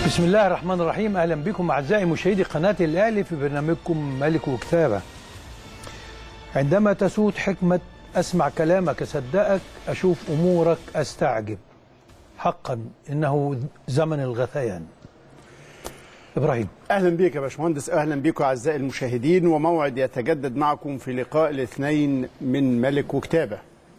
بسم الله الرحمن الرحيم اهلا بكم اعزائي مشاهدي قناه الاهلي في برنامجكم ملك وكتابه. عندما تسود حكمه اسمع كلامك اصدقك اشوف امورك استعجب. حقا انه زمن الغثيان. ابراهيم اهلا بك يا باشمهندس اهلا بكم اعزائي المشاهدين وموعد يتجدد معكم في لقاء الاثنين من ملك وكتابه.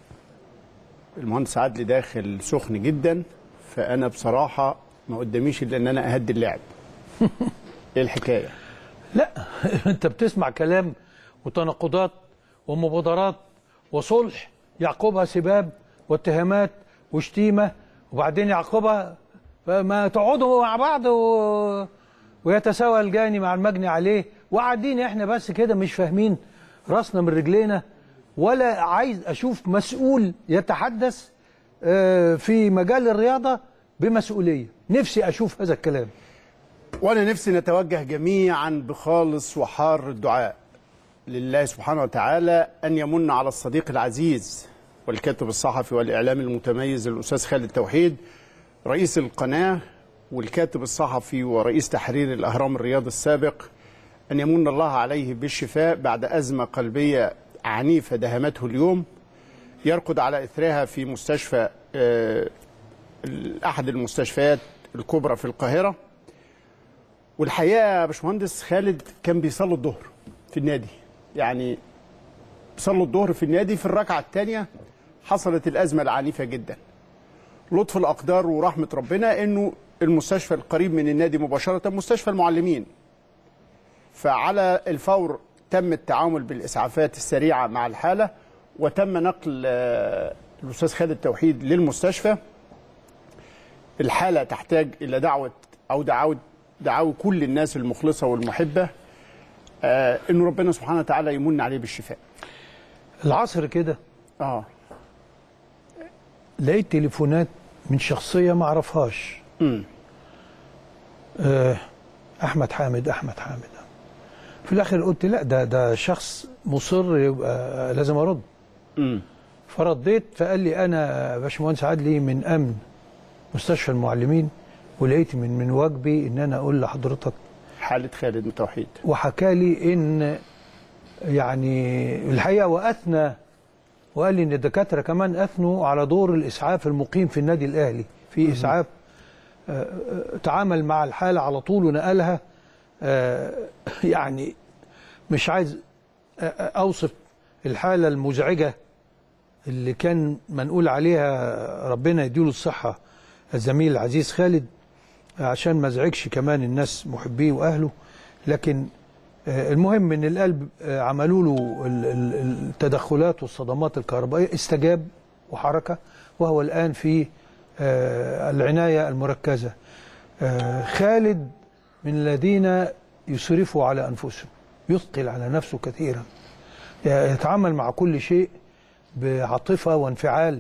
المهندس عدلي داخل سخن جدا فانا بصراحه ما قداميش الا ان انا اهدي اللعب. ايه الحكايه؟ لا انت بتسمع كلام وتناقضات ومبادرات وصلح يعقبها سباب واتهامات وشتيمه وبعدين يعقبها ما تقعدوا مع بعض و... ويتساوى الجاني مع المجني عليه وقاعدين احنا بس كده مش فاهمين راسنا من رجلينا ولا عايز اشوف مسؤول يتحدث آه، في مجال الرياضه بمسؤوليه نفسي اشوف هذا الكلام وانا نفسي نتوجه جميعا بخالص وحار الدعاء لله سبحانه وتعالى ان يمن على الصديق العزيز والكاتب الصحفي والاعلام المتميز الاستاذ خالد توحيد رئيس القناه والكاتب الصحفي ورئيس تحرير الاهرام الرياضي السابق ان يمن الله عليه بالشفاء بعد ازمه قلبيه عنيفه دهمته اليوم يرقد على اثرها في مستشفى آه، احد المستشفيات الكبرى في القاهره والحقيقه يا باشمهندس خالد كان بيصلي الظهر في النادي يعني صلوا الظهر في النادي في الركعه الثانيه حصلت الازمه العنيفه جدا لطف الاقدار ورحمه ربنا انه المستشفى القريب من النادي مباشره مستشفى المعلمين فعلى الفور تم التعامل بالاسعافات السريعه مع الحاله وتم نقل آه، الاستاذ خالد توحيد للمستشفى الحاله تحتاج الى دعوه او دعوه دعاوي كل الناس المخلصه والمحبه آه انه ربنا سبحانه وتعالى يمن عليه بالشفاء. العصر كده اه لقيت تليفونات من شخصيه ما اعرفهاش امم آه، احمد حامد احمد حامد في الاخر قلت لا ده ده شخص مصر يبقى لازم ارد امم فرديت فقال لي انا باشمهندس عدلي من امن مستشفى المعلمين ولقيت من من واجبي ان انا اقول لحضرتك حاله خالد توحيد. وحكى لي ان يعني الحقيقه واثنى وقال لي ان الدكاتره كمان اثنوا على دور الاسعاف المقيم في النادي الاهلي في اسعاف آه، آه، تعامل مع الحاله على طول ونقلها آه، يعني مش عايز آه، آه، اوصف الحاله المزعجه اللي كان منقول عليها ربنا يديله الصحه الزميل العزيز خالد عشان ما ازعجش كمان الناس محبيه واهله لكن آه، المهم ان القلب آه، عملوا له ال- ال- التدخلات والصدمات الكهربائيه استجاب وحركه وهو الان في آه، العنايه المركزه آه، خالد من الذين يسرفوا على انفسهم يثقل على نفسه كثيرا يتعامل مع كل شيء بعاطفه وانفعال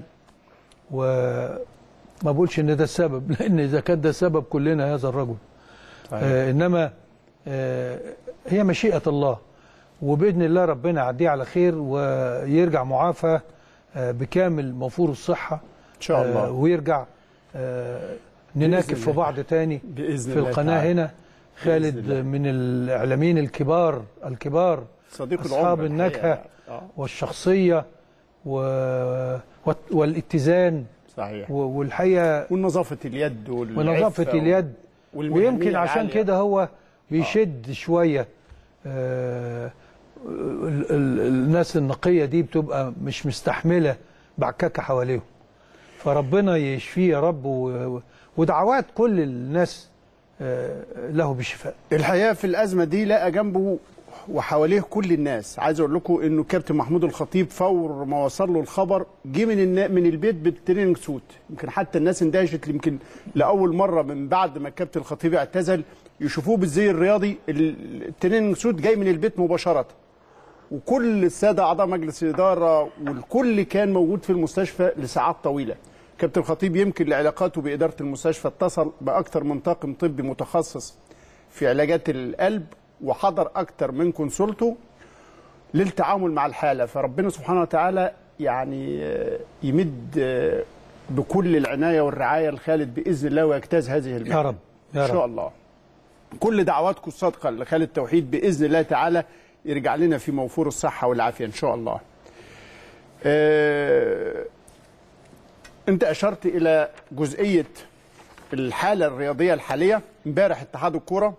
وما بقولش ان ده السبب لان اذا كان ده السبب كلنا هذا الرجل آه انما آه هي مشيئه الله وباذن الله ربنا يعديه على خير ويرجع معافى آه بكامل موفور الصحه ان شاء الله آه ويرجع آه نناكب في الله. بعض تاني باذن في الله القناه تعالى. هنا خالد بإذن الله. من الاعلاميين الكبار الكبار صديق أصحاب العمر النكهة الحقيقة. اه والشخصيه و... وال- والاتزان صحيح و- والحقيقه ونظافه اليد والعفة ونظافه اليد والمهنية ويمكن عشان العالية. كده هو بيشد شويه آه ال- ال- الناس النقيه دي بتبقى مش مستحمله بعكاكه حواليهم فربنا يشفيه يا رب و- ودعوات كل الناس آه له بالشفاء الحقيقه في الازمه دي لقى جنبه وحواليه كل الناس عايز اقول لكم انه كابتن محمود الخطيب فور ما وصل له الخبر جه من النا... من البيت بالتريننج سوت يمكن حتى الناس اندهشت يمكن لاول مره من بعد ما الكابتن الخطيب اعتزل يشوفوه بالزي الرياضي ال- التريننج سوت جاي من البيت مباشره وكل الساده اعضاء مجلس الاداره والكل كان موجود في المستشفى لساعات طويله كابتن الخطيب يمكن لعلاقاته باداره المستشفى اتصل باكثر من طاقم طبي متخصص في علاجات القلب وحضر اكثر من كونسولته للتعامل مع الحاله فربنا سبحانه وتعالى يعني آه، يمد آه، بكل العنايه والرعايه لخالد باذن الله ويجتاز هذه يا المهنه رب ان يا شاء رب. الله كل دعواتكم الصادقه لخالد التوحيد باذن الله تعالى يرجع لنا في موفور الصحه والعافيه ان شاء الله آه، انت اشرت الى جزئيه الحاله الرياضيه الحاليه امبارح اتحاد الكوره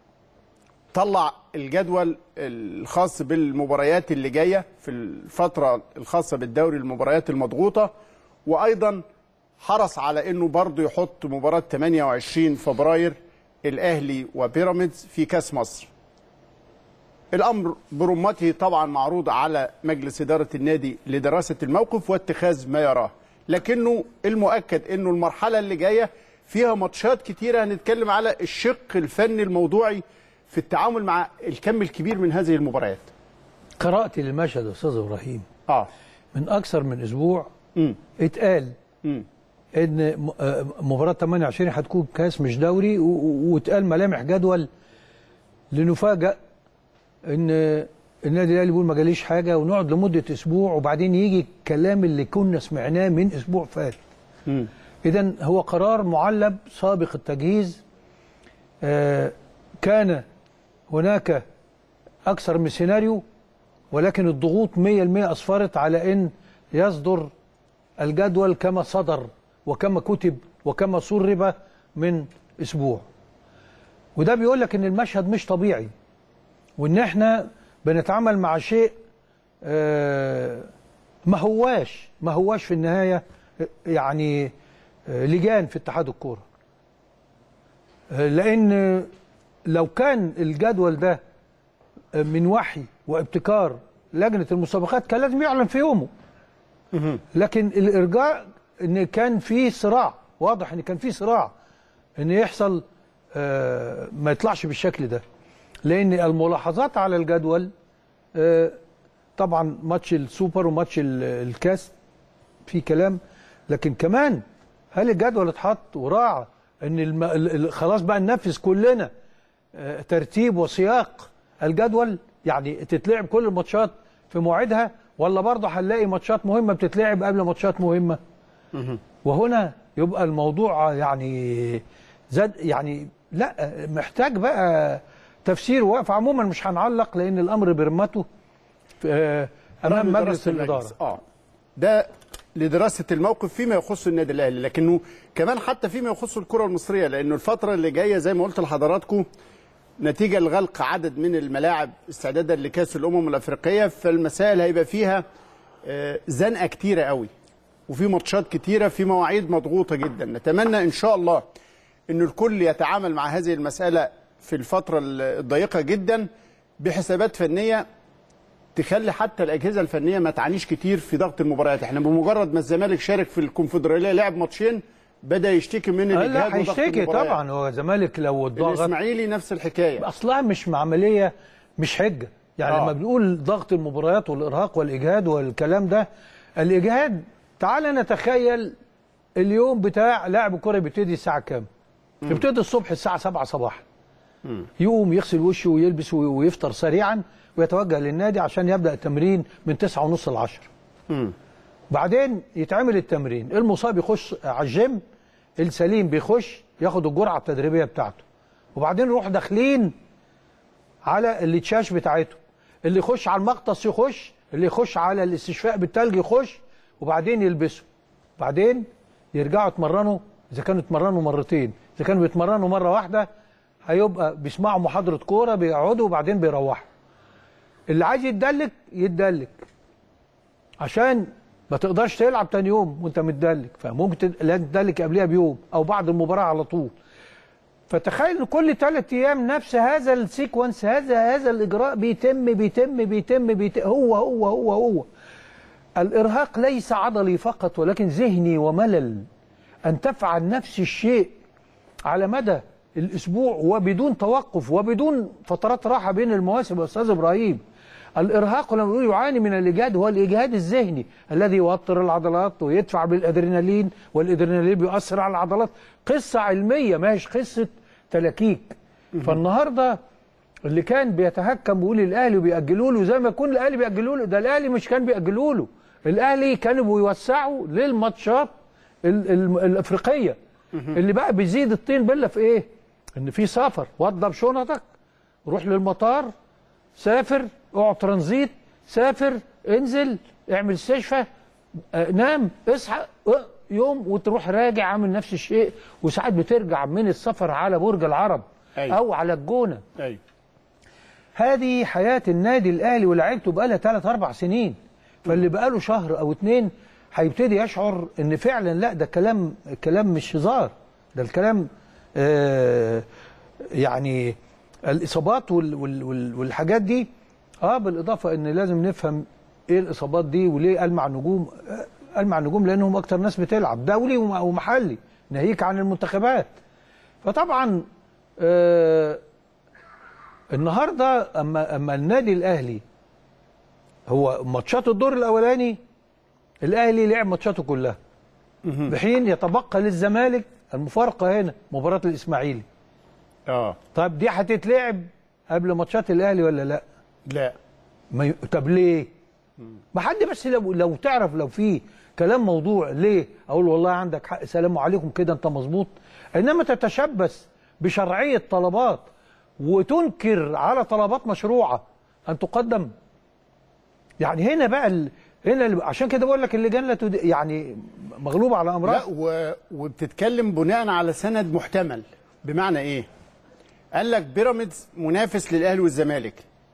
طلع الجدول الخاص بالمباريات اللي جايه في الفتره الخاصه بالدوري المباريات المضغوطه وايضا حرص على انه برضه يحط مباراه 28 فبراير الاهلي وبيراميدز في كاس مصر الامر برمته طبعا معروض على مجلس اداره النادي لدراسه الموقف واتخاذ ما يراه لكنه المؤكد انه المرحله اللي جايه فيها ماتشات كتيره هنتكلم على الشق الفني الموضوعي في التعامل مع الكم الكبير من هذه المباريات قراءتي للمشهد يا استاذ ابراهيم اه من اكثر من اسبوع امم اتقال امم ان م- آه، مباراه 28 هتكون كاس مش دوري و- و- واتقال ملامح جدول لنفاجأ ان النادي الاهلي بيقول ما جاليش حاجه ونقعد لمده اسبوع وبعدين يجي الكلام اللي كنا سمعناه من اسبوع فات امم اذا هو قرار معلب سابق التجهيز آه، كان هناك اكثر من سيناريو ولكن الضغوط 100% اسفرت على ان يصدر الجدول كما صدر وكما كتب وكما سرب من اسبوع وده بيقول لك ان المشهد مش طبيعي وان احنا بنتعامل مع شيء آه، ما هواش ما هواش في النهايه آه، يعني آه، لجان في اتحاد الكوره آه، لان لو كان الجدول ده آه، من وحي وابتكار لجنه المسابقات كان لازم يعلن في يومه لكن الارجاء ان كان في صراع واضح ان كان في صراع ان يحصل آه، ما يطلعش بالشكل ده لان الملاحظات على الجدول آه، طبعا ماتش السوبر وماتش ال- الكاس في كلام لكن كمان هل الجدول اتحط وراعى ان الم... ال- ال- خلاص بقى ننفذ كلنا آه، ترتيب وسياق الجدول يعني تتلعب كل الماتشات في موعدها ولا برضه هنلاقي ماتشات مهمه بتتلعب قبل ماتشات مهمه وهنا يبقى الموضوع يعني زاد يعني لا محتاج بقى تفسير واقف عموما مش هنعلق لان الامر برمته في- آه، امام رغم مجلس دراسة الاداره اه ده لدراسه الموقف فيما يخص النادي الاهلي لكنه كمان حتى فيما يخص الكره المصريه لانه الفتره اللي جايه زي ما قلت لحضراتكم نتيجه لغلق عدد من الملاعب استعدادا لكاس الامم الافريقيه فالمسائل هيبقى فيها آه، زنقه كتيره قوي وفي ماتشات كتيره في مواعيد مضغوطه جدا نتمنى ان شاء الله ان الكل يتعامل مع هذه المساله في الفتره الضيقه جدا بحسابات فنيه تخلي حتى الاجهزه الفنيه ما تعانيش كتير في ضغط المباريات احنا بمجرد ما الزمالك شارك في الكونفدراليه لعب ماتشين بدا يشتكي من آه، الاجهاد لا وضغط هيشتكي المباريات. طبعا هو الزمالك لو اتضغط الاسماعيلي نفس الحكايه اصلها مش عمليه مش حجه يعني آه. لما بنقول ضغط المباريات والارهاق والاجهاد والكلام ده الاجهاد تعال نتخيل اليوم بتاع لاعب الكره بيبتدي الساعه كام يبتدي الصبح الساعه 7 صباحا يقوم يغسل وشه ويلبس وي- ويفطر سريعا ويتوجه للنادي عشان يبدا التمرين من 9 ونص ل 10 مم. بعدين يتعمل التمرين المصاب يخش على الجيم السليم بيخش ياخد الجرعه التدريبيه بتاعته وبعدين نروح داخلين على التشاش بتاعته اللي يخش على المغطس يخش اللي يخش على الاستشفاء بالتلج يخش وبعدين يلبسوا بعدين يرجعوا يتمرنوا اذا كانوا اتمرنوا مرتين اذا كانوا بيتمرنوا مره واحده هيبقى بيسمعوا محاضره كوره بيقعدوا وبعدين بيروحوا اللي عايز يتدلك يتدلك عشان ما تقدرش تلعب تاني يوم وانت متدلك فممكن تد- لا تدلك قبلها بيوم او بعد المباراه على طول فتخيل ان كل ثلاث ايام نفس هذا السيكونس هذا هذا الاجراء بيتم بيتم بيتم, بيتم هو هو هو هو الارهاق ليس عضلي فقط ولكن ذهني وملل ان تفعل نفس الشيء على مدى الاسبوع وبدون توقف وبدون فترات راحه بين المواسم يا استاذ ابراهيم الارهاق لما بنقول يعاني من الاجهاد هو الاجهاد الذهني الذي يوتر العضلات ويدفع بالادرينالين والادرينالين بيؤثر على العضلات قصه علميه ما هيش قصه تلاكيك فالنهارده اللي كان بيتهكم بيقول الاهلي وبيأجلوا له زي ما يكون الاهلي بيأجلوا له ده الاهلي مش كان بيأجلوا له الاهلي كانوا بيوسعوا للماتشات ال- ال- الافريقيه اللي بقى بيزيد الطين بله في ايه؟ ان في سفر وضب شنطك روح للمطار سافر اقعد ترانزيت سافر انزل اعمل استشفى آه، نام اصحى آه، يوم وتروح راجع عامل نفس الشيء وساعات بترجع من السفر على برج العرب أيوة. او على الجونه ايوه هذه حياة النادي الأهلي ولعبته بقالها ثلاث أربع سنين فاللي بقاله شهر أو اتنين هيبتدي يشعر إن فعلا لا ده كلام الكلام مش هزار ده الكلام آه يعني الإصابات وال وال وال والحاجات دي اه بالإضافة إن لازم نفهم إيه الإصابات دي وليه قال مع النجوم آه، قال مع النجوم لأنهم أكتر ناس بتلعب دولي وم- ومحلي ناهيك عن المنتخبات فطبعا آه النهارده اما اما النادي الاهلي هو ماتشات الدور الاولاني الاهلي لعب ماتشاته كلها بحين يتبقى للزمالك المفارقه هنا مباراه الاسماعيلي اه طب دي هتتلعب قبل ماتشات الاهلي ولا لا لا ما ي... طب ليه ما حد بس لو لو تعرف لو في كلام موضوع ليه اقول والله عندك حق سلام عليكم كده انت مظبوط انما تتشبث بشرعيه طلبات وتنكر على طلبات مشروعه ان تقدم يعني هنا بقى ال... هنا ال... عشان كده بقول لك اللجان لا تد... يعني مغلوبه على امرها لا و... وبتتكلم بناء على سند محتمل بمعنى ايه قال لك بيراميدز منافس للاهلي والزمالك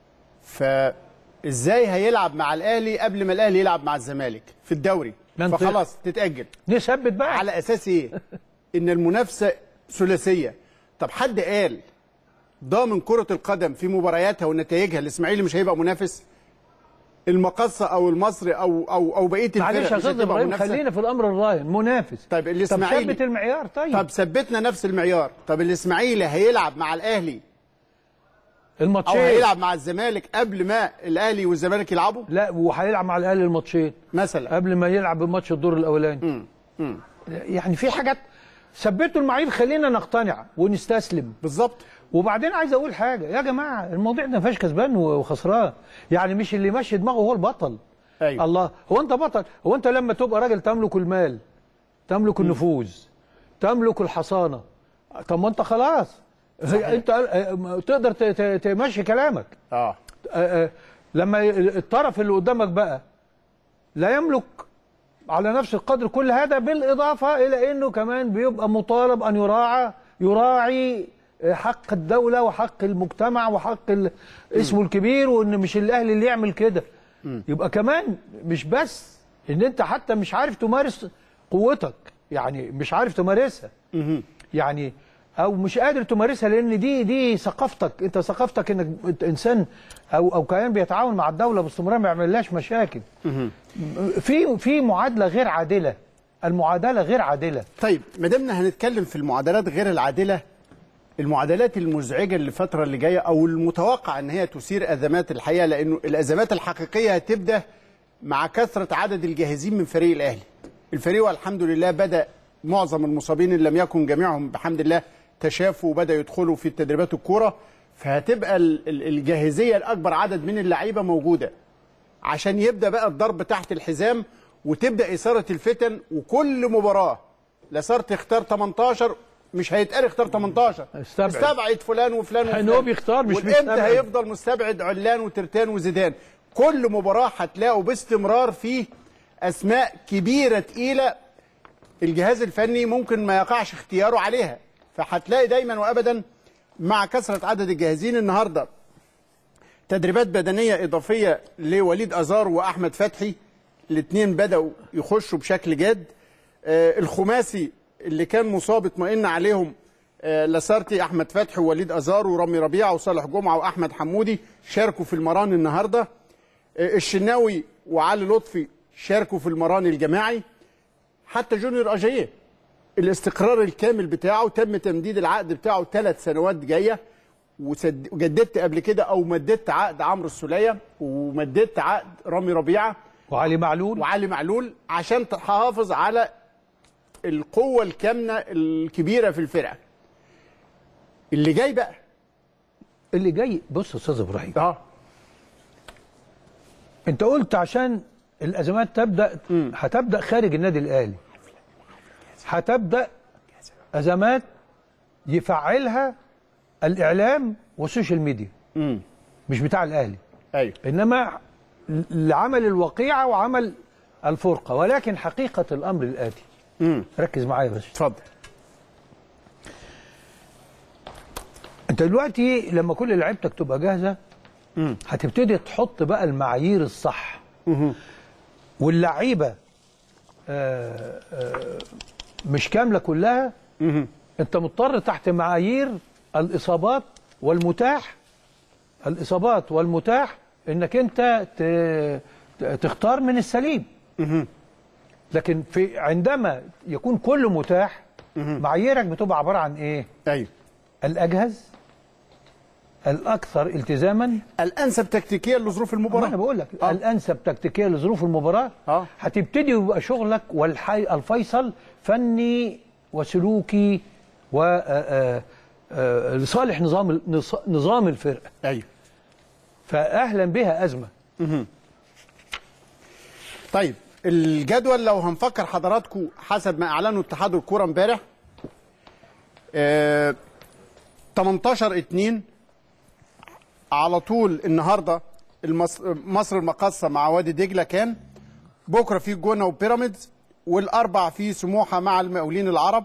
فازاي هيلعب مع الاهلي قبل ما الاهلي يلعب مع الزمالك في الدوري منطق. فخلاص تتاجل نثبت بقى على اساس ايه ان المنافسه ثلاثيه طب حد قال ضامن كره القدم في مبارياتها ونتائجها الاسماعيلي مش هيبقى منافس المقصه او المصري او او او بقيه الفرق معلش يا مش استاذ هتبقى ابراهيم منافسة؟ خلينا في الامر الراهن منافس طيب طب الاسماعيلي ثبت المعيار طيب طب ثبتنا نفس المعيار طب الاسماعيلي هيلعب مع الاهلي او الماتشين هيلعب مع الزمالك قبل ما الاهلي والزمالك يلعبوا لا وهيلعب مع الاهلي الماتشين مثلا قبل ما يلعب الماتش الدور الاولاني يعني في حاجات ثبتوا المعايير خلينا نقتنع ونستسلم بالظبط وبعدين عايز اقول حاجه يا جماعه الموضوع ده ما فيهاش كسبان وخسران يعني مش اللي ماشي دماغه هو البطل أيوة. الله هو انت بطل هو انت لما تبقى راجل تملك المال تملك النفوذ تملك الحصانه طب ما انت خلاص انت تقدر ت- ت- تمشي كلامك اه آه، آه، لما الطرف اللي قدامك بقى لا يملك على نفس القدر كل هذا بالإضافة إلى أنه كمان بيبقى مطالب أن يراعى يراعي حق الدولة وحق المجتمع وحق ال- اسمه الكبير وأن مش الأهلي اللي يعمل كده يبقى كمان مش بس أن أنت حتى مش عارف تمارس قوتك يعني مش عارف تمارسها يعني او مش قادر تمارسها لان دي دي ثقافتك انت ثقافتك انك أنت انسان او او كيان بيتعاون مع الدوله باستمرار ما يعملهاش مشاكل في في معادله غير عادله المعادله غير عادله طيب ما دامنا هنتكلم في المعادلات غير العادله المعادلات المزعجه للفتره اللي جايه او المتوقع ان هي تثير ازمات الحقيقه لانه الازمات الحقيقيه هتبدا مع كثره عدد الجاهزين من فريق الاهلي. الفريق والحمد لله بدا معظم المصابين ان لم يكن جميعهم بحمد الله تشافوا وبدا يدخلوا في تدريبات الكوره فهتبقى ال- ال- الجاهزيه الاكبر عدد من اللعيبه موجوده. عشان يبدا بقى الضرب تحت الحزام وتبدا اثاره الفتن وكل مباراه لصارت اختار 18 مش هيتقال اختار 18 استبعد. استبعد فلان وفلان يعني وفلان هو بيختار مش والامتى بيستبعد. هيفضل مستبعد علان وترتان وزيدان كل مباراه هتلاقوا باستمرار فيه اسماء كبيره تقيله الجهاز الفني ممكن ما يقعش اختياره عليها فهتلاقي دايما وابدا مع كثره عدد الجاهزين النهارده تدريبات بدنيه اضافيه لوليد ازار واحمد فتحي الاثنين بداوا يخشوا بشكل جاد آه، الخماسي اللي كان مصاب اطمئن عليهم آه، لاسارتي احمد فتحي ووليد ازار ورامي ربيعه وصالح جمعه واحمد حمودي شاركوا في المران النهارده آه، الشناوي وعلي لطفي شاركوا في المران الجماعي حتى جونيور اجاييه الاستقرار الكامل بتاعه تم تمديد العقد بتاعه ثلاث سنوات جايه وسد- وجددت قبل كده او مددت عقد عمرو السوليه ومددت عقد رامي ربيعه وعلي معلول وعلي معلول عشان تحافظ على القوه الكامنه الكبيره في الفرقه اللي جاي بقى اللي جاي بص يا استاذ ابراهيم اه انت قلت عشان الازمات تبدا هتبدا خارج النادي الاهلي هتبدا ازمات يفعلها الاعلام والسوشيال ميديا امم مش بتاع الاهلي ايوه انما لعمل الوقيعه وعمل الفرقه ولكن حقيقه الامر الاتي امم ركز معايا بس اتفضل انت دلوقتي لما كل لعيبتك تبقى جاهزه امم هتبتدي تحط بقى المعايير الصح واللعيبه آه، آه، مش كامله كلها امم انت مضطر تحت معايير الاصابات والمتاح الاصابات والمتاح انك انت ت- ت- تختار من السليم لكن في عندما يكون كله متاح معاييرك بتبقى عباره عن ايه ايوه الاجهز الاكثر التزاما الانسب تكتيكيا لظروف ما انا المباراه بقول لك آه. الانسب تكتيكيا لظروف المباراه آه. هتبتدي يبقى شغلك والحي الفيصل فني وسلوكي و آه، آه، لصالح نظام ال- نص- نظام الفرقه ايوه فاهلا بها ازمه طيب الجدول لو هنفكر حضراتكم حسب ما اعلنه اتحاد الكوره امبارح آه 18 2 على طول النهارده المص... مصر المقاصه مع وادي دجله كان بكره في جونه وبيراميدز والاربع في سموحه مع المقاولين العرب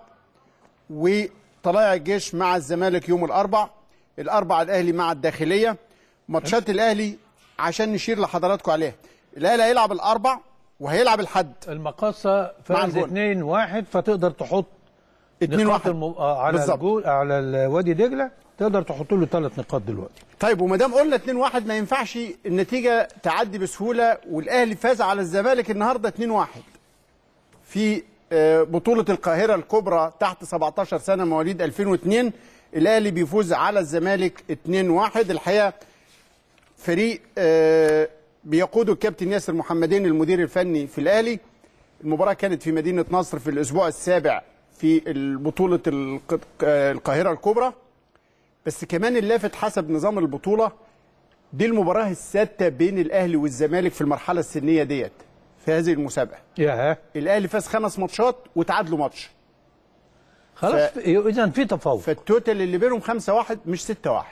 وطلائع الجيش مع الزمالك يوم الاربع الاربع الاهلي مع الداخليه ماتشات الاهلي عشان نشير لحضراتكم عليها الاهلي هيلعب الاربع وهيلعب الحد المقاصه مع فاز الجول. 2 1 فتقدر تحط 2 نقاط 1 الم... آه، على بالظبط. الجول على ال- وادي دجله تقدر تحط له ثلاث نقاط دلوقتي طيب وما دام قلنا 2 1 ما ينفعش النتيجه تعدي بسهوله والاهلي فاز على الزمالك النهارده 2 1 في آه، بطوله القاهره الكبرى تحت 17 سنه مواليد 2002 الاهلي بيفوز على الزمالك 2 1 الحقيقه فريق آه، بيقوده الكابتن ياسر محمدين المدير الفني في الاهلي المباراه كانت في مدينه نصر في الاسبوع السابع في بطوله الق- آه، القاهره الكبرى بس كمان اللافت حسب نظام البطوله دي المباراه السادسه بين الاهلي والزمالك في المرحله السنيه ديت في هذه المسابقه يا الاهلي فاز خمس ماتشات وتعادلوا ماتش خلاص اذا في تفاوض فالتوتال اللي بينهم 5 1 مش 6 1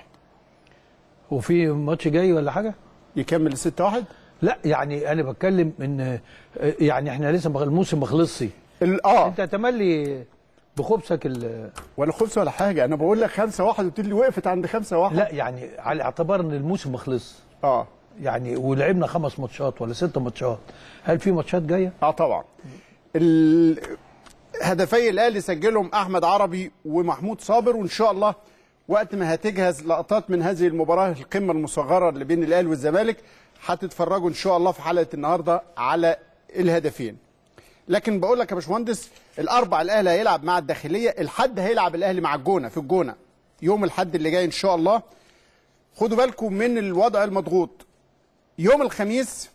وفي ماتش جاي ولا حاجه يكمل 6 1 لا يعني انا بتكلم ان آه، يعني احنا لسه مغ- الموسم ما خلصش اه انت تملي بخبثك ال- ولا خبز ولا حاجه انا بقول لك 5 1 قلت لي وقفت عند 5 1 لا يعني على اعتبار ان الموسم ما خلص اه يعني ولعبنا خمس ماتشات ولا ست ماتشات هل في ماتشات جايه؟ اه طبعا ال- هدفي الاهلي سجلهم احمد عربي ومحمود صابر وان شاء الله وقت ما هتجهز لقطات من هذه المباراه القمه المصغره اللي بين الاهلي والزمالك هتتفرجوا ان شاء الله في حلقه النهارده على الهدفين لكن بقول لك يا باشمهندس الاربع الاهلي هيلعب مع الداخليه الحد هيلعب الاهلي مع الجونه في الجونه يوم الحد اللي جاي ان شاء الله خدوا بالكم من الوضع المضغوط يوم الخميس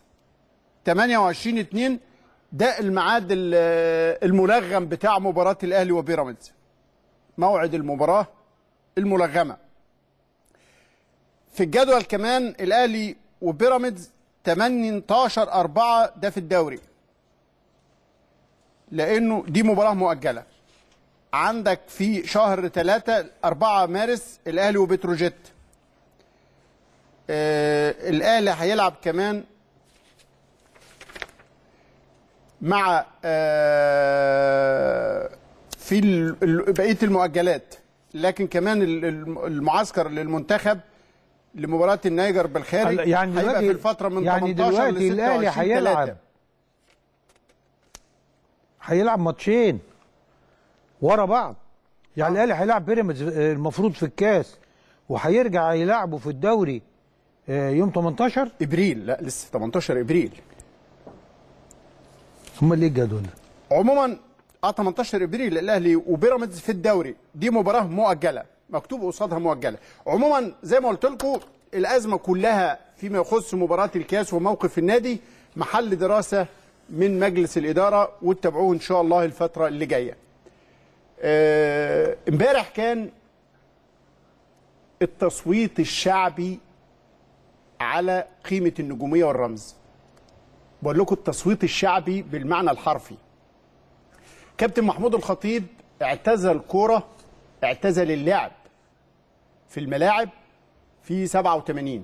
28 2 ده الميعاد ال- الملغم بتاع مباراة الأهلي وبيراميدز موعد المباراة الملغمة في الجدول كمان الأهلي وبيراميدز 18 4 ده في الدوري لأنه دي مباراة مؤجلة عندك في شهر 3 4 مارس الأهلي وبتروجيت آه الأهلي هيلعب كمان مع آه، في ال- ال- بقيه المؤجلات لكن كمان ال- الم- المعسكر للمنتخب لمباراه النيجر بالخارج هلا يعني هيبقى دلوقتي- في الفتره من يعني 18 دلوقتي ل 26 الأهلي هيلعب. 3. هيلعب ماتشين ورا بعض يعني الاهلي هيلعب بيراميدز آه، المفروض في الكاس وهيرجع يلعبه في الدوري آه، يوم 18 ابريل لا لسه 18 ابريل هم ليه الجدول ده؟ عموما اه 18 ابريل الاهلي وبيراميدز في الدوري دي مباراه مؤجله مكتوب قصادها مؤجله عموما زي ما قلت لكم الازمه كلها فيما يخص مباراه الكاس وموقف النادي محل دراسه من مجلس الاداره وتتابعوه ان شاء الله الفتره اللي جايه آه، امبارح كان التصويت الشعبي على قيمه النجوميه والرمز بقول لكم التصويت الشعبي بالمعنى الحرفي كابتن محمود الخطيب اعتزل الكوره اعتزل اللعب في الملاعب في 87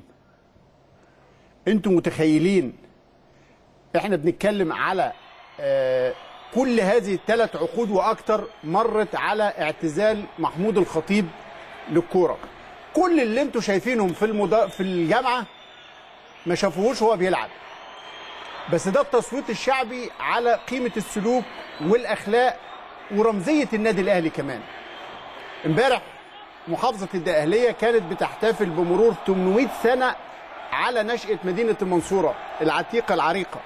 انتوا متخيلين احنا بنتكلم على آه، كل هذه الثلاث عقود واكتر مرت على اعتزال محمود الخطيب للكوره كل اللي انتوا شايفينهم في المدا... في الجامعه ما شافوهوش وهو بيلعب بس ده التصويت الشعبي على قيمه السلوك والاخلاق ورمزيه النادي الاهلي كمان امبارح محافظه الدقهليه كانت بتحتفل بمرور 800 سنه على نشاه مدينه المنصوره العتيقه العريقه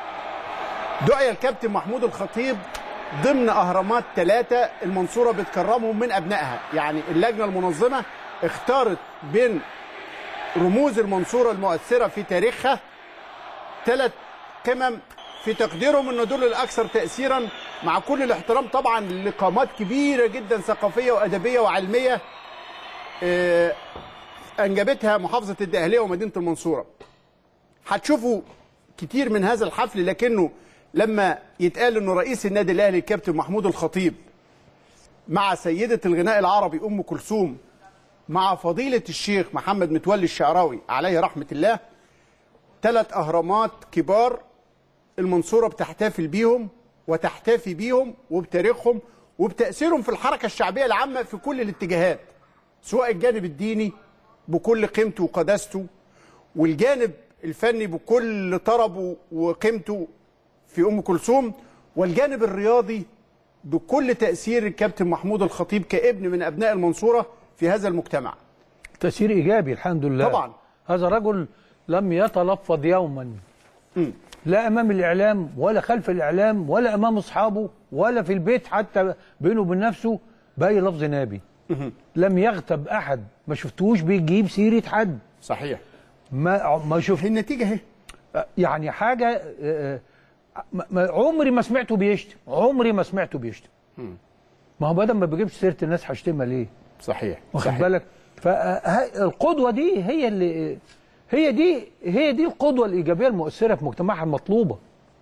دعي الكابتن محمود الخطيب ضمن اهرامات ثلاثه المنصوره بتكرمهم من ابنائها يعني اللجنه المنظمه اختارت بين رموز المنصوره المؤثره في تاريخها ثلاث قمم في تقديرهم ان دول الاكثر تاثيرا مع كل الاحترام طبعا لقامات كبيره جدا ثقافيه وادبيه وعلميه آه، انجبتها محافظه الدقهليه ومدينه المنصوره هتشوفوا كتير من هذا الحفل لكنه لما يتقال انه رئيس النادي الاهلي الكابتن محمود الخطيب مع سيده الغناء العربي ام كلثوم مع فضيله الشيخ محمد متولي الشعراوي عليه رحمه الله ثلاث اهرامات كبار المنصوره بتحتفل بيهم وتحتفي بيهم وبتاريخهم وبتاثيرهم في الحركه الشعبيه العامه في كل الاتجاهات سواء الجانب الديني بكل قيمته وقداسته والجانب الفني بكل طربه وقيمته في ام كلثوم والجانب الرياضي بكل تاثير الكابتن محمود الخطيب كابن من ابناء المنصوره في هذا المجتمع تأثير إيجابي الحمد لله طبعا. هذا رجل لم يتلفظ يوما لا أمام الإعلام ولا خلف الإعلام ولا أمام أصحابه ولا في البيت حتى بينه وبين نفسه بأي لفظ نابي لم يغتب أحد ما شفتوش بيجيب سيرة حد صحيح ما ما شفت النتيجه اهي يعني حاجة آه، ما- ما- عمري ما سمعته بيشتم عمري ما سمعته بيشتم ما هو بدل ما بيجيبش سيرة الناس هشتمها ليه صحيح واخد صحيح. بالك فالقدوه دي هي اللي هي دي هي دي القدوه الايجابيه المؤثره في مجتمعها المطلوبه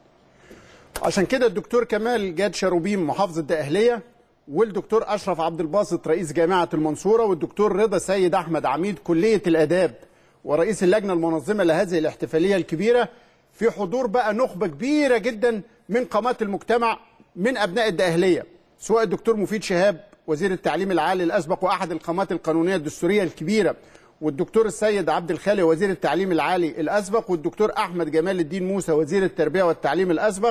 عشان كده الدكتور كمال جاد شاروبيم محافظ الدقهليه والدكتور اشرف عبد الباسط رئيس جامعه المنصوره والدكتور رضا سيد احمد عميد كليه الاداب ورئيس اللجنه المنظمه لهذه الاحتفاليه الكبيره في حضور بقى نخبه كبيره جدا من قامات المجتمع من ابناء الدقهليه سواء الدكتور مفيد شهاب وزير التعليم العالي الاسبق واحد القامات القانونيه الدستوريه الكبيره والدكتور السيد عبد الخالق وزير التعليم العالي الاسبق والدكتور احمد جمال الدين موسى وزير التربيه والتعليم الاسبق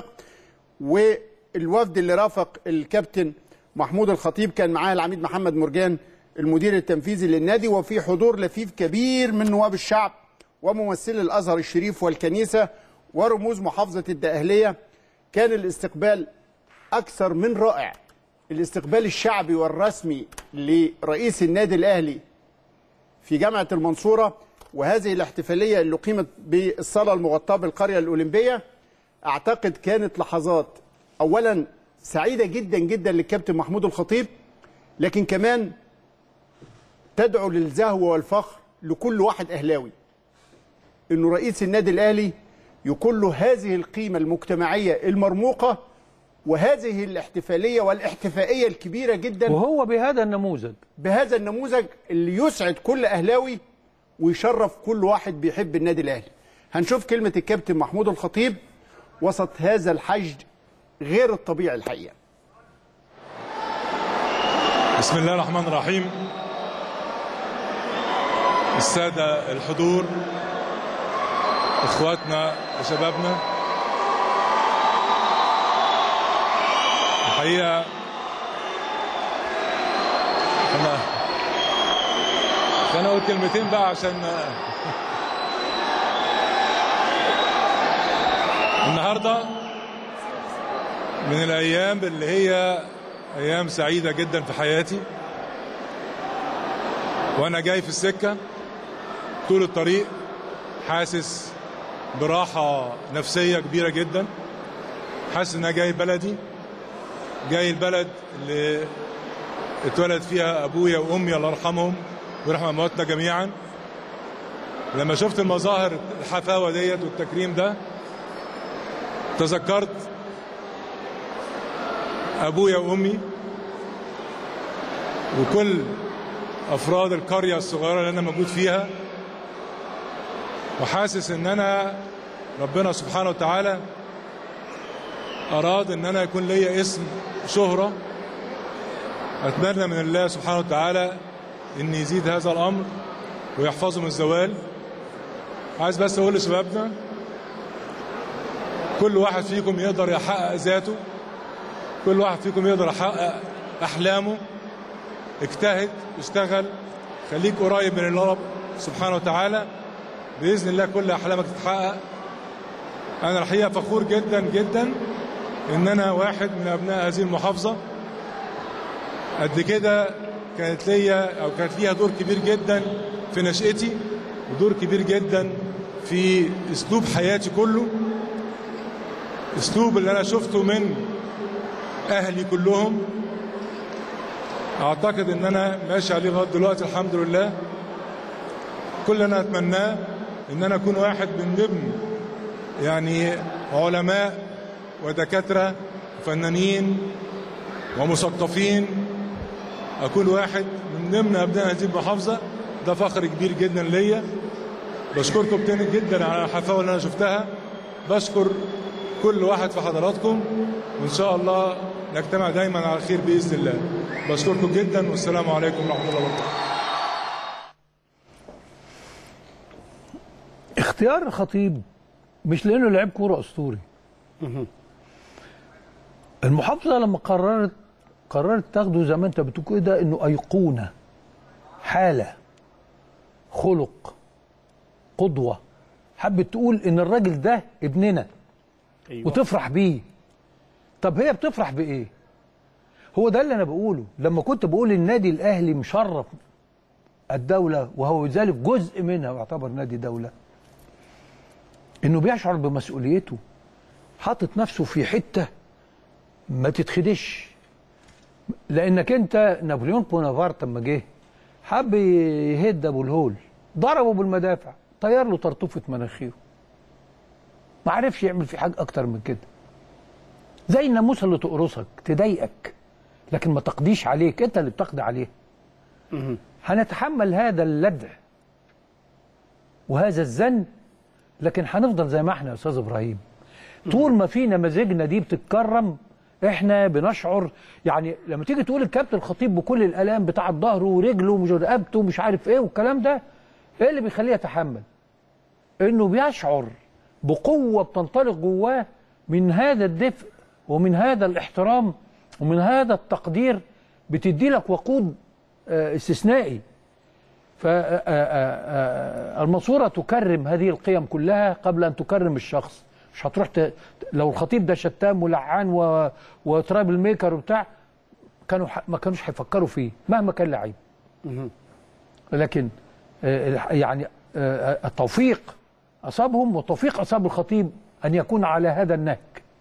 والوفد اللي رافق الكابتن محمود الخطيب كان معاه العميد محمد مرجان المدير التنفيذي للنادي وفي حضور لفيف كبير من نواب الشعب وممثلي الازهر الشريف والكنيسه ورموز محافظه الدقهليه كان الاستقبال اكثر من رائع الاستقبال الشعبي والرسمي لرئيس النادي الاهلي في جامعه المنصوره وهذه الاحتفاليه اللي قيمت بالصاله المغطاه بالقريه الاولمبيه اعتقد كانت لحظات اولا سعيده جدا جدا للكابتن محمود الخطيب لكن كمان تدعو للزهو والفخر لكل واحد اهلاوي انه رئيس النادي الاهلي يكون له هذه القيمه المجتمعيه المرموقه وهذه الاحتفاليه والاحتفائيه الكبيره جدا وهو بهذا النموذج بهذا النموذج اللي يسعد كل اهلاوي ويشرف كل واحد بيحب النادي الاهلي هنشوف كلمه الكابتن محمود الخطيب وسط هذا الحشد غير الطبيعي الحقيقه بسم الله الرحمن الرحيم السادة الحضور اخواتنا وشبابنا الحقيقة انا خليني اقول كلمتين بقى عشان النهارده من الايام اللي هي ايام سعيده جدا في حياتي وانا جاي في السكه طول الطريق حاسس براحه نفسيه كبيره جدا حاسس ان انا جاي بلدي جاي البلد اللي اتولد فيها ابويا وامي الله يرحمهم ويرحم امواتنا جميعا لما شفت المظاهر الحفاوه ديت والتكريم ده تذكرت ابويا وامي وكل افراد القريه الصغيره اللي انا موجود فيها وحاسس ان انا ربنا سبحانه وتعالى اراد ان انا يكون ليا اسم شهره اتمنى من الله سبحانه وتعالى ان يزيد هذا الامر ويحفظه من الزوال عايز بس اقول لشبابنا كل واحد فيكم يقدر يحقق ذاته كل واحد فيكم يقدر يحقق احلامه اجتهد اشتغل خليك قريب من الله سبحانه وتعالى باذن الله كل احلامك تتحقق انا الحقيقه فخور جدا جدا ان انا واحد من ابناء هذه المحافظه قد كده كانت ليا او كانت ليها دور كبير جدا في نشأتي ودور كبير جدا في اسلوب حياتي كله اسلوب اللي انا شفته من اهلي كلهم اعتقد ان انا ماشي عليه لغايه دلوقتي الحمد لله كل اللي انا اتمناه ان انا اكون واحد من ضمن يعني علماء ودكاتره وفنانين ومثقفين اكون واحد من ضمن ابناء هذه المحافظه ده فخر كبير جدا ليا بشكركم تاني جدا على الحفاوه اللي انا شفتها بشكر كل واحد في حضراتكم وان شاء الله نجتمع دايما على خير باذن الله بشكركم جدا والسلام عليكم ورحمه الله وبركاته اختيار الخطيب مش لانه لعيب كوره اسطوري المحافظه لما قررت قررت تاخده زي ما انت بتقول كده انه ايقونه حاله خلق قدوه حبت تقول ان الراجل ده ابننا أيوة. وتفرح بيه طب هي بتفرح بايه هو ده اللي انا بقوله لما كنت بقول النادي الاهلي مشرف الدوله وهو ذلك جزء منها ويعتبر نادي دوله انه بيشعر بمسؤوليته حاطط نفسه في حته ما تتخدش لانك انت نابليون بونابرت لما جه حب يهد ابو الهول ضربه بالمدافع طير له طرطوفه مناخيره ما عرفش يعمل في حاجه اكتر من كده زي الناموسه اللي تقرصك تضايقك لكن ما تقضيش عليك انت اللي بتقضي عليه هنتحمل هذا اللدع وهذا الزن لكن هنفضل زي ما احنا يا استاذ ابراهيم طول ما في نماذجنا دي بتتكرم احنا بنشعر يعني لما تيجي تقول الكابتن الخطيب بكل الالام بتاعه ظهره ورجله ومش رقبته ومش عارف ايه والكلام ده ايه اللي بيخليه يتحمل؟ انه بيشعر بقوه بتنطلق جواه من هذا الدفء ومن هذا الاحترام ومن هذا التقدير بتدي لك وقود آه، استثنائي فالمنصورة تكرم هذه القيم كلها قبل أن تكرم الشخص مش هتروح ت... لو الخطيب ده شتام ولعان و... وترابل ميكر وبتاع كانوا ح... ما كانوش هيفكروا فيه مهما كان لعيب لكن آه، الح- يعني آه، التوفيق أصابهم والتوفيق أصاب الخطيب أن يكون على هذا النهج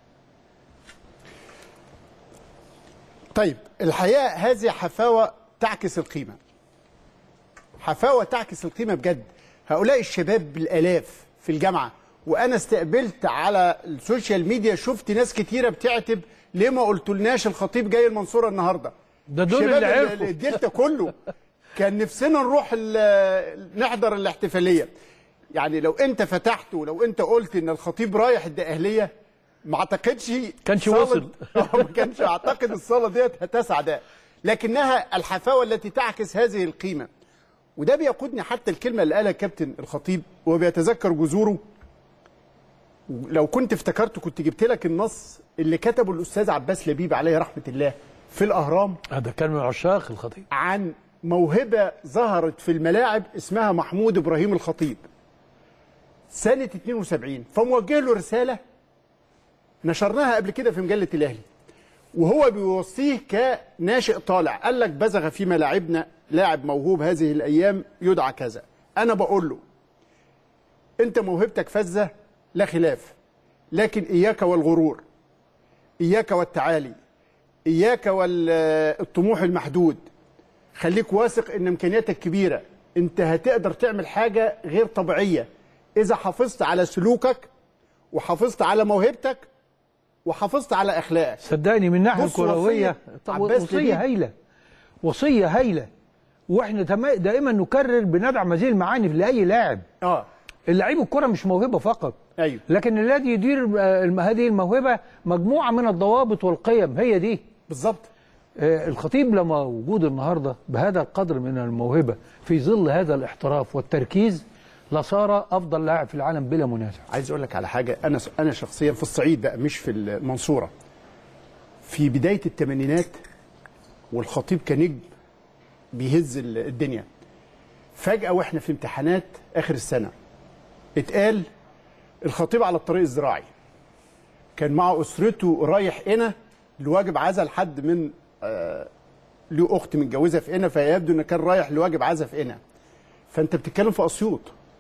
طيب الحقيقه هذه حفاوه تعكس القيمه حفاوه تعكس القيمه بجد هؤلاء الشباب بالالاف في الجامعه وانا استقبلت على السوشيال ميديا شفت ناس كتيره بتعتب ليه ما قلتولناش الخطيب جاي المنصوره النهارده ده دول شباب اللي ال- عرفوا. الدلتا كله كان نفسنا نروح ال- نحضر الاحتفاليه يعني لو انت فتحت ولو انت قلت ان الخطيب رايح الدقهليه ما اعتقدش كانش صالة- وصل. آه، ما كانش اعتقد الصاله ديت هتسع ده لكنها الحفاوه التي تعكس هذه القيمه وده بيقودني حتى الكلمه اللي قالها كابتن الخطيب وهو بيتذكر جذوره لو كنت افتكرته كنت جبت لك النص اللي كتبه الاستاذ عباس لبيب عليه رحمه الله في الاهرام هذا كان من عشاق الخطيب عن موهبه ظهرت في الملاعب اسمها محمود ابراهيم الخطيب سنه 72 فموجه له رساله نشرناها قبل كده في مجله الاهلي وهو بيوصيه كناشئ طالع قال لك بزغ في ملاعبنا لاعب موهوب هذه الايام يدعى كذا انا بقول له انت موهبتك فذه لا خلاف لكن اياك والغرور اياك والتعالي اياك والطموح المحدود خليك واثق ان امكانياتك كبيره انت هتقدر تعمل حاجه غير طبيعيه اذا حافظت على سلوكك وحافظت على موهبتك وحافظت على اخلاقك صدقني من الناحيه بص الكرويه وصية طب عباس وصيه لبيب. هايله وصيه هايله واحنا تما- دائما نكرر بندعم هذه المعاني لاي لاعب اه اللعيب الكره مش موهبه فقط ايوه لكن الذي يدير آه، الم- هذه الموهبه مجموعه من الضوابط والقيم هي دي بالظبط آه، الخطيب لما وجود النهارده بهذا القدر من الموهبه في ظل هذا الاحتراف والتركيز لصار افضل لاعب في العالم بلا منازع عايز اقول لك على حاجه انا انا شخصيا في الصعيد بقى مش في المنصوره في بدايه الثمانينات والخطيب كنجم بيهز ال- الدنيا فجاه واحنا في امتحانات اخر السنه اتقال الخطيب على الطريق الزراعي كان مع اسرته رايح هنا لواجب عزا لحد من آه، له اخت متجوزه في هنا فيبدو انه كان رايح لواجب عزا في هنا فانت بتتكلم في اسيوط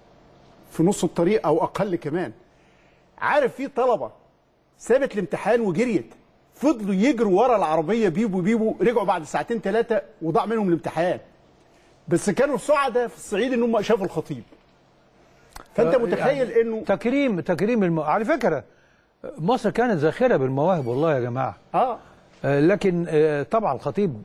في نص الطريق او اقل كمان عارف في طلبه سابت الامتحان وجريت فضلوا يجروا ورا العربيه بيبو بيبو رجعوا بعد ساعتين ثلاثه وضاع منهم الامتحان بس كانوا سعداء في الصعيد ان هم شافوا الخطيب فانت متخيل انه تكريم تكريم الم... على فكره مصر كانت زاخره بالمواهب والله يا جماعه اه آه، لكن آه، طبعا الخطيب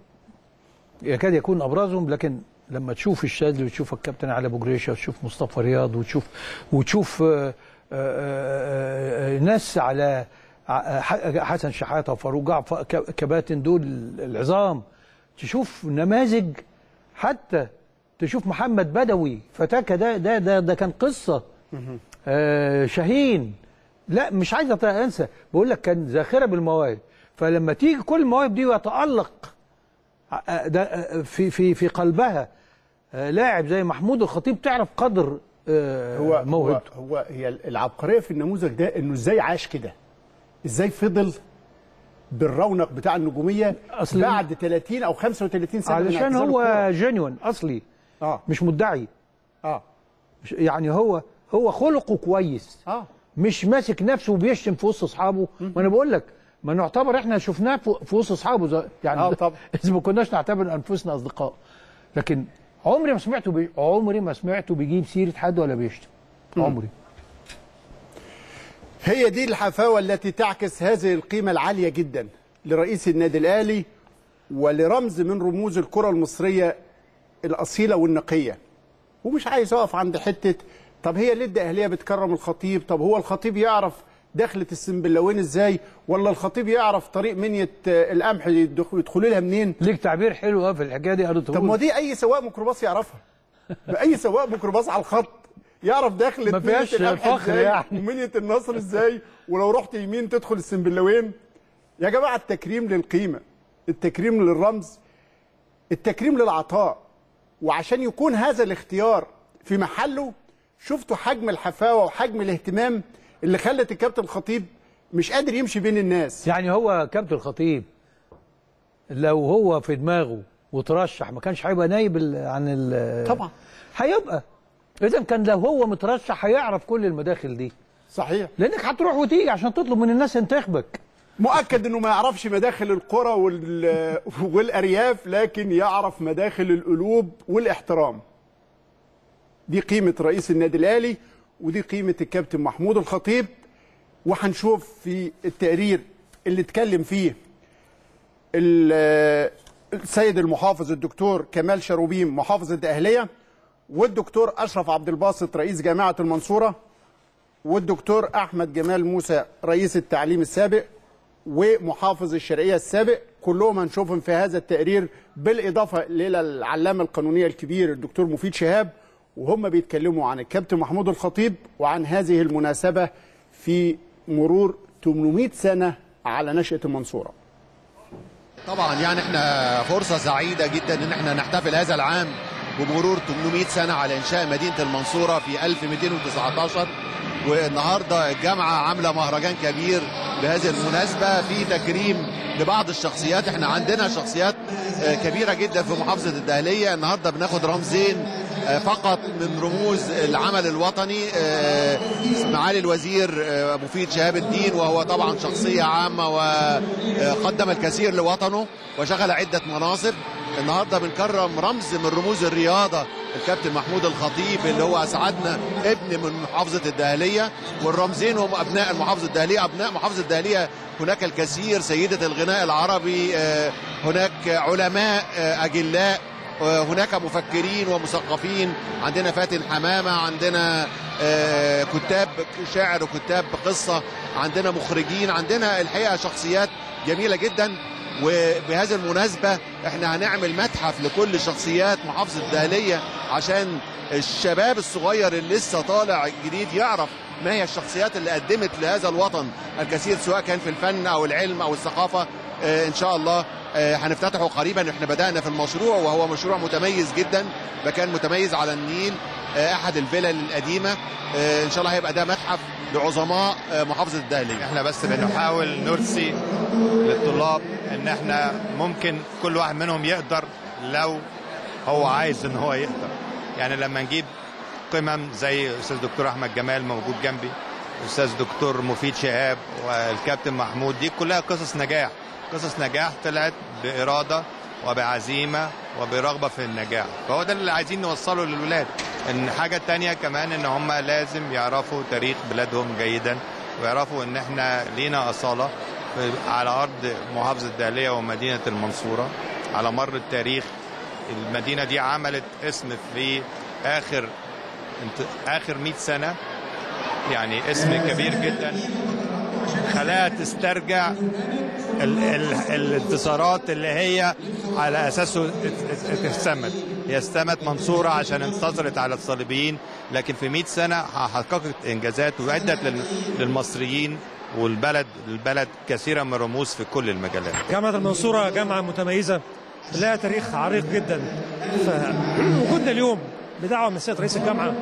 يكاد يكون ابرزهم لكن لما تشوف الشاذلي وتشوف الكابتن علي ابو جريشه وتشوف مصطفى رياض وتشوف وتشوف آه، آه، آه، آه، ناس على ع- ح- حسن شحاته وفاروق جعفر ك- كباتن دول العظام تشوف نماذج حتى تشوف محمد بدوي فتاكا ده ده ده, ده كان قصه آه شاهين لا مش عايز أت- انسى بقول لك كان ذاخره بالمواهب فلما تيجي كل المواهب دي ويتالق آه، ده آه، في في في قلبها آه، لاعب زي محمود الخطيب تعرف قدر آه، هو هو, موهبته هو هي العبقريه في النموذج ده انه ازاي عاش كده ازاي فضل بالرونق بتاع النجوميه أصل- بعد 30 او 35 سنه من علشان اعتزال هو الكرة. جينيون اصلي اه مش مدعي اه مش- يعني هو هو خلقه كويس اه مش ماسك نفسه وبيشتم في وسط اصحابه ما انا بقول لك ما نعتبر احنا شفناه في في وسط اصحابه زي- يعني آه طبعا. اذا ما كناش نعتبر انفسنا اصدقاء لكن عمري ما سمعته بي... عمري ما سمعته بيجيب سيره حد ولا بيشتم عمري هي دي الحفاوة التي تعكس هذه القيمة العالية جدا لرئيس النادي الأهلي ولرمز من رموز الكرة المصرية الأصيلة والنقية ومش عايز أقف عند حتة طب هي ليه الأهلية بتكرم الخطيب طب هو الخطيب يعرف دخلة السنبلاوين ازاي ولا الخطيب يعرف طريق منية آه، القمح يدخ- يدخلوا لها منين ليك تعبير حلو قوي في الحكايه دي قالوا طب ما دي اي سواق ميكروباص يعرفها اي سواق ميكروباص على الخط يعرف داخل ما فيهاش منية القمح فخر إزاي يعني. ومنية النصر ازاي ولو رحت يمين تدخل السنبلاوين يا جماعه التكريم للقيمه التكريم للرمز التكريم للعطاء وعشان يكون هذا الاختيار في محله شفتوا حجم الحفاوه وحجم الاهتمام اللي خلت الكابتن الخطيب مش قادر يمشي بين الناس يعني هو كابتن الخطيب لو هو في دماغه وترشح ما كانش هيبقى نايب ال- عن ال طبعا هيبقى اذا كان لو هو مترشح هيعرف كل المداخل دي صحيح لانك هتروح وتيجي عشان تطلب من الناس ان تخبك مؤكد انه ما يعرفش مداخل القرى وال... والارياف لكن يعرف مداخل القلوب والاحترام دي قيمه رئيس النادي الاهلي ودي قيمه الكابتن محمود الخطيب وهنشوف في التقرير اللي اتكلم فيه ال- السيد المحافظ الدكتور كمال شروبيم محافظ الاهليه والدكتور اشرف عبد الباسط رئيس جامعه المنصوره والدكتور احمد جمال موسى رئيس التعليم السابق ومحافظ الشرقيه السابق كلهم هنشوفهم في هذا التقرير بالاضافه الى العلامه القانونيه الكبير الدكتور مفيد شهاب وهم بيتكلموا عن الكابتن محمود الخطيب وعن هذه المناسبه في مرور 800 سنه على نشاه المنصوره طبعا يعني احنا فرصة سعيدة جدا ان احنا نحتفل هذا العام بمرور 800 سنة على انشاء مدينة المنصورة في 1219 والنهاردة الجامعة عاملة مهرجان كبير بهذه المناسبة في تكريم لبعض الشخصيات احنا عندنا شخصيات آه، كبيرة جدا في محافظة الدهلية النهاردة بناخد رمزين آه، فقط من رموز العمل الوطني آه، معالي الوزير آه، مفيد شهاب الدين وهو طبعا شخصية عامة وقدم الكثير لوطنه وشغل عدة مناصب النهارده بنكرم رمز من رموز الرياضة الكابتن محمود الخطيب اللي هو أسعدنا ابن من محافظة الدهلية والرمزين هم أبناء المحافظة الدهلية أبناء محافظة الدهلية هناك الكثير سيدة الغناء العربي آه، هناك علماء آه، أجلاء آه، هناك مفكرين ومثقفين عندنا فاتن حمامة عندنا آه، كتاب شعر وكتاب قصة عندنا مخرجين عندنا الحقيقة شخصيات جميلة جدا وبهذه المناسبة احنا هنعمل متحف لكل شخصيات محافظة الدهلية عشان الشباب الصغير اللي لسه طالع جديد يعرف ما هي الشخصيات اللي قدمت لهذا الوطن الكثير سواء كان في الفن او العلم او الثقافة آه، ان شاء الله آه، هنفتتحه قريبا احنا بدأنا في المشروع وهو مشروع متميز جدا مكان متميز على النيل آه، احد الفلل القديمة آه، ان شاء الله هيبقى ده متحف لعظماء آه، محافظة الدهلية احنا بس بنحاول نرسي للطلاب ان احنا ممكن كل واحد منهم يقدر لو هو عايز ان هو يقدر يعني لما نجيب قمم زي استاذ دكتور احمد جمال موجود جنبي استاذ دكتور مفيد شهاب والكابتن محمود دي كلها قصص نجاح قصص نجاح طلعت باراده وبعزيمه وبرغبه في النجاح فهو ده اللي عايزين نوصله للولاد ان حاجه تانية كمان ان هم لازم يعرفوا تاريخ بلادهم جيدا ويعرفوا ان احنا لينا اصاله في- على ارض محافظه الدهليه ومدينه المنصوره على مر التاريخ المدينه دي عملت اسم في اخر انت- اخر 100 سنه يعني اسم كبير جدا خلاها تسترجع ال ال الانتصارات اللي هي على اساسه ات- ات- اتسمت هي استمت منصوره عشان انتصرت على الصليبيين لكن في 100 سنه حققت انجازات وادت لل- للمصريين والبلد البلد كثيرا من الرموز في كل المجالات جامعة المنصورة جامعة متميزة لها تاريخ عريق جدا فوجودنا اليوم بدعوة من سيد رئيس الجامعة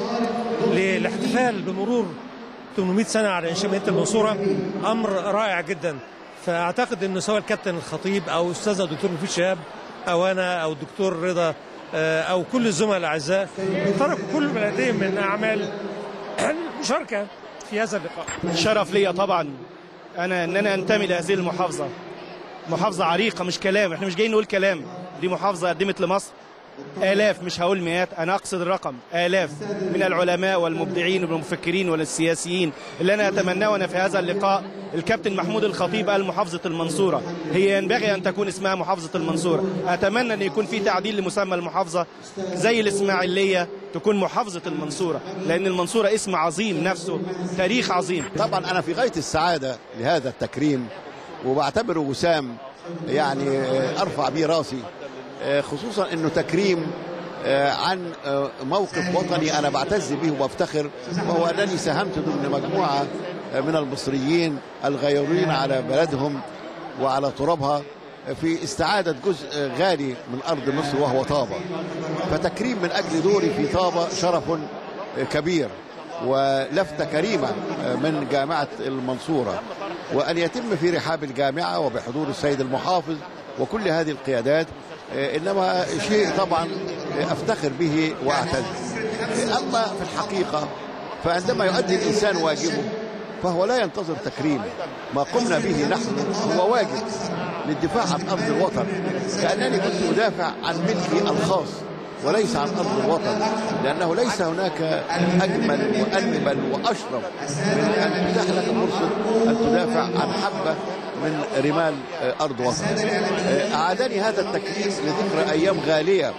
للاحتفال بمرور 800 سنة على إنشاء مدينة المنصورة أمر رائع جدا فأعتقد أنه سواء الكابتن الخطيب أو أستاذنا الدكتور مفيد شهاب أو أنا أو الدكتور رضا آه، أو كل الزملاء الأعزاء تركوا كل ما لديهم من أعمال المشاركة في هذا اللقاء شرف ليا طبعا انا ان انا انتمي لهذه المحافظه محافظه عريقه مش كلام احنا مش جايين نقول كلام دي محافظه قدمت لمصر آلاف مش هقول مئات أنا أقصد الرقم آلاف من العلماء والمبدعين والمفكرين والسياسيين اللي أنا أتمناه أنا في هذا اللقاء الكابتن محمود الخطيب قال محافظة المنصورة هي ينبغي أن تكون اسمها محافظة المنصورة أتمنى أن يكون في تعديل لمسمى المحافظة زي الإسماعيلية تكون محافظة المنصورة لأن المنصورة اسم عظيم نفسه تاريخ عظيم طبعا انا في غايه السعاده لهذا التكريم وبعتبره وسام يعني آه، ارفع بيه راسي آه، خصوصا انه تكريم آه، عن آه، موقف وطني انا بعتز به وبفتخر وهو انني ساهمت ضمن مجموعه آه، من المصريين الغيورين على بلدهم وعلى ترابها في استعادة جزء غالي من أرض مصر وهو طابة فتكريم من أجل دوري في طابة شرف كبير ولفتة كريمة من جامعة المنصورة وأن يتم في رحاب الجامعة وبحضور السيد المحافظ وكل هذه القيادات إنما شيء طبعا أفتخر به وأعتز أما في الحقيقة فعندما يؤدي الإنسان واجبه فهو لا ينتظر تكريم ما قمنا به نحن هو واجب للدفاع عن أرض الوطن كأنني كنت أدافع عن ملكي الخاص وليس عن أرض الوطن لأنه ليس هناك أجمل وأنبل وأشرف من أن تتاح لك فرصة أن تدافع عن حبة من رمال آه، أرض وطن آه، أعادني هذا التكريم لذكرى أيام غالية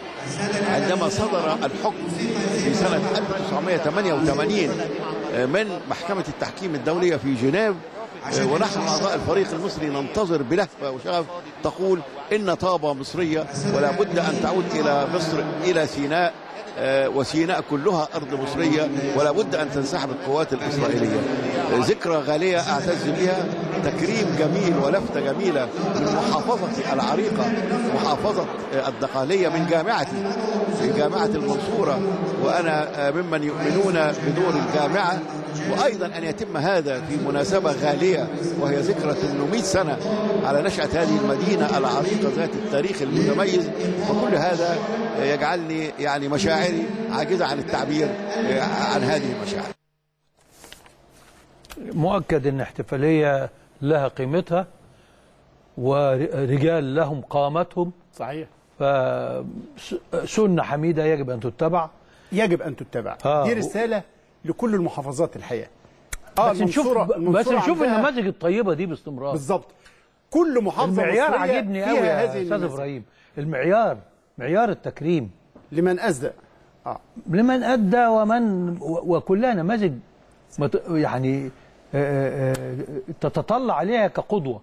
عندما صدر الحكم في سنة 1988 من محكمة التحكيم الدولية في جنيف ونحن أعضاء الفريق المصري ننتظر بلهفة وشغف تقول إن طابة مصرية ولا بد أن تعود إلى مصر إلى سيناء آه، وسيناء كلها أرض مصرية ولا بد أن تنسحب القوات الإسرائيلية آه، ذكرى غالية أعتز بها تكريم جميل ولفتة جميلة من محافظتي العريقة محافظة آه، الدقهلية من جامعتي في جامعة المنصورة وأنا آه، ممن يؤمنون بدور الجامعة وأيضا أن يتم هذا في مناسبة غالية وهي ذكرى 800 سنة على نشأة هذه المدينة العريقة ذات التاريخ المتميز وكل هذا آه، يجعلني يعني مشاعري عاجزة عن التعبير آه، عن هذه المشاعر مؤكد ان احتفاليه لها قيمتها ورجال لهم قامتهم صحيح فسنه حميده يجب ان تتبع يجب ان تتبع آه. دي رساله لكل المحافظات الحقيقه بس نشوف المنصورة- بس المنصورة نشوف عندها- النماذج الطيبه دي باستمرار بالظبط كل محافظه المعيار مصرية عاجبني فيها قوي هذه يا استاذ الميزة. ابراهيم المعيار معيار التكريم لمن اسدى اه لمن ادى ومن و- وكلها نماذج مت- يعني آه، آه، تتطلع عليها كقدوه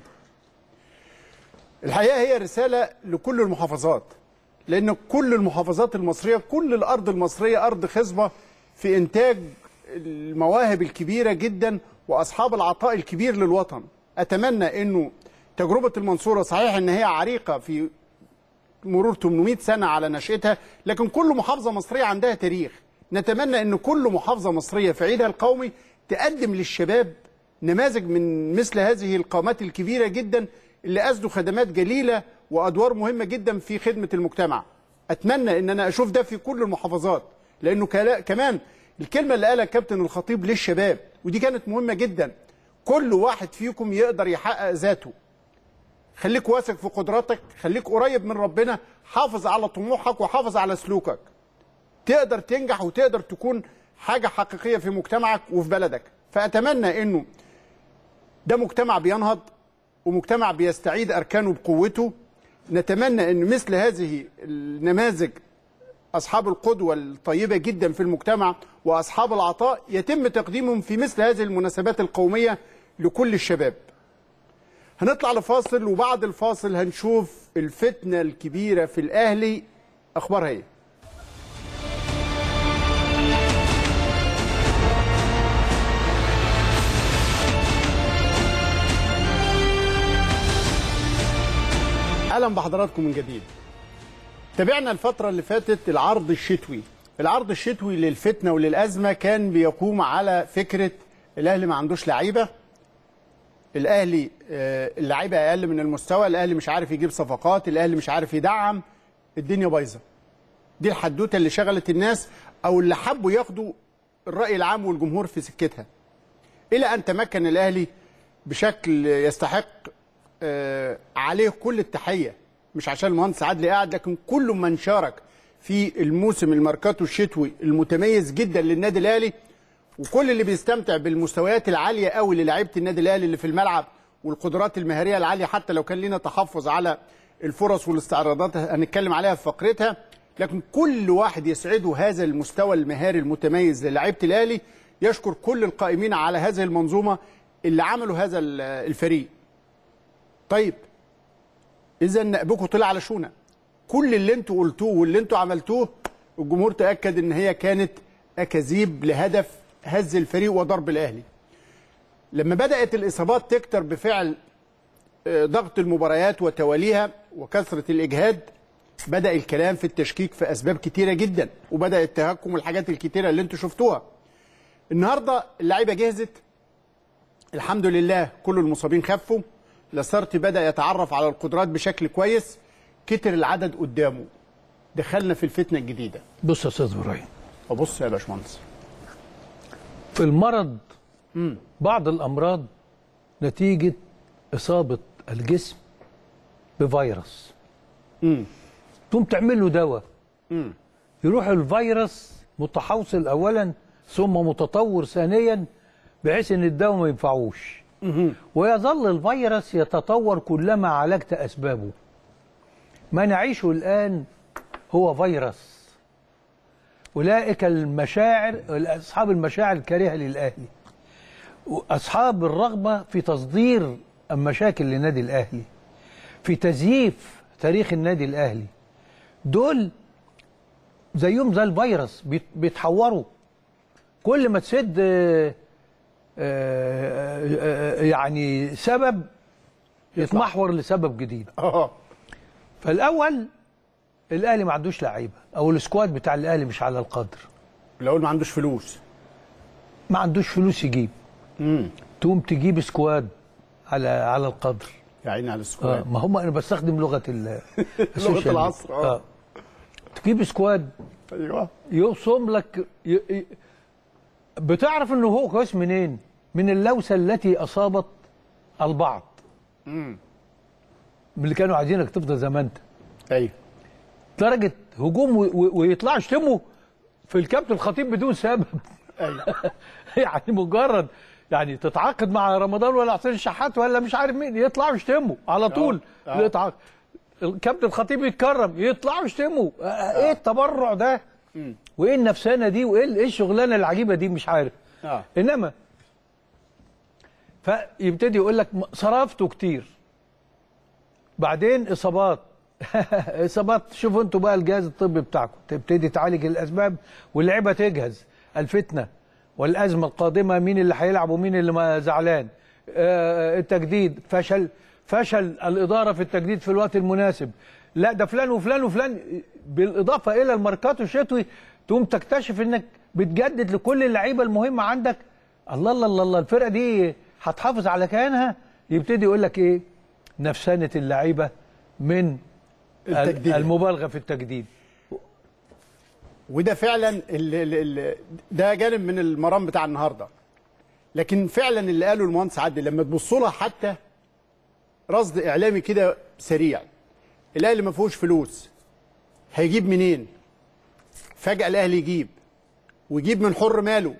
الحقيقه هي رساله لكل المحافظات لان كل المحافظات المصريه كل الارض المصريه ارض خصبه في انتاج المواهب الكبيره جدا واصحاب العطاء الكبير للوطن اتمنى انه تجربه المنصوره صحيح ان هي عريقه في مرور 800 سنه على نشاتها لكن كل محافظه مصريه عندها تاريخ نتمنى ان كل محافظه مصريه في عيدها القومي تقدم للشباب نماذج من مثل هذه القامات الكبيره جدا اللي اسدوا خدمات جليله وادوار مهمه جدا في خدمه المجتمع اتمنى ان انا اشوف ده في كل المحافظات لانه كلا- كمان الكلمه اللي قالها كابتن الخطيب للشباب ودي كانت مهمه جدا كل واحد فيكم يقدر يحقق ذاته خليك واثق في قدراتك خليك قريب من ربنا حافظ على طموحك وحافظ على سلوكك تقدر تنجح وتقدر تكون حاجة حقيقية في مجتمعك وفي بلدك فأتمنى أنه ده مجتمع بينهض ومجتمع بيستعيد أركانه بقوته نتمنى أن مثل هذه النماذج أصحاب القدوة الطيبة جدا في المجتمع وأصحاب العطاء يتم تقديمهم في مثل هذه المناسبات القومية لكل الشباب هنطلع لفاصل وبعد الفاصل هنشوف الفتنة الكبيرة في الأهلي أخبارها إيه اهلا بحضراتكم من جديد تابعنا الفترة اللي فاتت العرض الشتوي العرض الشتوي للفتنة وللأزمة كان بيقوم على فكرة الأهلي ما عندوش لعيبة الأهلي آه، اللعيبة أقل من المستوى الأهلي مش عارف يجيب صفقات الأهلي مش عارف يدعم الدنيا بايظة دي الحدوتة اللي شغلت الناس أو اللي حبوا ياخدوا الرأي العام والجمهور في سكتها إلى أن تمكن الأهلي بشكل يستحق آه، عليه كل التحيه مش عشان المهندس عادل قاعد لكن كل من شارك في الموسم الماركاتو الشتوي المتميز جدا للنادي الاهلي وكل اللي بيستمتع بالمستويات العاليه قوي للاعيبه النادي الاهلي اللي في الملعب والقدرات المهاريه العاليه حتى لو كان لنا تحفظ على الفرص والاستعراضات هنتكلم عليها في فقرتها لكن كل واحد يسعده هذا المستوى المهاري المتميز للاعيبه الاهلي يشكر كل القائمين على هذه المنظومه اللي عملوا هذا الفريق طيب اذا نقبكم طلع على شونا كل اللي انتوا قلتوه واللي انتوا عملتوه الجمهور تاكد ان هي كانت اكاذيب لهدف هز الفريق وضرب الاهلي لما بدات الاصابات تكتر بفعل آه، ضغط المباريات وتواليها وكثره الاجهاد بدا الكلام في التشكيك في اسباب كتيره جدا وبدا التهكم والحاجات الكتيره اللي انتوا شفتوها النهارده اللعيبه جهزت الحمد لله كل المصابين خفوا لاسارتي بدا يتعرف على القدرات بشكل كويس كتر العدد قدامه دخلنا في الفتنه الجديده بص يا استاذ ابراهيم ابص يا باشمهندس في المرض بعض الامراض نتيجه اصابه الجسم بفيروس امم تقوم تعمل له دواء امم يروح الفيروس متحوصل اولا ثم متطور ثانيا بحيث ان الدواء ما ينفعوش ويظل الفيروس يتطور كلما عالجت اسبابه ما نعيشه الان هو فيروس اولئك المشاعر اصحاب المشاعر الكريهه للاهلي واصحاب الرغبه في تصدير المشاكل للنادي الاهلي في تزييف تاريخ النادي الاهلي دول زيهم زي الفيروس بيت- بيتحوروا كل ما تسد آه، آه، آه، يعني سبب يتمحور لسبب جديد اه فالاول الاهلي ما عندوش لعيبه او السكواد بتاع الاهلي مش على القدر الاول ما عندوش فلوس ما عندوش فلوس يجيب امم تقوم تجيب سكواد على على القدر يا عيني على آه السكواد ما هم انا بستخدم لغه ال السوشيال العصر، ميديا. آه. تجيب سكواد ايوه يقسم لك ي... ي... بتعرف انه هو كويس منين؟ من اللوسه التي اصابت البعض امم من اللي كانوا عايزينك تفضل زي ما انت ايوه درجه هجوم و... و... ويطلعوا يشتموا في الكابتن الخطيب بدون سبب ايوه يعني مجرد يعني تتعاقد مع رمضان ولا حسين الشحات ولا مش عارف مين يطلعوا يشتموا على طول آه. يتعاقد الكابتن الخطيب يتكرم يطلعوا يشتموا آه، ايه التبرع ده وايه النفسانه دي وايه ال- ايه الشغلانه العجيبه دي مش عارف اه انما فيبتدي يقول لك م- صرفته كتير بعدين اصابات اصابات شوفوا انتوا بقى الجهاز الطبي بتاعكم تبتدي تعالج الاسباب واللعيبه تجهز الفتنه والازمه القادمه مين اللي هيلعب ومين اللي ما زعلان آه، التجديد فشل فشل الاداره في التجديد في الوقت المناسب لا ده فلان وفلان وفلان بالاضافه الى الماركات الشتوي تقوم تكتشف انك بتجدد لكل اللعيبه المهمه عندك الله الله الله, الله الفرقه دي هتحافظ على كيانها يبتدي يقول لك ايه نفسانه اللعيبه من التجديد. المبالغه في التجديد وده فعلا ال ال ال ده جانب من المرام بتاع النهارده لكن فعلا اللي قاله المهندس عادل لما تبص لها حتى رصد اعلامي كده سريع الاهلي ما فيهوش فلوس هيجيب منين فجاه الاهلي يجيب ويجيب من حر ماله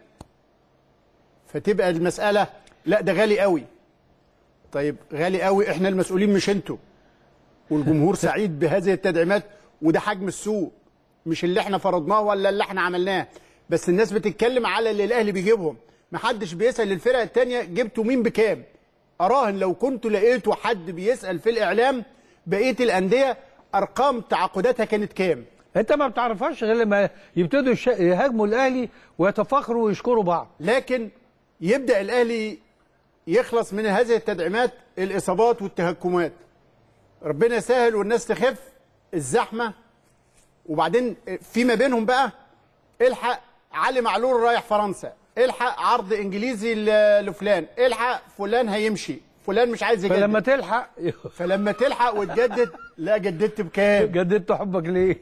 فتبقى المساله لا ده غالي قوي طيب غالي قوي احنا المسؤولين مش انتوا والجمهور سعيد بهذه التدعيمات وده حجم السوق مش اللي احنا فرضناه ولا اللي احنا عملناه بس الناس بتتكلم على اللي الاهلي بيجيبهم محدش بيسال الفرق التانية جبتوا مين بكام اراهن لو كنت لقيتوا حد بيسال في الاعلام بقيه الانديه ارقام تعاقداتها كانت كام انت ما بتعرفهاش غير لما يبتدوا يش- يهاجموا الاهلي ويتفاخروا ويشكروا بعض لكن يبدا الاهلي يخلص من هذه التدعيمات الاصابات والتهكمات ربنا يسهل والناس تخف الزحمه وبعدين فيما بينهم بقى الحق علي معلول رايح فرنسا الحق عرض انجليزي ل- لفلان الحق فلان هيمشي فلان مش عايز يجدد فلما تلحق فلما تلحق وتجدد لا جددت بكام جددت حبك ليه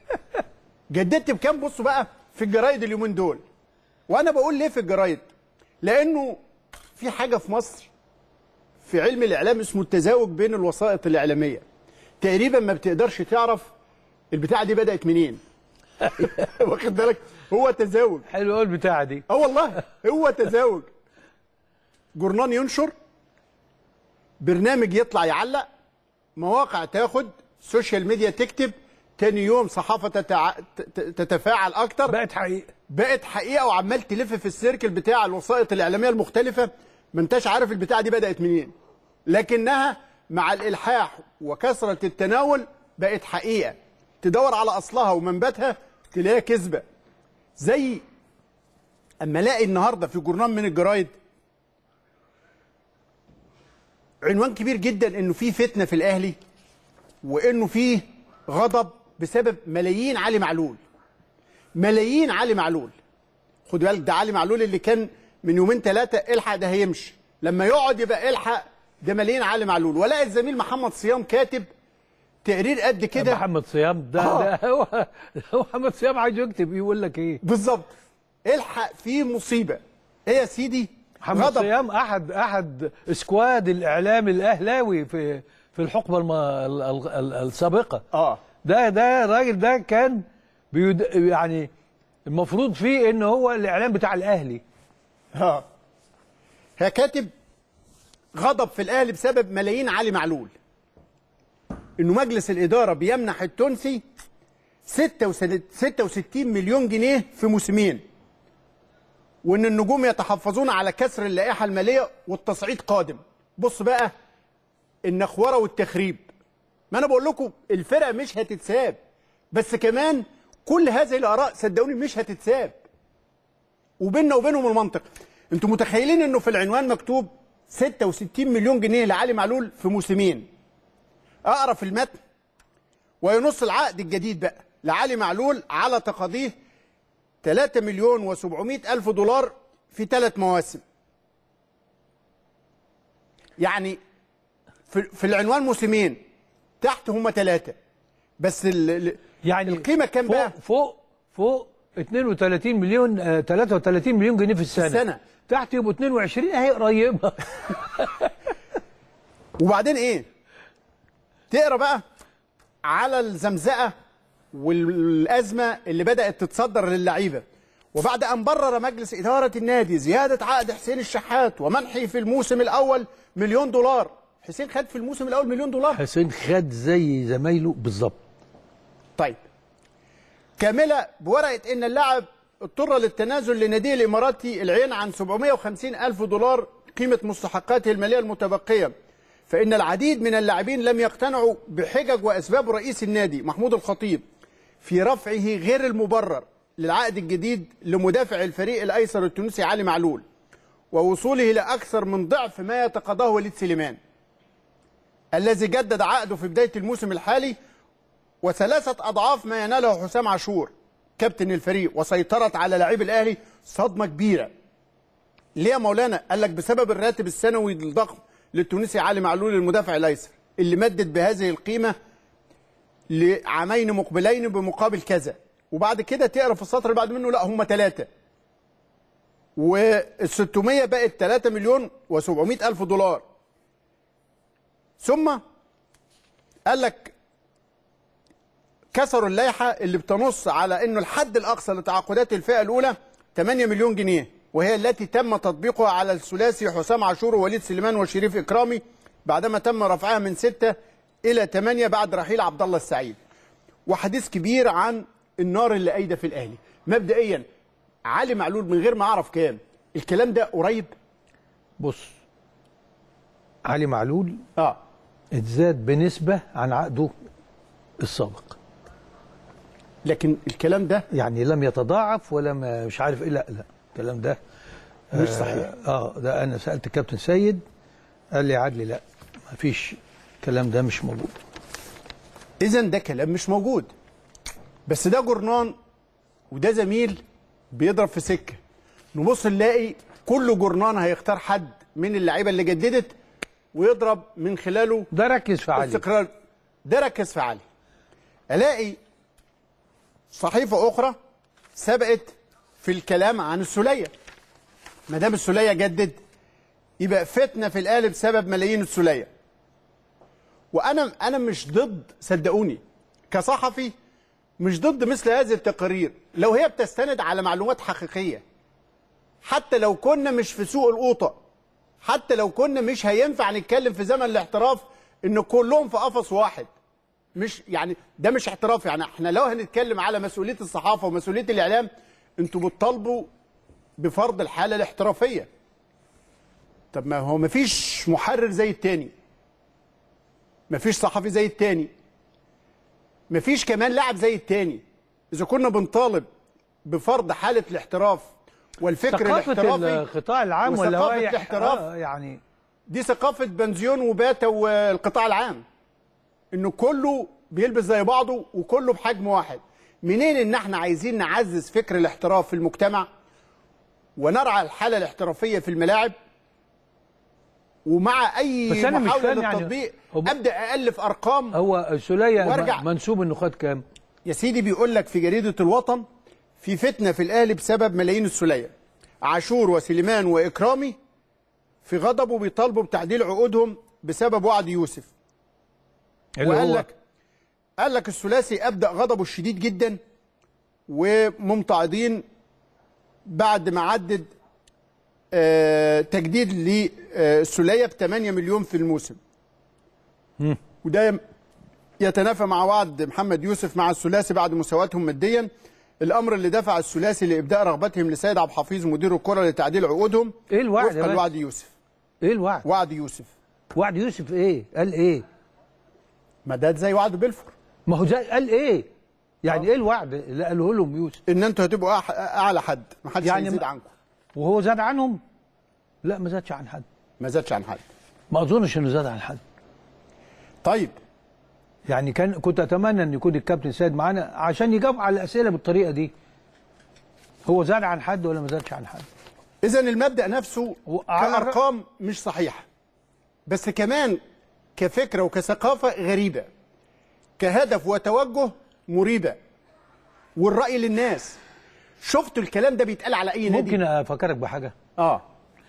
جددت بكام بصوا بقى في الجرايد اليومين دول وانا بقول ليه في الجرايد لانه في حاجه في مصر في علم الاعلام اسمه التزاوج بين الوسائط الاعلاميه تقريبا ما بتقدرش تعرف البتاعه دي بدات منين واخد بالك هو تزاوج حلو قوي البتاعه دي اه والله هو تزاوج جورنان ينشر برنامج يطلع يعلق مواقع تاخد سوشيال ميديا تكتب تاني يوم صحافه تتع... ت- تتفاعل اكتر بقت حقيقه بقت حقيقه وعمال تلف في السيركل بتاع الوسائط الاعلاميه المختلفه ما انتش عارف البتاعه دي بدات منين لكنها مع الالحاح وكثره التناول بقت حقيقه تدور على اصلها ومنبتها تلاقيها كذبه زي اما الاقي النهارده في جورنال من الجرايد عنوان كبير جدا انه في فتنه في الاهلي وانه في غضب بسبب ملايين علي معلول ملايين علي معلول خد بالك ده علي معلول اللي كان من يومين ثلاثه الحق ده هيمشي لما يقعد يبقى الحق ده ملايين علي معلول ولاقي الزميل محمد صيام كاتب تقرير قد كده محمد صيام ده, آه. ده هو هو محمد صيام عايز يكتب يقول لك ايه بالظبط الحق في مصيبه ايه يا سيدي محمد غضب صيام احد احد سكواد الاعلام الاهلاوي في في الحقبه الم... ال- ال- ال- السابقه اه ده ده الراجل ده كان بيد... يعني المفروض فيه ان هو الاعلام بتاع الاهلي اه هي كاتب غضب في الاهلي بسبب ملايين علي معلول انه مجلس الاداره بيمنح التونسي 66 مليون جنيه في موسمين وان النجوم يتحفظون على كسر اللائحه الماليه والتصعيد قادم بص بقى النخوره والتخريب ما انا بقول لكم الفرقه مش هتتساب بس كمان كل هذه الاراء صدقوني مش هتتساب وبيننا وبينهم المنطق انتوا متخيلين انه في العنوان مكتوب 66 مليون جنيه لعلي معلول في موسمين اقرا في المتن وينص العقد الجديد بقى لعلي معلول على تقاضيه 3 مليون و700 الف دولار في ثلاث مواسم يعني في, في العنوان موسمين تحت هم ثلاثه بس ال ال يعني القيمه كام فوق بقى فوق فوق 32 مليون آه 33 مليون جنيه في السنه السنة. تحت يبقوا 22 اهي قريبه وبعدين ايه تقرا بقى على الزمزقه والازمه اللي بدات تتصدر للعيبه وبعد ان برر مجلس اداره النادي زياده عقد حسين الشحات ومنحه في الموسم الاول مليون دولار حسين خد في الموسم الاول مليون دولار حسين خد زي زمايله بالظبط طيب كامله بورقه ان اللاعب اضطر للتنازل لناديه الاماراتي العين عن 750 الف دولار قيمه مستحقاته الماليه المتبقيه فان العديد من اللاعبين لم يقتنعوا بحجج واسباب رئيس النادي محمود الخطيب في رفعه غير المبرر للعقد الجديد لمدافع الفريق الايسر التونسي علي معلول ووصوله لاكثر من ضعف ما يتقاضاه وليد سليمان الذي جدد عقده في بدايه الموسم الحالي وثلاثة أضعاف ما يناله حسام عاشور كابتن الفريق وسيطرت على لاعبي الأهلي صدمة كبيرة ليه يا مولانا؟ قال لك بسبب الراتب السنوي الضخم للتونسي علي معلول المدافع الأيسر اللي مدد بهذه القيمة لعامين مقبلين بمقابل كذا وبعد كده تقرا في السطر اللي بعد منه لا هم ثلاثة وال 600 بقت 3 مليون و700 ألف دولار ثم قال لك كسروا اللائحه اللي بتنص على انه الحد الاقصى لتعاقدات الفئه الاولى 8 مليون جنيه وهي التي تم تطبيقها على الثلاثي حسام عاشور ووليد سليمان وشريف اكرامي بعدما تم رفعها من 6 الى 8 بعد رحيل عبد الله السعيد وحديث كبير عن النار اللي قايده في الاهلي مبدئيا علي معلول من غير ما اعرف كام الكلام ده قريب بص علي معلول اه اتزاد بنسبة عن عقده السابق لكن الكلام ده يعني لم يتضاعف ولا ما مش عارف ايه لا لا الكلام ده مش صحيح اه ده انا سالت كابتن سيد قال لي عدلي لا ما فيش الكلام ده مش موجود اذا ده كلام مش موجود بس ده جورنان وده زميل بيضرب في سكه نبص نلاقي كل جورنان هيختار حد من اللعيبه اللي جددت ويضرب من خلاله ده ركز في علي استقرار ده ركز في علي الاقي صحيفه اخرى سبقت في الكلام عن السوليه ما دام السوليه جدد يبقى فتنه في الاهلي بسبب ملايين السوليه وانا انا مش ضد صدقوني كصحفي مش ضد مثل هذه التقارير لو هي بتستند على معلومات حقيقيه حتى لو كنا مش في سوق القوطه حتى لو كنا مش هينفع نتكلم في زمن الاحتراف ان كلهم في قفص واحد مش يعني ده مش احتراف يعني احنا لو هنتكلم على مسؤوليه الصحافه ومسؤوليه الاعلام انتوا بتطالبوا بفرض الحاله الاحترافيه طب ما هو مفيش محرر زي التاني مفيش صحفي زي التاني مفيش كمان لاعب زي التاني اذا كنا بنطالب بفرض حاله الاحتراف والفكر ثقافة الاحترافي القطاع العام ولا وثقافة هو يح- الاحتراف. آه يعني دي ثقافة بنزيون وباتا والقطاع العام انه كله بيلبس زي بعضه وكله بحجم واحد منين ان احنا عايزين نعزز فكر الاحتراف في المجتمع ونرعى الحالة الاحترافية في الملاعب ومع بس اي أنا مش محاولة فاهم يعني للتطبيق هو- ابدا الف ارقام هو سولية وارجع. م- منسوب انه خد كام؟ يا سيدي بيقول لك في جريدة الوطن في فتنة في الأهلي بسبب ملايين السولية عاشور وسليمان وإكرامي في غضبه بيطالبوا بتعديل عقودهم بسبب وعد يوسف اللي وقال هو لك قال لك الثلاثي أبدأ غضبه الشديد جدا وممتعضين بعد ما عدد آه، تجديد للسولية ب 8 مليون في الموسم وده يم- يتنافى مع وعد محمد يوسف مع الثلاثي بعد مساواتهم ماديا الامر اللي دفع الثلاثي لابداء رغبتهم لسيد عبد الحفيظ مدير الكره لتعديل عقودهم ايه الوعد يا وفقا باشا؟ لوعد يوسف ايه الوعد؟ وعد يوسف وعد يوسف ايه؟ قال ايه؟ ما ده زي وعد بلفور ما هو زي قال ايه؟ يعني ايه الوعد اللي قاله لهم يوسف؟ ان انتوا هتبقوا أح- اعلى حد ما حدش يعني هيزيد ما- عنكم وهو زاد عنهم؟ لا ما زادش عن حد ما زادش عن حد ما اظنش انه زاد عن حد طيب يعني كان كنت اتمنى ان يكون الكابتن سيد معانا عشان يجاوب على الاسئله بالطريقه دي هو زاد عن حد ولا ما زادش عن حد اذا المبدا نفسه وعلى- كارقام مش صحيحه بس كمان كفكره وكثقافه غريبه كهدف وتوجه مريبه والراي للناس شفتوا الكلام ده بيتقال على اي نادي ممكن افكرك بحاجه اه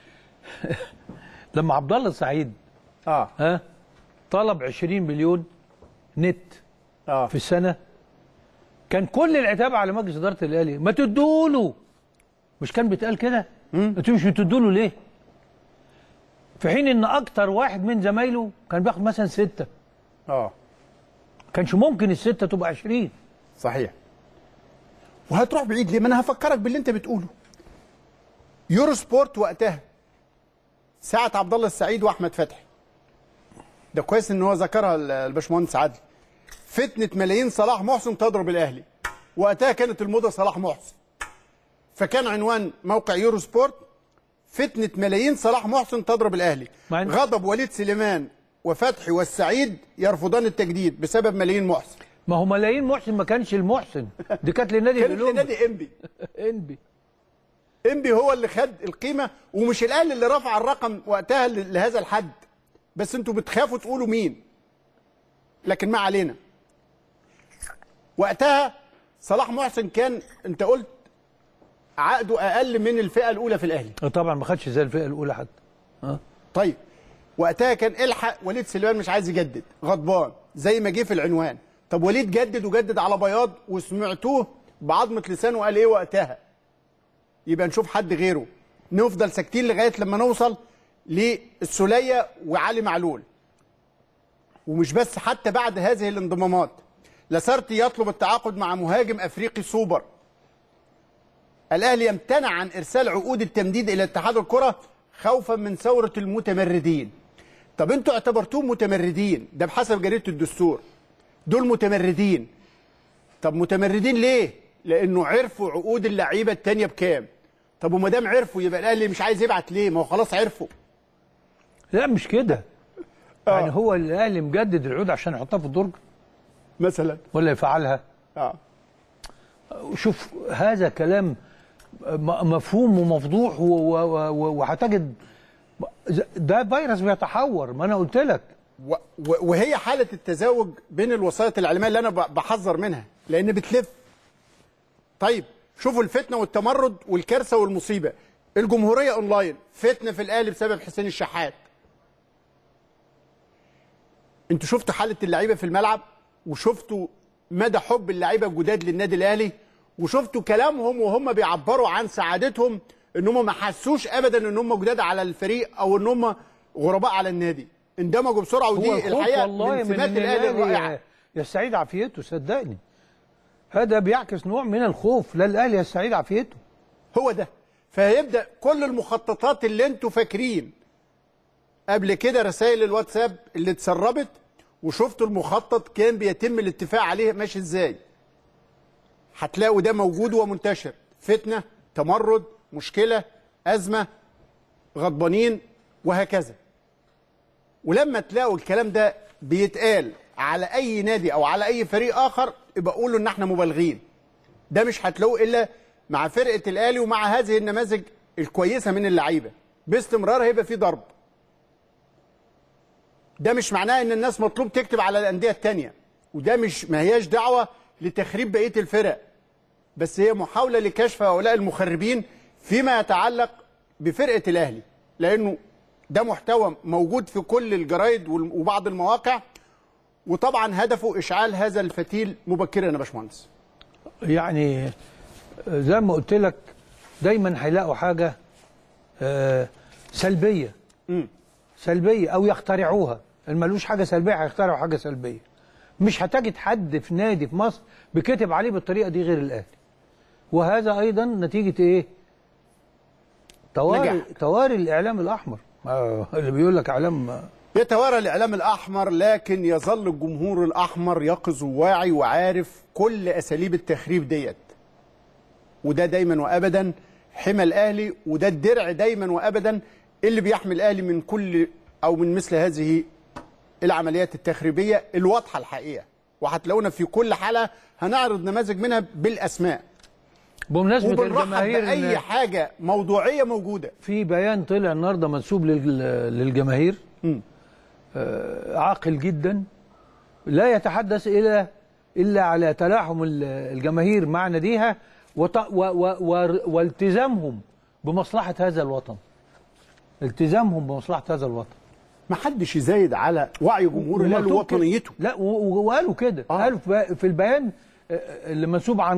لما عبد الله السعيد اه ها طلب 20 مليون نت اه في السنه كان كل العتاب على مجلس اداره الاهلي ما تدوا له مش كان بيتقال كده انتوا مش بتدوا له ليه في حين ان اكتر واحد من زمايله كان بياخد مثلا ستة اه كانش ممكن الستة تبقى 20 صحيح وهتروح بعيد ليه ما انا هفكرك باللي انت بتقوله يورو سبورت وقتها ساعة عبد الله السعيد واحمد فتحي ده كويس ان هو ذكرها ال- الباشمهندس عادل فتنة ملايين صلاح محسن تضرب الاهلي وقتها كانت الموضة صلاح محسن فكان عنوان موقع يورو سبورت فتنة ملايين صلاح محسن تضرب الاهلي مع إن- غضب وليد سليمان وفتحي والسعيد يرفضان التجديد بسبب ملايين محسن ما هو ملايين محسن ما كانش المحسن دي كانت للنادي كانت الاولمبي لنادي انبي انبي انبي هو اللي خد القيمه ومش الاهلي اللي رفع الرقم وقتها ل- لهذا الحد بس انتوا بتخافوا تقولوا مين لكن ما علينا وقتها صلاح محسن كان انت قلت عقده اقل من الفئه الاولى في الاهلي طبعا ما خدش زي الفئه الاولى حتى طيب وقتها كان الحق وليد سليمان مش عايز يجدد غضبان زي ما جه في العنوان طب وليد جدد وجدد على بياض وسمعتوه بعظمه لسانه قال ايه وقتها يبقى نشوف حد غيره نفضل ساكتين لغايه لما نوصل للسوليه وعلي معلول ومش بس حتى بعد هذه الانضمامات لاسارتي يطلب التعاقد مع مهاجم افريقي سوبر الاهلي يمتنع عن ارسال عقود التمديد الى اتحاد الكره خوفا من ثوره المتمردين طب انتوا اعتبرتوهم متمردين ده بحسب جريده الدستور دول متمردين طب متمردين ليه لانه عرفوا عقود اللعيبه التانية بكام طب وما دام عرفوا يبقى الاهلي مش عايز يبعت ليه ما هو خلاص عرفوا لا مش كده يعني هو الاهلي مجدد العقود عشان يحطها في الدرج مثلا ولا يفعلها اه شوف هذا كلام م- مفهوم ومفضوح و- و- و- وهتجد ده فيروس بيتحور ما انا قلت لك و- و- وهي حاله التزاوج بين الوسائط الاعلاميه اللي انا ب- بحذر منها لان بتلف طيب شوفوا الفتنه والتمرد والكارثه والمصيبه الجمهوريه اونلاين فتنه في الاهلي بسبب حسين الشحات انتوا شفتوا حاله اللعيبه في الملعب وشفتوا مدى حب اللعيبه الجداد للنادي الاهلي وشفتوا كلامهم وهم بيعبروا عن سعادتهم ان هم ما حسوش ابدا ان هم جداد على الفريق او ان هم غرباء على النادي اندمجوا بسرعه هو ودي الخوف الحقيقه والله من من سمات إن الاهلي الرائعه الاهلي يستعيد عافيته صدقني هذا بيعكس نوع من الخوف لا الاهلي يستعيد عافيته هو ده فهيبدا كل المخططات اللي انتوا فاكرين قبل كده رسائل الواتساب اللي اتسربت وشفتوا المخطط كان بيتم الاتفاق عليه ماشي ازاي هتلاقوا ده موجود ومنتشر فتنه تمرد مشكله ازمه غضبانين وهكذا ولما تلاقوا الكلام ده بيتقال على اي نادي او على اي فريق اخر يبقى قولوا ان احنا مبالغين ده مش هتلاقوه الا مع فرقه الاهلي ومع هذه النماذج الكويسه من اللعيبه باستمرار هيبقى في ضرب ده مش معناه ان الناس مطلوب تكتب على الانديه التانية وده مش ما هياش دعوه لتخريب بقيه الفرق بس هي محاوله لكشف هؤلاء المخربين فيما يتعلق بفرقه الاهلي لانه ده محتوى موجود في كل الجرايد وال- وبعض المواقع وطبعا هدفه اشعال هذا الفتيل مبكرا يا باشمهندس يعني زي ما قلت لك دايما هيلاقوا حاجه آه، سلبيه سلبيه او يخترعوها اللي ملوش حاجه سلبيه هيخترعوا حاجه سلبيه مش هتجد حد في نادي في مصر بكتب عليه بالطريقه دي غير الاهلي وهذا ايضا نتيجه ايه تواري نجاح. تواري الاعلام الاحمر آه، اللي بيقول لك اعلام يتوارى الاعلام الاحمر لكن يظل الجمهور الاحمر يقظ وواعي وعارف كل اساليب التخريب ديت وده دايما وابدا حمى الاهلي وده الدرع دايما وابدا اللي بيحمي الاهلي من كل او من مثل هذه العمليات التخريبيه الواضحه الحقيقه وهتلاقونا في كل حلقه هنعرض نماذج منها بالاسماء بمناسبه وبنرحب الجماهير باي إن حاجه موضوعيه موجوده في بيان طلع النهارده منسوب لل- للجماهير آه، عاقل جدا لا يتحدث الى الا على تلاحم ال- الجماهير مع ناديها وط- و- و- و- والتزامهم بمصلحه هذا الوطن التزامهم بمصلحه هذا الوطن ما حدش يزايد على وعي جمهور الاهلي ومكتوب كده- ووطنيته لا و- و- وقالوا كده آه. قالوا في في البيان آه، اللي منسوب عن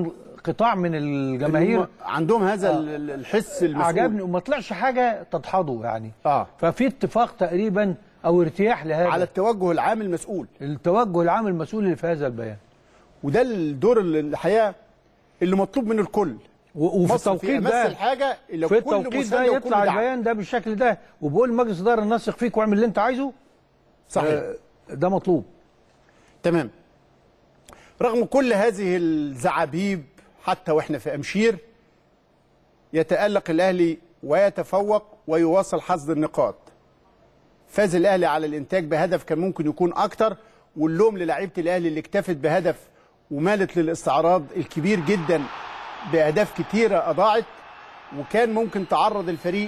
قطاع من الجماهير هم عندهم هذا ال- ال- الحس المسؤول عجبني وما طلعش حاجه تدحضه يعني اه ففي اتفاق تقريبا او ارتياح لهذا على التوجه العام المسؤول التوجه العام المسؤول اللي في هذا البيان وده الدور اللي الحقيقه اللي مطلوب من الكل و- وفي مصر التوقيت أمس ده الحاجه اللي في كل التوقيت مساندة ده وكل يطلع دعم. البيان ده بالشكل ده وبقول مجلس اداره نثق فيك واعمل اللي انت عايزه صحيح آه، ده مطلوب تمام رغم كل هذه الزعابيب حتى واحنا في امشير يتالق الاهلي ويتفوق ويواصل حصد النقاط فاز الاهلي على الانتاج بهدف كان ممكن يكون اكتر واللوم للاعيبه الاهلي اللي اكتفت بهدف ومالت للاستعراض الكبير جدا باهداف كتيره اضاعت وكان ممكن تعرض الفريق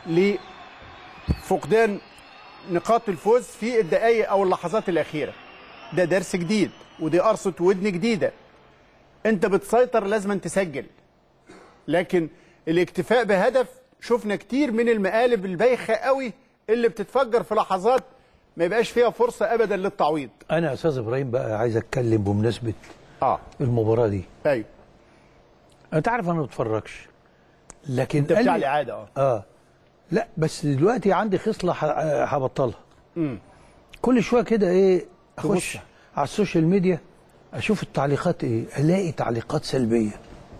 لفقدان نقاط الفوز في الدقائق او اللحظات الاخيره ده درس جديد ودي قرصه ودن جديده انت بتسيطر لازم أن تسجل لكن الاكتفاء بهدف شفنا كتير من المقالب البايخه قوي اللي بتتفجر في لحظات ما يبقاش فيها فرصه ابدا للتعويض انا يا استاذ ابراهيم بقى عايز اتكلم بمناسبه اه المباراه دي ايوه انت عارف انا ما بتفرجش لكن انت قال بتاع لي- الاعاده اه اه لا بس دلوقتي عندي خصله ح- آه، هبطلها امم كل شويه كده ايه اخش تبص. على السوشيال ميديا اشوف التعليقات ايه الاقي تعليقات سلبيه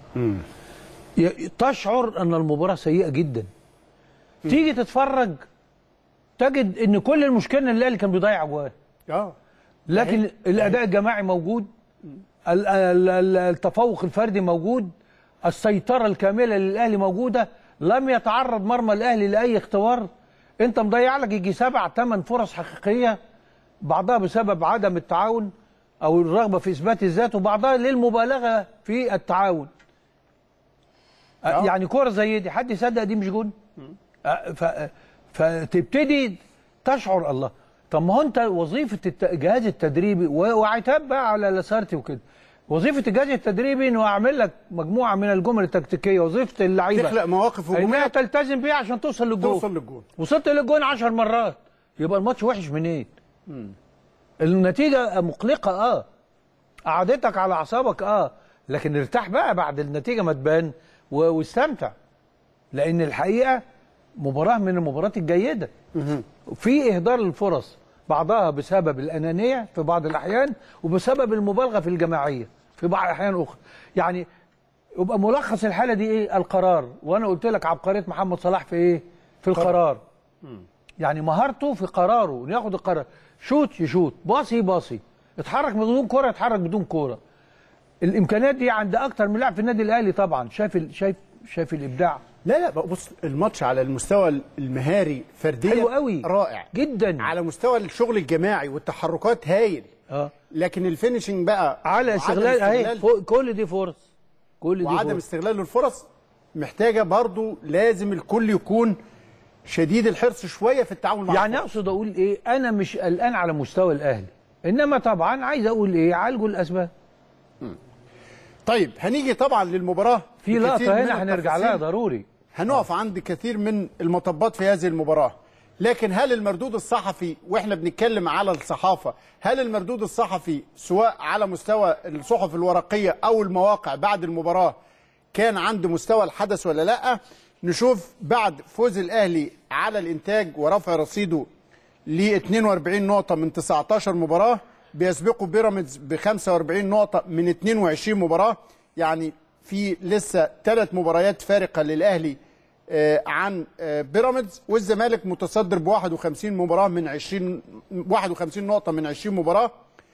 ي- تشعر ان المباراه سيئه جدا تيجي تتفرج تجد ان كل المشكله ان الاهلي كان بيضيع اجوان اه لكن الاداء الجماعي موجود ال- ال- ال- التفوق الفردي موجود السيطره الكامله للاهلي موجوده لم يتعرض مرمى الاهلي لاي اختبار انت مضيع لك يجي سبع ثمان فرص حقيقيه بعضها بسبب عدم التعاون او الرغبه في اثبات الذات وبعضها للمبالغه في التعاون آه. يعني كوره زي دي حد يصدق دي مش جون آه، ف- فتبتدي تشعر الله طب ما هو انت وظيفه الت- الجهاز التدريبي و- وعتاب بقى على لاسارتي وكده وظيفه الجهاز التدريبي انه يعمل لك مجموعه من الجمل التكتيكيه وظيفه اللعيبه تخلق مواقف انها هجوميه تلتزم بيها عشان توصل للجول توصل للجول وصلت للجون 10 مرات يبقى الماتش وحش منين؟ النتيجه مقلقه اه قعدتك على اعصابك اه لكن ارتاح بقى بعد النتيجه ما تبان و- واستمتع لان الحقيقه مباراه من المباريات الجيده في اهدار الفرص بعضها بسبب الانانيه في بعض الاحيان وبسبب المبالغه في الجماعيه في بعض الاحيان اخرى يعني يبقى ملخص الحاله دي ايه القرار وانا قلت لك عبقريه محمد صلاح في ايه في القرار يعني مهارته في قراره انه ياخد القرار شوت يشوت باصي باصي اتحرك بدون كوره يتحرك بدون كوره الامكانيات دي عند اكتر من لاعب في النادي الاهلي طبعا شايف ال- شايف شايف الابداع لا لا بص الماتش على المستوى المهاري فرديا حلو قوي رائع جدا على مستوى الشغل الجماعي والتحركات هايل اه لكن الفينشنج بقى على وعدم استغلال اهي استغلال- فوق- كل دي فرص كل دي وعدم فرص استغلال الفرص محتاجه برضو لازم الكل يكون شديد الحرص شويه في التعامل مع يعني الفرص. اقصد اقول ايه انا مش قلقان على مستوى الاهلي انما طبعا عايز اقول ايه عالجوا الاسباب طيب هنيجي طبعا للمباراه في بكثير من لقطه هنا هنرجع لها التفاصيل. ضروري هنقف عند كثير من المطبات في هذه المباراة لكن هل المردود الصحفي واحنا بنتكلم على الصحافة هل المردود الصحفي سواء على مستوى الصحف الورقية او المواقع بعد المباراة كان عند مستوى الحدث ولا لا نشوف بعد فوز الاهلي على الانتاج ورفع رصيده ل 42 نقطة من 19 مباراة بيسبقوا بيراميدز ب 45 نقطة من 22 مباراة يعني في لسه ثلاث مباريات فارقة للأهلي آه، عن آه، بيراميدز والزمالك متصدر ب 51 مباراة من 20 51 نقطة من 20 مباراة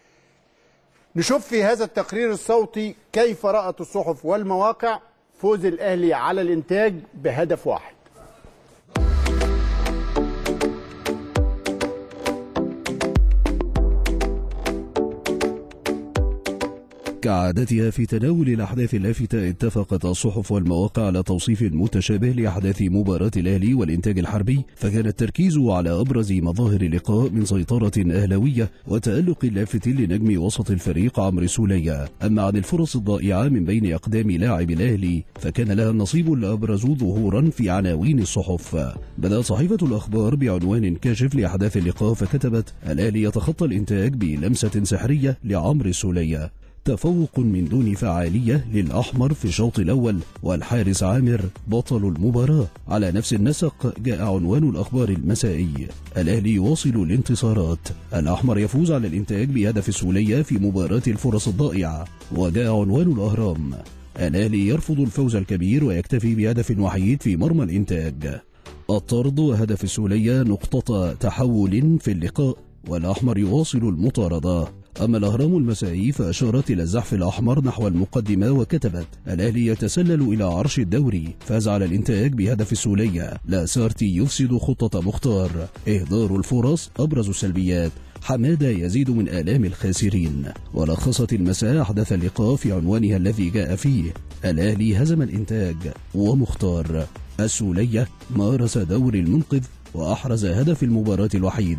نشوف في هذا التقرير الصوتي كيف رأت الصحف والمواقع فوز الأهلي على الإنتاج بهدف واحد كعادتها في تناول الأحداث اللافتة اتفقت الصحف والمواقع على توصيف متشابه لأحداث مباراة الأهلي والإنتاج الحربي فكان التركيز على أبرز مظاهر اللقاء من سيطرة أهلوية وتألق لافت لنجم وسط الفريق عمرو سولية أما عن الفرص الضائعة من بين أقدام لاعب الأهلي فكان لها النصيب الأبرز ظهورا في عناوين الصحف بدأت صحيفة الأخبار بعنوان كاشف لأحداث اللقاء فكتبت الأهلي يتخطى الإنتاج بلمسة سحرية لعمرو سولية تفوق من دون فعالية للأحمر في الشوط الأول والحارس عامر بطل المباراة على نفس النسق جاء عنوان الأخبار المسائي الأهلي يواصل الانتصارات الأحمر يفوز على الإنتاج بهدف السولية في مباراة الفرص الضائعة وجاء عنوان الأهرام الأهلي يرفض الفوز الكبير ويكتفي بهدف وحيد في مرمى الإنتاج الطرد وهدف السولية نقطة تحول في اللقاء والأحمر يواصل المطاردة أما الأهرام المسائي فأشارت إلى الزحف الأحمر نحو المقدمة وكتبت الأهلي يتسلل إلى عرش الدوري فاز على الإنتاج بهدف السولية لا سارتي يفسد خطة مختار إهدار الفرص أبرز السلبيات حمادة يزيد من آلام الخاسرين ولخصت المساء أحداث اللقاء في عنوانها الذي جاء فيه الأهلي هزم الإنتاج ومختار السولية مارس دور المنقذ وأحرز هدف المباراة الوحيد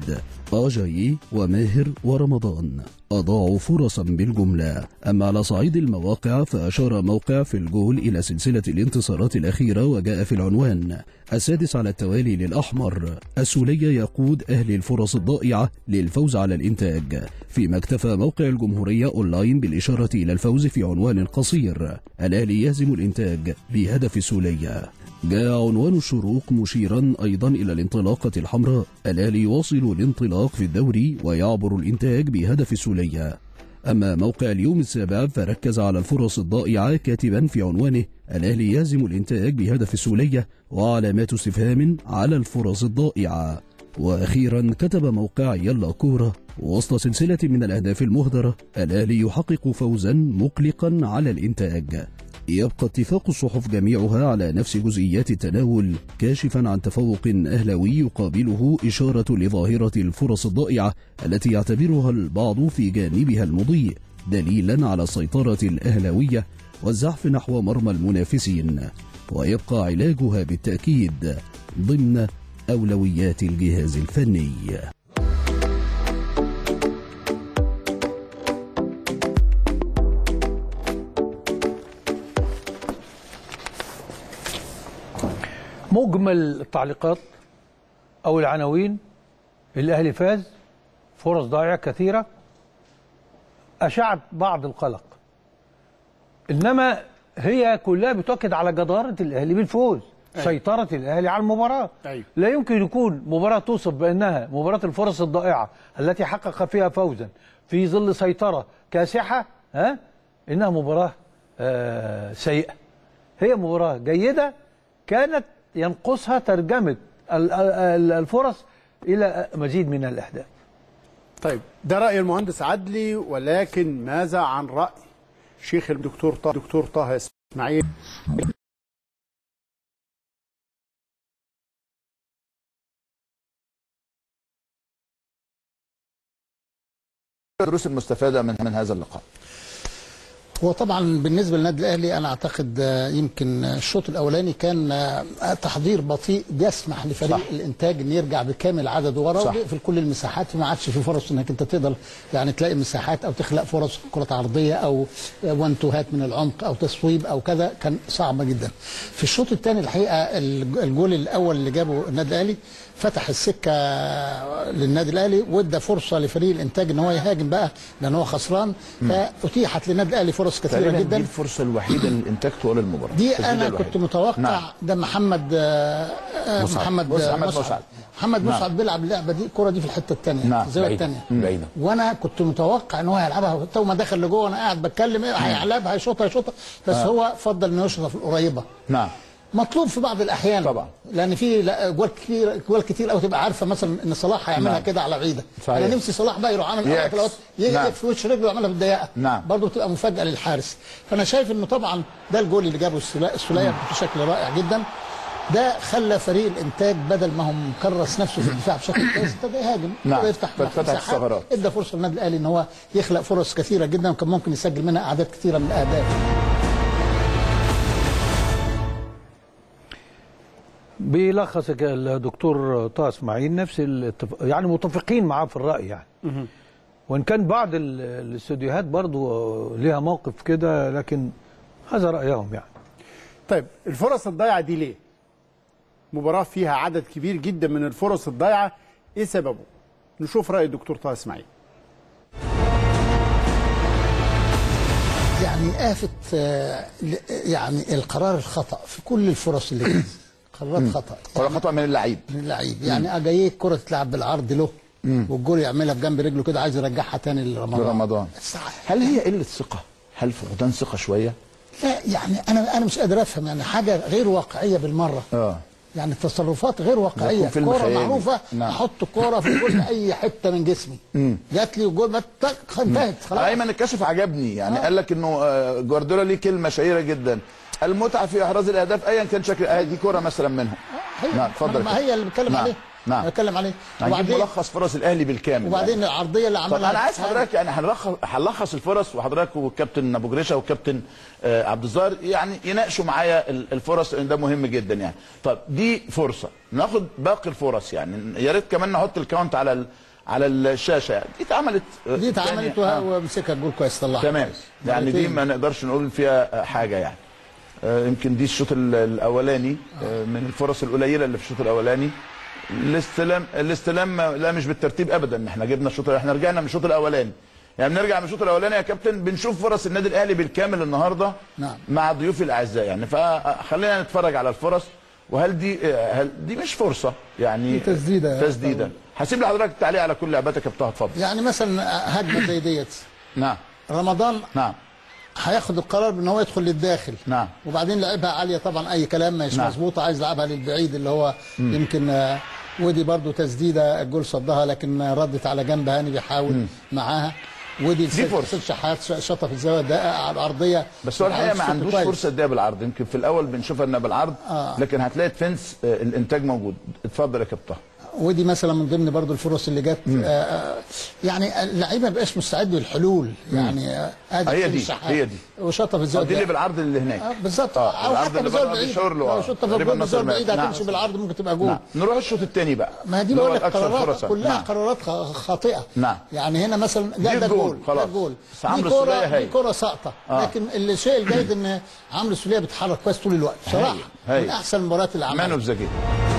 أجايي وماهر ورمضان أضاعوا فرصا بالجملة أما على صعيد المواقع فأشار موقع في الجول إلى سلسلة الانتصارات الأخيرة وجاء في العنوان السادس على التوالي للأحمر السولية يقود أهل الفرص الضائعة للفوز على الإنتاج فيما اكتفى موقع الجمهورية أونلاين بالإشارة إلى الفوز في عنوان قصير الأهلي يهزم الإنتاج بهدف السولية جاء عنوان الشروق مشيرا أيضا إلى الانطلاقة الحمراء الأهلي يواصل الانطلاق في الدوري ويعبر الإنتاج بهدف السولية أما موقع اليوم السابع فركز على الفرص الضائعة كاتبا في عنوانه الأهلي يهزم الإنتاج بهدف السولية وعلامات استفهام على الفرص الضائعة وأخيرا كتب موقع يلا كورة وسط سلسلة من الأهداف المهدرة الأهلي يحقق فوزا مقلقا على الإنتاج يبقى اتفاق الصحف جميعها على نفس جزئيات التناول كاشفا عن تفوق أهلاوي يقابله إشارة لظاهرة الفرص الضائعة التي يعتبرها البعض في جانبها المضيء دليلا على السيطرة الأهلاوية والزحف نحو مرمى المنافسين ويبقى علاجها بالتأكيد ضمن أولويات الجهاز الفني مجمل التعليقات او العناوين الاهلي فاز فرص ضائعه كثيره اشعت بعض القلق انما هي كلها بتؤكد على جداره الاهلي بالفوز أيوة. سيطره الاهلي على المباراه أيوة. لا يمكن يكون مباراه توصف بانها مباراه الفرص الضائعه التي حقق فيها فوزا في ظل سيطره كاسحه ها انها مباراه آه سيئه هي مباراه جيده كانت ينقصها ترجمه ال- ال- الفرص الى مزيد من الاهداف طيب ده رأي المهندس عدلي ولكن ماذا عن رأي شيخ الدكتور طه دكتور طه اسماعيل الدروس المستفادة من من هذا اللقاء هو طبعا بالنسبه للنادي الاهلي انا اعتقد آه، يمكن الشوط الاولاني كان آه، تحضير بطيء بيسمح لفريق صح. الانتاج ان يرجع بكامل عدده ورا صح. ويقفل كل المساحات فما عادش في فرص انك انت تقدر يعني تلاقي مساحات او تخلق فرص كره عرضيه او وان توهات من العمق او تصويب او كذا كان صعبه جدا. في الشوط الثاني الحقيقه الج- الجول الاول اللي جابه النادي الاهلي فتح السكه للنادي الاهلي وادى فرصه لفريق الانتاج ان هو يهاجم بقى لان هو خسران فاتيحت للنادي الاهلي فرص كثيره تقريبا دي جدا الفرصة الوحيدة للإنتاج طوال المباراة دي التسديدة انا الوحيدة. كنت متوقع نعم. ده محمد آه، آه، مسعد. محمد بص، آه، محمد مسعد مسعد. محمد نعم. مسعد بيلعب اللعبه دي الكره دي في الحته الثانيه نعم، في الزاويه بعيدة. الثانيه مم. بعيدة. وانا كنت متوقع ان هو هيلعبها تو ما دخل لجوه وانا قاعد بتكلم إيه، هيلعبها هيشوطها هيشوطها بس آه. هو فضل انه يشوطها في القريبه نعم مطلوب في بعض الاحيان طبعا. لان في لا- جوال كتير جوال كتير قوي تبقى عارفه مثلا ان صلاح هيعملها نعم. كده على بعيده صحيح. انا نفسي صلاح بقى يروح عامل يعكس. كده يجي نعم. في وش رجله ويعملها في الضيقه نعم. برضه بتبقى مفاجاه للحارس فانا شايف انه طبعا ده الجول اللي جابه السلا- السوليه بشكل رائع جدا ده خلى فريق الانتاج بدل ما هو مكرس نفسه في الدفاع بشكل كويس ابتدى يهاجم نعم. ابتدى يفتح فاتفتح مساحات. الثغرات. ادى فرصه للنادي الاهلي ان هو يخلق فرص كثيره جدا وكان ممكن يسجل منها اعداد كثيره من الاهداف بيلخص الدكتور طه اسماعيل نفس الاتفاق يعني متفقين معاه في الراي يعني وان كان بعض ال- الاستوديوهات برضو ليها موقف كده لكن هذا رايهم يعني طيب الفرص الضايعه دي ليه؟ مباراه فيها عدد كبير جدا من الفرص الضايعه ايه سببه؟ نشوف راي الدكتور طه اسماعيل يعني آفة آه، ل- يعني القرار الخطأ في كل الفرص اللي جت قرارات خطأ ولا خطأ من اللعيب من اللعيب يعني اجاييه الكرة تتلعب بالعرض له والجول يعملها في جنب رجله كده عايز يرجعها تاني لرمضان رمضان صح. هل هي قله ثقه؟ هل فقدان ثقه شويه؟ لا يعني انا انا مش قادر افهم يعني حاجه غير واقعيه بالمره اه يعني التصرفات غير واقعيه يكون فيلم كوره خيالي. معروفه نعم. احط كوره في كل اي حته من جسمي جات لي وجول ما تك- انتهت خلاص ايمن الكشف عجبني يعني قال لك انه آه، جوارديولا ليه كلمه شهيره جدا المتعه في احراز الاهداف ايا كان شكل آه، دي كوره مثلا منها هي نعم اتفضل ما يا هي اللي بتكلم نعم. عليه نعم. بتكلم عليه هنجيب وبعدين ملخص فرص الاهلي بالكامل وبعدين العرضيه اللي طب عملها انا عايز حضرتك يعني هنلخص هنلخص الفرص وحضرتك والكابتن ابو جريشه والكابتن آه، عبد الظاهر يعني يناقشوا معايا ال- الفرص لان ده مهم جدا يعني طب دي فرصه ناخد باقي الفرص يعني يا ريت كمان نحط الكاونت على ال- على الشاشه يعني دي اتعملت آه، دي اتعملت تاني. آه. ومسكها الجول كويس طلعها تمام كويس. يعني دي مرتين. ما نقدرش نقول فيها حاجه يعني آه، يمكن دي الشوط ال- الاولاني آه، من الفرص القليله اللي في الشوط الاولاني الاستلام الاستلام ما- لا مش بالترتيب ابدا احنا جبنا الشوط احنا رجعنا من الشوط الاولاني يعني بنرجع من الشوط الاولاني يا كابتن بنشوف فرص النادي الاهلي بالكامل النهارده نعم. مع ضيوفي الاعزاء يعني فخلينا نتفرج على الفرص وهل دي آه، هل دي مش فرصه يعني دي تسديدة. تسديده هسيب لحضرتك التعليق على كل لعباتك يا بتاع اتفضل يعني مثلا هجمه زي ديت نعم رمضان نعم هياخد القرار ان هو يدخل للداخل نعم وبعدين لعبها عاليه طبعا اي كلام مش نعم. مظبوطه عايز يلعبها للبعيد اللي هو يمكن آه، ودي برضو تسديده الجول صدها لكن آه، ردت على جنب هاني بيحاول معاها ودي دي فرصة. فرصه شحات ش- شاطه في الزاويه ده على الارضيه بس هو الحقيقه ما شوط عندوش كويس. فرصه تديها بالعرض يمكن في الاول بنشوفها انها بالعرض آه. لكن هتلاقي ديفنس آه، الانتاج موجود اتفضل يا كابتن ودي مثلا من ضمن برضو الفرص اللي جت آه، آه، يعني اللعيبه ما بقاش مستعد للحلول يعني آه، ادي هي حسين دي، الشحات هي دي. وشاطه في آه، الزاويه دي اللي بالعرض اللي هناك آه، بالظبط آه، او العرض حتى اللي بالزاويه بره البعيده بيشاور له لو آه. شطه في تقريبا الجول بالزاويه ناصر البعيده ماهر. هتمشي نعم. بالعرض ممكن تبقى جول نعم نروح الشوط الثاني بقى ما دي اللي هو بقول لك الأكثر قرارات فرصاً. كلها نعم. قرارات خ- خاطئه نعم. يعني هنا مثلا ده دي ده الجول، جول خلاص. ده جول بس دي عمرو كوره السولية دي هايل. كوره ساقطه آه. لكن الشيء الجيد ان عمرو السوليه بيتحرك كويس طول الوقت بصراحه هايل. من احسن المباريات اللي مان عملها اوف ذا جيم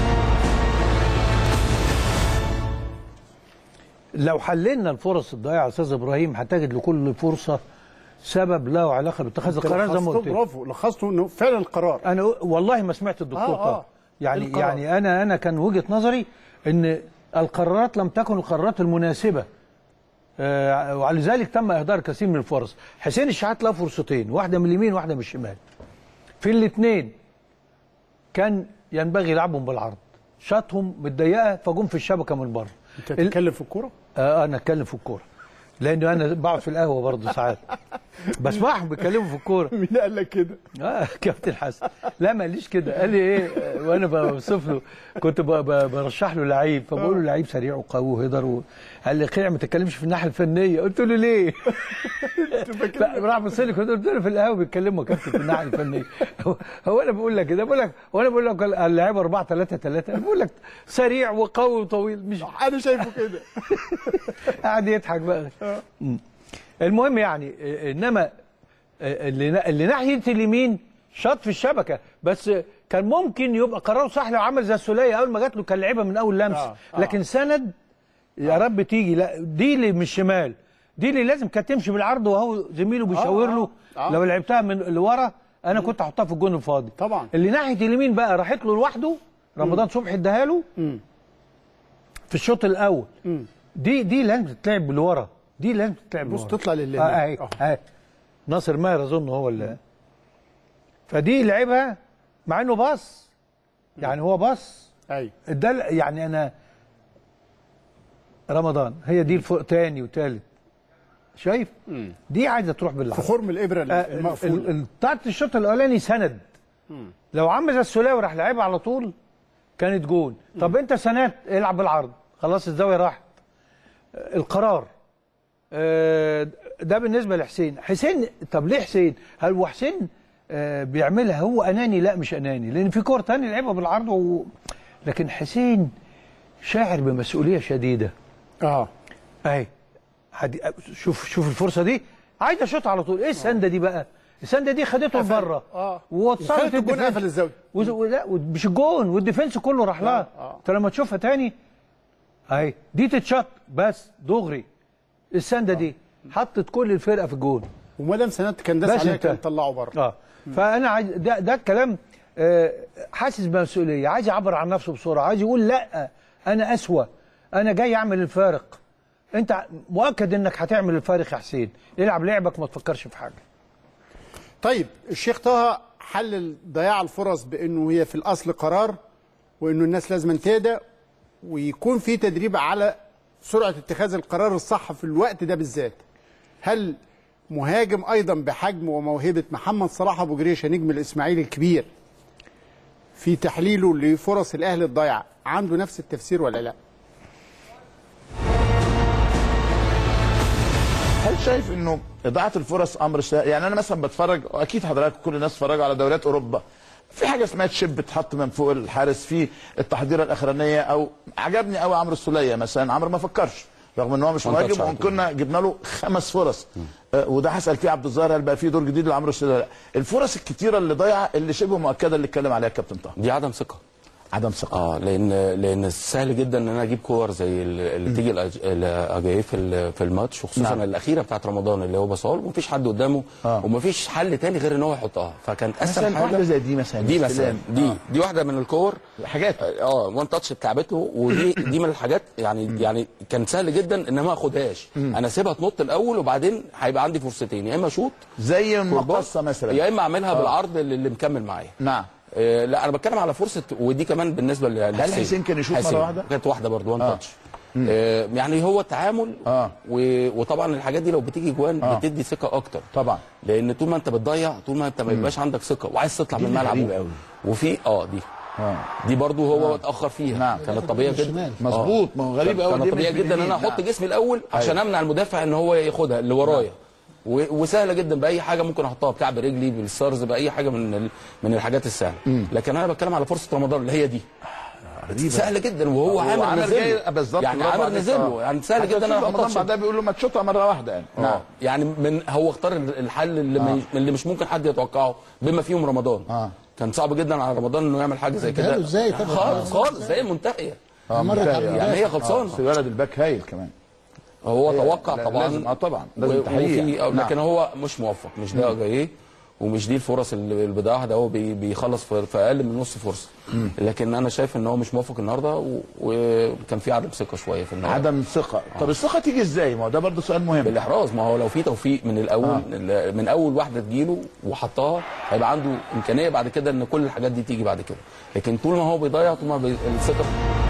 لو حللنا الفرص الضائعه يا استاذ ابراهيم هتجد لكل فرصه سبب له علاقه باتخاذ أنت القرار زي ما لخصته قلت لك. برافو لخصته انه فعلا القرار انا والله ما سمعت الدكتور آه، طه آه. يعني القرار. يعني انا انا كان وجهه نظري ان القرارات لم تكن القرارات المناسبه آه ولذلك تم اهدار كثير من الفرص حسين الشحات له فرصتين واحده من اليمين واحده من الشمال في الاثنين كان ينبغي يلعبهم بالعرض شاطهم متضيقه فجم في الشبكه من بره انت بتتكلم في الكوره آه انا اتكلم في الكوره لانه انا بقعد في القهوه برضه ساعات بسمعهم بيتكلموا في الكوره مين قال لك كده؟ اه كابتن حسن لا ماليش كده قال لي ايه آه، وانا بوصف له كنت ب- ب- برشح له لعيب فبقول له لعيب سريع وقوي وهيدر و... قال لي قيع ما تتكلمش في الناحيه الفنيه قلت له ليه؟ لا، راح بص لي كنت قلت له في القهوه بيتكلموا يا كابتن في الناحيه الفنيه هو, هو انا بقول لك كده بقول لك وانا بقول لك اللاعب 4 3 3 انا بقول لك سريع وقوي وطويل مش انا شايفه كده قاعد يضحك بقى مم. المهم يعني آه، انما آه، اللي اللي ناحيه اليمين شاط في الشبكه بس كان ممكن يبقى قراره صح لو عمل زي السوليه اول ما جات له كان لعبها من اول لمسه آه، آه. لكن سند يا رب تيجي لا دي اللي من الشمال دي اللي لازم كانت تمشي بالعرض وهو زميله بيشاور له آه. لو لعبتها من لورا انا كنت هحطها في الجون الفاضي طبعا. اللي ناحيه اليمين بقى راحت له لوحده رمضان صبحي اداها له في الشوط الاول دي دي لازم تتلعب لورا دي لازم تتلعب بص لورا. تطلع لله اه اهي اهي ناصر ماهر اظن هو اللي فدي لعبها مع انه باص يعني هو باص ايوه ده يعني انا رمضان هي دي الفوق تاني وتالت شايف دي عايزه تروح بالعرض في خرم الابره آه، المقفول ال- ال- بتاعت الشوط الاولاني سند لو عم زي السلاوي راح لعبها على طول كانت جول طب انت سند العب بالعرض خلاص الزاويه راحت آه، القرار آه، ده بالنسبه لحسين حسين طب ليه حسين هل هو حسين آه، بيعملها هو اناني لا مش اناني لان في كور تاني لعبها بالعرض و... لكن حسين شاعر بمسؤوليه شديده اه اهي هدي شوف شوف الفرصه دي عايز اشوط على طول ايه السنده دي بقى السنده دي خدته لبره اه ووصلت وخدت الجون الديفنس. قفل الزاويه وز- ولا مش الجون والديفنس كله راح لها آه. انت لما تشوفها تاني اهي دي تتشط بس دغري السنده دي حطت كل الفرقه في الجون وما دام سند كان داس بس عليها انت- كان طلعه بره اه فانا عايز ده ده الكلام آه، حاسس بمسؤوليه عايز يعبر عن نفسه بسرعه عايز يقول لا انا اسوا انا جاي اعمل الفارق انت مؤكد انك هتعمل الفارق يا حسين العب لعبك ما تفكرش في حاجه طيب الشيخ طه حلل ضياع الفرص بانه هي في الاصل قرار وانه الناس لازم تهدى ويكون في تدريب على سرعه اتخاذ القرار الصح في الوقت ده بالذات هل مهاجم ايضا بحجم وموهبه محمد صلاح ابو جريشه نجم الاسماعيلي الكبير في تحليله لفرص الاهلي الضايعه عنده نفس التفسير ولا لا هل شايف انه اضاعه الفرص امر سهل يعني انا مثلا بتفرج اكيد حضرتك كل الناس اتفرجوا على دوريات اوروبا في حاجه اسمها تشيب بتحط من فوق الحارس في التحضيره الاخرانيه او عجبني قوي عمرو السوليه مثلا عمرو ما فكرش رغم ان هو مش ما مهاجم انتظرش على وان طول. كنا جبنا له خمس فرص آه، وده هسال فيه عبد الظاهر هل بقى في دور جديد لعمرو السوليه ولا لا الفرص الكتيره اللي ضايعه اللي شبه مؤكده اللي اتكلم عليها الكابتن طه دي عدم ثقه عدم ثقه اه لان لان سهل جدا ان انا اجيب كور زي ال- اللي تيجي الأج- الاجاييه في ال- في الماتش وخصوصا نعم. نعم. الاخيره بتاعت رمضان اللي هو بصال ومفيش حد قدامه آه. ومفيش حل تاني غير ان هو يحطها فكانت اسهل مثلا حاجه واحده زي دي مثلا دي مثلا استلام. دي آه. دي واحده من الكور حاجات اه وان تاتش بكعبته ودي دي من الحاجات يعني يعني كان سهل جدا ان ما اخدهاش انا اسيبها تنط الاول وبعدين هيبقى عندي فرصتين يا اما اشوط زي كورباس، المقصه مثلا يا اما اعملها آه. بالعرض اللي, اللي مكمل معايا نعم آه، لا انا بتكلم على فرصه ودي كمان بالنسبه ل هل حسين كان يشوط مرة حسين. واحدة؟ كانت واحده برضه وان آه. تاتش آه، يعني هو التعامل آه. و... وطبعا الحاجات دي لو بتيجي جوان آه. بتدي ثقه اكتر طبعا لان طول ما انت بتضيع طول ما انت ما يبقاش عندك ثقه وعايز تطلع دي من اللي الملعب غريبة أوي. وفي اه دي اه دي برضه هو اتاخر فيها نعم. كانت طبيعي جدا الشمال. مظبوط ما هو غريب قوي كان طبيعي جدا ان انا احط جسمي الاول عشان امنع المدافع ان هو ياخدها اللي ورايا و- وسهله جدا باي حاجه ممكن احطها بكعب رجلي بالستارز باي حاجه من ال... من الحاجات السهله لكن انا بتكلم على فرصه رمضان اللي هي دي سهله جدا وهو هو عامر عامر نزل جاي له. بالظبط يعني برافو عامر عليك. نزل له آه. يعني سهل حتى جدا ان في انا رمضان احطها بعدها بيقول له ما تشوطها مره واحده يعني نعم يعني من هو اختار الحل اللي, آه. اللي مش ممكن حد يتوقعه بما فيهم رمضان آه. كان صعب جدا على رمضان انه يعمل حاجه زي اداله كده ازاي طبعا. خالص خالص زي منتهيه اه مرت منتهي. على يعني هي خلصانه بس ولد الباك هايل كمان هو هي- توقع لا- طبعا لازم- اه طبعا لازم و- تحقيق وفي- يعني. لكن نعم. هو مش موفق مش ده جاي ومش دي الفرص اللي اللي بيضيعها ده هو بي- بيخلص في في اقل من نص فرصه لكن انا شايف ان هو مش موفق النهارده و- وكان في عدم ثقه شويه في النهارده عدم ثقه طب الثقه تيجي ازاي ما هو ده برضه سؤال مهم بالاحراز ما هو لو في توفيق من الاول آه. من اول واحده تجيله وحطها هيبقى عنده امكانيه بعد كده ان كل الحاجات دي تيجي بعد كده لكن طول ما هو بيضيع طول ما بي... الثقه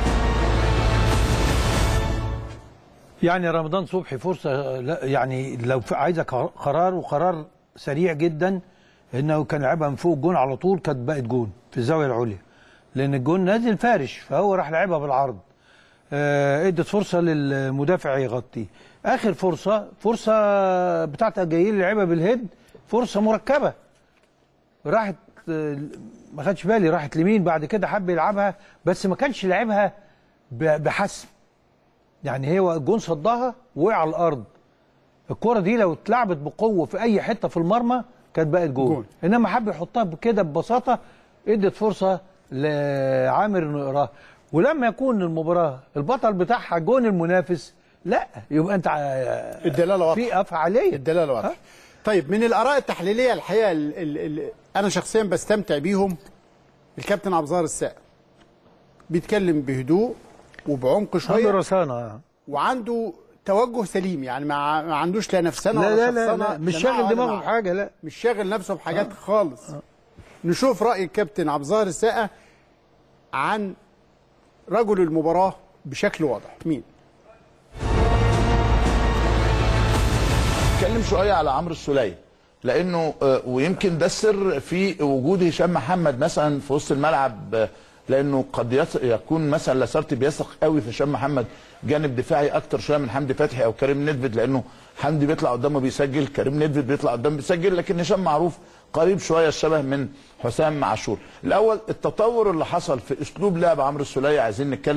يعني رمضان صبحي فرصه لا يعني لو في- عايزه قر- قرار وقرار سريع جدا انه كان لعبها من فوق الجون على طول كانت بقت جون في الزاويه العليا لان الجون نازل فارش فهو راح لعبها بالعرض آه، ادت فرصه للمدافع يغطي اخر فرصه فرصه بتاعت اجايل اللي لعبها بالهيد فرصه مركبه راحت آه، ما خدش بالي راحت لمين بعد كده حب يلعبها بس ما كانش لعبها ب- بحسم يعني هو الجون صدها وقع على الارض الكره دي لو اتلعبت بقوه في اي حته في المرمى كانت بقت جول, جول. انما حب يحطها كده ببساطه ادت فرصه لعامر انه يقراها ولما يكون المباراه البطل بتاعها جون المنافس لا يبقى انت ع- الدلاله واضحه في افعاليه الدلاله واضحه طيب من الاراء التحليليه الحقيقه ال ال ال انا شخصيا بستمتع بيهم الكابتن عبد الظاهر السقا بيتكلم بهدوء وبعمق عنده شويه رسانه وعنده توجه سليم يعني ما ما عندوش لا نفسنا لا ولا لا لا, شخصنة لا مش لا شاغل مع ولا دماغه مع. بحاجه لا مش شاغل نفسه بحاجات خالص نشوف راي الكابتن عبد الظاهر السقا عن رجل المباراه بشكل واضح مين اتكلم شويه على عمرو السوليه لانه آه، ويمكن ده السر في وجود هشام محمد مثلا في وسط الملعب آه، لانه قد يص- يكون مثلا لاسارتي بيثق قوي في هشام محمد جانب دفاعي اكتر شويه من حمدي فتحي او كريم ندفد لانه حمدي بيطلع قدامه بيسجل كريم ندفد بيطلع قدامه بيسجل لكن هشام معروف قريب شويه الشبه من حسام عاشور الاول التطور اللي حصل في اسلوب لعب عمرو السوليه عايزين نتكلم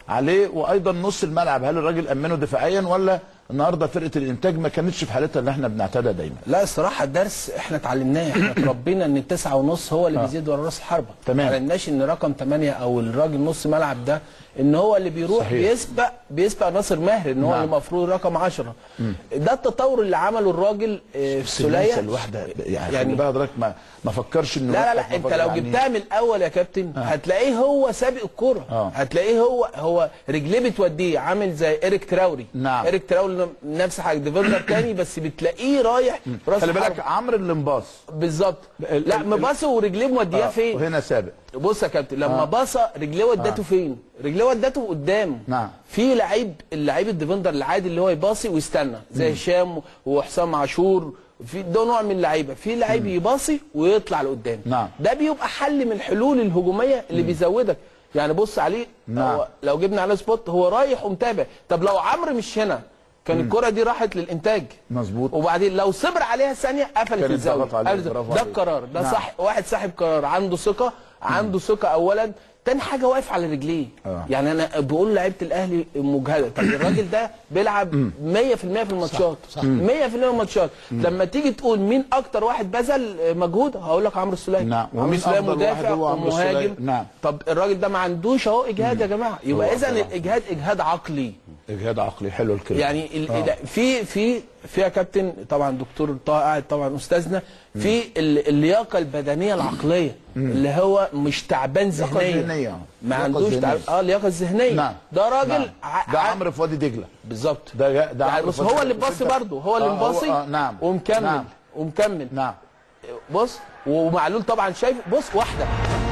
عليه وايضا نص الملعب هل الراجل امنه دفاعيا ولا النهارده فرقه الانتاج ما كانتش في حالتها اللي احنا بنعتادها دايما لا الصراحه الدرس احنا اتعلمناه احنا اتربينا ان التسعة ونص هو اللي آه. بيزيد ورا راس الحربه تمام. ما اتعلمناش ان رقم 8 او الراجل نص ملعب ده ان هو اللي بيروح صحيح. بيسبق بيسبق ناصر ماهر ان هو نعم. اللي المفروض رقم 10 ده التطور اللي عمله الراجل آه، في بس الناس السوليه الواحده يعني, يعني- يعني بقى حضرتك ما ما فكرش انه لا لا يوقف لا انت مفكر لو يعني- جبتها من الاول يا كابتن آه. هتلاقيه هو سابق الكوره آه. هتلاقيه هو هو رجليه بتوديه عامل زي ايريك تراوري نعم. ايريك تراوري نفس حاجه ديفندر تاني بس بتلاقيه رايح راس خلي بالك الحربة. عمرو اللي مباص بالظبط ال- لا ال- مباصي ورجليه مودياه آه، فين وهنا سابق بص يا كابتن لما آه. باصه رجليه ودته آه. فين رجليه ودته قدام نعم في لعيب اللعيب الديفندر العادي اللي هو يباصي ويستنى زي هشام وحسام عاشور في ده نوع من اللعيبه في لعيب يباصي ويطلع لقدام نعم. ده بيبقى حل من الحلول الهجوميه اللي بيزودك يعني بص عليه نعم. هو لو جبنا عليه سبوت هو رايح ومتابع طب لو عمرو مش هنا كان الكره دي راحت للانتاج مظبوط وبعدين لو صبر عليها ثانيه قفلت كانت الزاويه ضغط عليه، قفلت- برافو ده عليك. القرار ده نعم. صح واحد صاحب قرار عنده ثقه عنده ثقه اولا تاني حاجه واقف على رجليه آه. يعني انا بقول لعيبه الاهلي مجهده طب الراجل ده بيلعب 100% في الماتشات 100% في الماتشات لما تيجي تقول مين اكتر واحد بذل مجهود هقول لك عمرو السوليه نعم. عمرو ومين السوليه أفضل واحد مدافع هو عمرو السولية. ومهاجم نعم. طب الراجل ده ما عندوش اهو اجهاد يا جماعه يبقى هو اذا طبعا. الاجهاد اجهاد عقلي اجهاد عقلي حلو الكلام يعني ال- آه. ال- في في في يا كابتن طبعا دكتور طه قاعد طبعا استاذنا في ال- اللياقه البدنيه العقليه اللي هو مش تعبان اللياقة ذهنيا الذهنية. ما اللياقة عندوش الذهنية. تعب اه اللياقه الذهنيه نعم ده راجل نعم. ع- ده ع- عمرو في وادي دجله بالظبط ده جا- ده يعني عمرو بص في وادي هو اللي دجلة. باصي بس أنت- برضه هو اللي آه، مباصي آه، نعم ومكمل نعم. ومكمل نعم بص ومعلول طبعا شايف بص واحده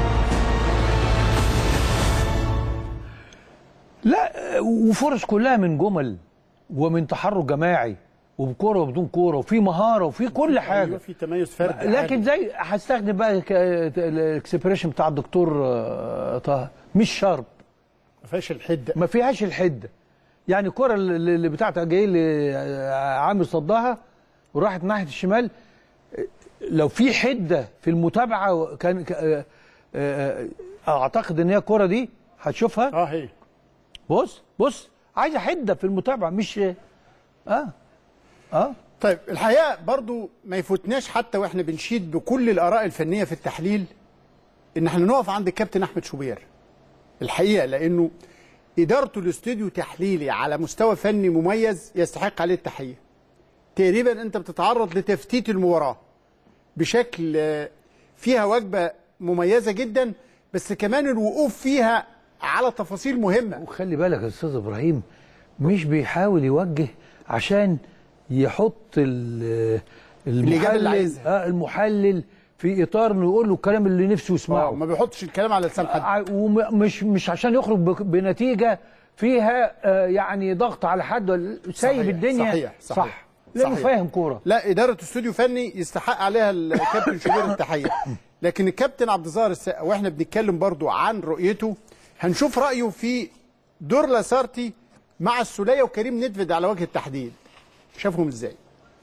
لا وفرص كلها من جمل ومن تحرك جماعي وبكوره وبدون كوره وفي مهاره وفي كل ايوه حاجه في تميز فردي لكن عالي. زي هستخدم بقى ك- الاكسبريشن بتاع الدكتور آه، طه مش شرب ما فيهاش الحده ما فيهاش الحده يعني الكره اللي اللي بتاعتها جاي اللي عامل صدها وراحت ناحيه الشمال لو في حده في المتابعه كان ك- آه، آه، اعتقد ان هي الكره دي هتشوفها اه هي بص بص عايزه حده في المتابعه مش اه اه طيب الحقيقه برضو ما يفوتناش حتى واحنا بنشيد بكل الاراء الفنيه في التحليل ان احنا نقف عند الكابتن احمد شوبير الحقيقه لانه ادارته الاستوديو تحليلي على مستوى فني مميز يستحق عليه التحيه تقريبا انت بتتعرض لتفتيت المباراه بشكل آه، فيها وجبه مميزه جدا بس كمان الوقوف فيها على تفاصيل مهمه وخلي بالك يا استاذ ابراهيم مش بيحاول يوجه عشان يحط ال- الإجابة اللي المحلل عايزها. آه المحلل في اطار انه يقول له الكلام اللي نفسه آه، يسمعه ما بيحطش الكلام على لسان حد ع- ومش مش عشان يخرج بك- بنتيجه فيها آه، يعني ضغط على حد ولا- سايب صحيح، الدنيا صحيح، صحيح. صح لانه صحيح. فاهم كوره لا اداره استوديو فني يستحق عليها الكابتن شوبير التحيه لكن الكابتن عبد الظاهر السقا واحنا بنتكلم برضو عن رؤيته هنشوف رايه في دور لاسارتي مع السوليه وكريم ندفد على وجه التحديد شافهم ازاي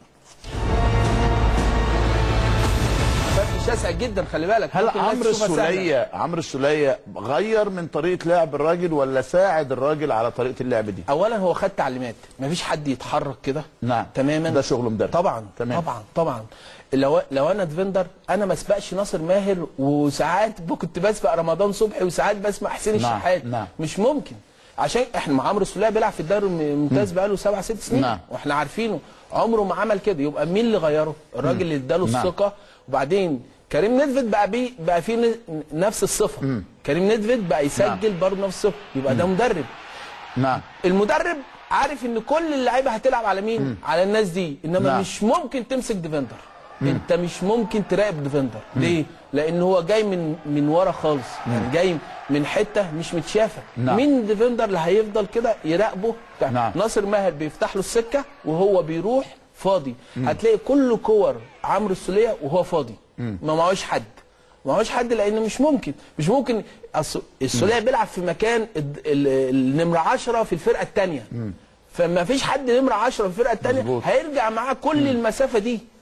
فرق شاسع جدا خلي بالك هل ممكن الناس عمرو تشوفها سهلة. السوليه عمرو السوليه غير من طريقه لعب الراجل ولا ساعد الراجل على طريقه اللعب دي؟ اولا هو خد تعليمات مفيش حد يتحرك كده نعم تماما ده شغل مدرب طبعا تمام. طبعا طبعا لو لو انا ديفندر انا ما اسبقش ناصر ماهر وساعات ب- كنت بسبق رمضان صبحي وساعات بسمع حسين نعم، الشحات نعم. مش ممكن عشان احنا مع عمرو السوليه بيلعب في الدوري الممتاز بقاله سبع ست سنين نعم. واحنا عارفينه عمره ما عمل كده يبقى مين اللي غيره الراجل اللي اداله نعم. الثقه وبعدين كريم ندفد بقى بيه بقى فيه ن- نفس الصفه كريم ندفد بقى يسجل برضه نفس الصفه يبقى ده مدرب نعم المدرب عارف ان كل اللعيبه هتلعب على مين على الناس دي انما نعم. مش ممكن تمسك ديفندر انت مش ممكن تراقب ديفندر ليه لان هو جاي من من ورا خالص يعني جاي من حته مش متشافه نعم. مين ديفندر اللي هيفضل كده يراقبه بتاع. نعم. ناصر ماهر بيفتح له السكه وهو بيروح فاضي هتلاقي كل كور عمرو السوليه وهو فاضي ما معهوش حد ما هوش حد لان مش ممكن مش ممكن أصل السوليه بيلعب في مكان الد- ال- النمره 10 في الفرقه الثانيه فما فيش حد نمره 10 في الفرقه الثانيه مظبوط. هيرجع معاه كل المسافه دي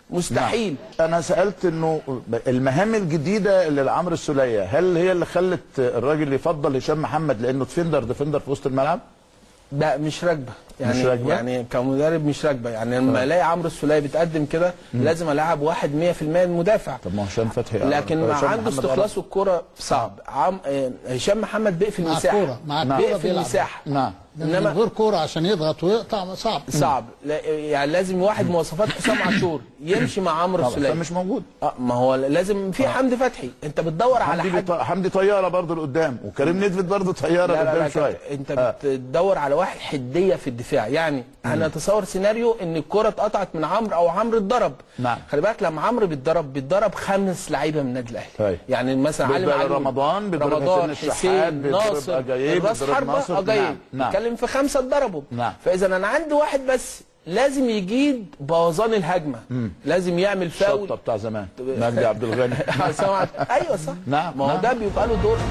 مستحيل نعم. انا سالت انه المهام الجديده اللي لعمرو السوليه هل هي اللي خلت الراجل يفضل هشام محمد لانه ديفندر ديفندر في وسط الملعب لا مش راكبه يعني مش راكبة؟ يعني كمدرب مش راكبه يعني لما آه. الاقي عمرو السوليه بيتقدم كده مم. لازم العب واحد 100% مدافع طب ما هو هشام فتحي لكن آه، مع هشام عنده محمد استخلاص الكرة صعب عم آه، هشام محمد بيقفل مع المساحه الكورة مع الكورة بيقفل بيلعب. المساحه نعم من غير كوره عشان يضغط ويقطع صعب صعب لا يعني لازم واحد مواصفات حسام عاشور يمشي مع عمرو طبعا، السوليه مش موجود اه ما هو لازم في حمدي فتحي انت بتدور على حمدي حد بيط- حمدي طياره برضه لقدام وكريم ندفد برضه طياره لا لا لقدام لا شويه انت بتدور على واحد حديه في الدفاع يعني انا اتصور سيناريو ان الكره اتقطعت من عمرو او عمرو اتضرب نعم خلي بالك لما عمرو بيتضرب بيتضرب خمس لعيبه من النادي الاهلي طيب. يعني مثلا علي بيضرب معلول رمضان، بيضرب رمضان حسين الشحات، حسين بيضرب ناصر أجايب، راس بيضرب حربه ناصر. اجايب نعم، نعم. بيتكلم في خمسه اتضربوا نعم. فاذا انا عندي واحد بس لازم يجيد بوظان الهجمه مم. لازم يعمل فاول الشطه بتاع زمان مجدي عبد الغني سمعت ايوه صح نعم ما هو نعم. ده بيبقى له دور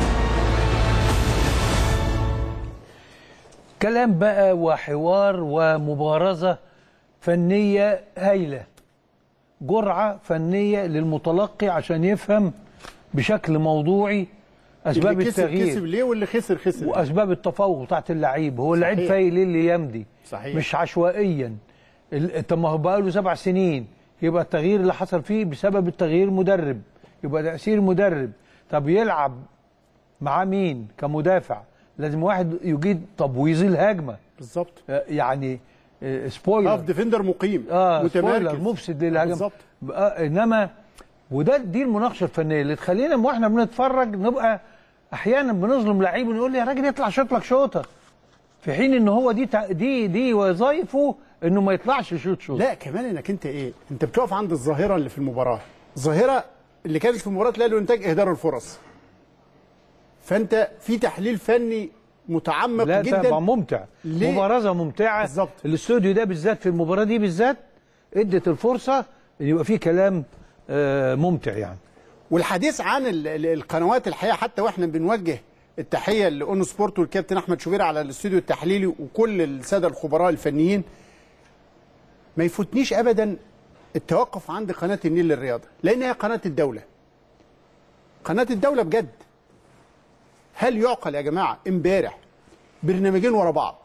كلام بقى وحوار ومبارزة فنية هايلة جرعة فنية للمتلقي عشان يفهم بشكل موضوعي أسباب اللي كسب التغيير كسب ليه واللي خسر خسر واسباب التفوق بتاعت اللعيب هو اللعيب صحيح. فايق ليه اللي يمضي صحيح. مش عشوائيا ال- طب ما هو بقى له سبع سنين يبقى التغيير اللي حصل فيه بسبب التغيير مدرب يبقى تاثير مدرب طب يلعب معاه مين كمدافع لازم واحد يجيد تبويظ الهجمه بالظبط يعني آه، سبويلر هاف ديفندر مقيم اه متمركز سبويلر مفسد للهجمه بالظبط آه انما وده دي المناقشه الفنيه اللي تخلينا واحنا بنتفرج نبقى احيانا بنظلم لعيب ونقول له يا راجل يطلع شوط لك شوطه في حين ان هو دي تع- دي دي وظايفه انه ما يطلعش يشوط شوط لا كمان انك انت ايه انت بتقف عند الظاهره اللي في المباراه الظاهره اللي كانت في مباراه الاهلي والانتاج اهدار الفرص فانت في تحليل فني متعمق لا جدا طبعا ممتع ليه؟ مبارزه ممتعه بالظبط الاستوديو ده بالذات في المباراه دي بالذات ادت الفرصه ان يبقى فيه كلام آه ممتع يعني والحديث عن ال- ال- القنوات الحقيقه حتى واحنا بنوجه التحيه لاون سبورت والكابتن احمد شوبير على الاستوديو التحليلي وكل الساده الخبراء الفنيين ما يفوتنيش ابدا التوقف عند قناه النيل للرياضه لان هي قناه الدوله قناه الدوله بجد هل يعقل يا جماعه امبارح برنامجين ورا بعض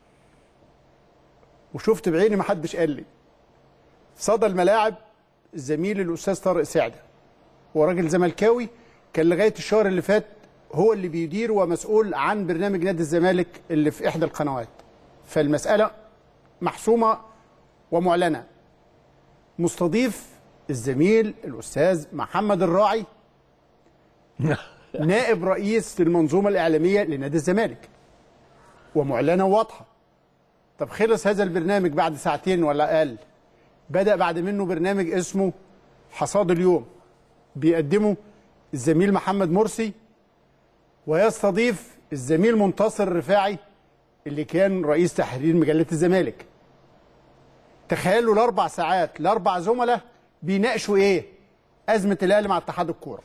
وشفت بعيني ما حدش قال لي صدى الملاعب زميل الاستاذ طارق سعده وراجل زملكاوي كان لغايه الشهر اللي فات هو اللي بيدير ومسؤول عن برنامج نادي الزمالك اللي في احدى القنوات فالمساله محسومه ومعلنه مستضيف الزميل الاستاذ محمد الراعي نائب رئيس للمنظومه الاعلاميه لنادي الزمالك ومعلنه وواضحه طب خلص هذا البرنامج بعد ساعتين ولا اقل بدا بعد منه برنامج اسمه حصاد اليوم بيقدمه الزميل محمد مرسي ويستضيف الزميل منتصر الرفاعي اللي كان رئيس تحرير مجله الزمالك تخيلوا الاربع ساعات الاربع زملاء بيناقشوا ايه ازمه الاهلي مع اتحاد الكوره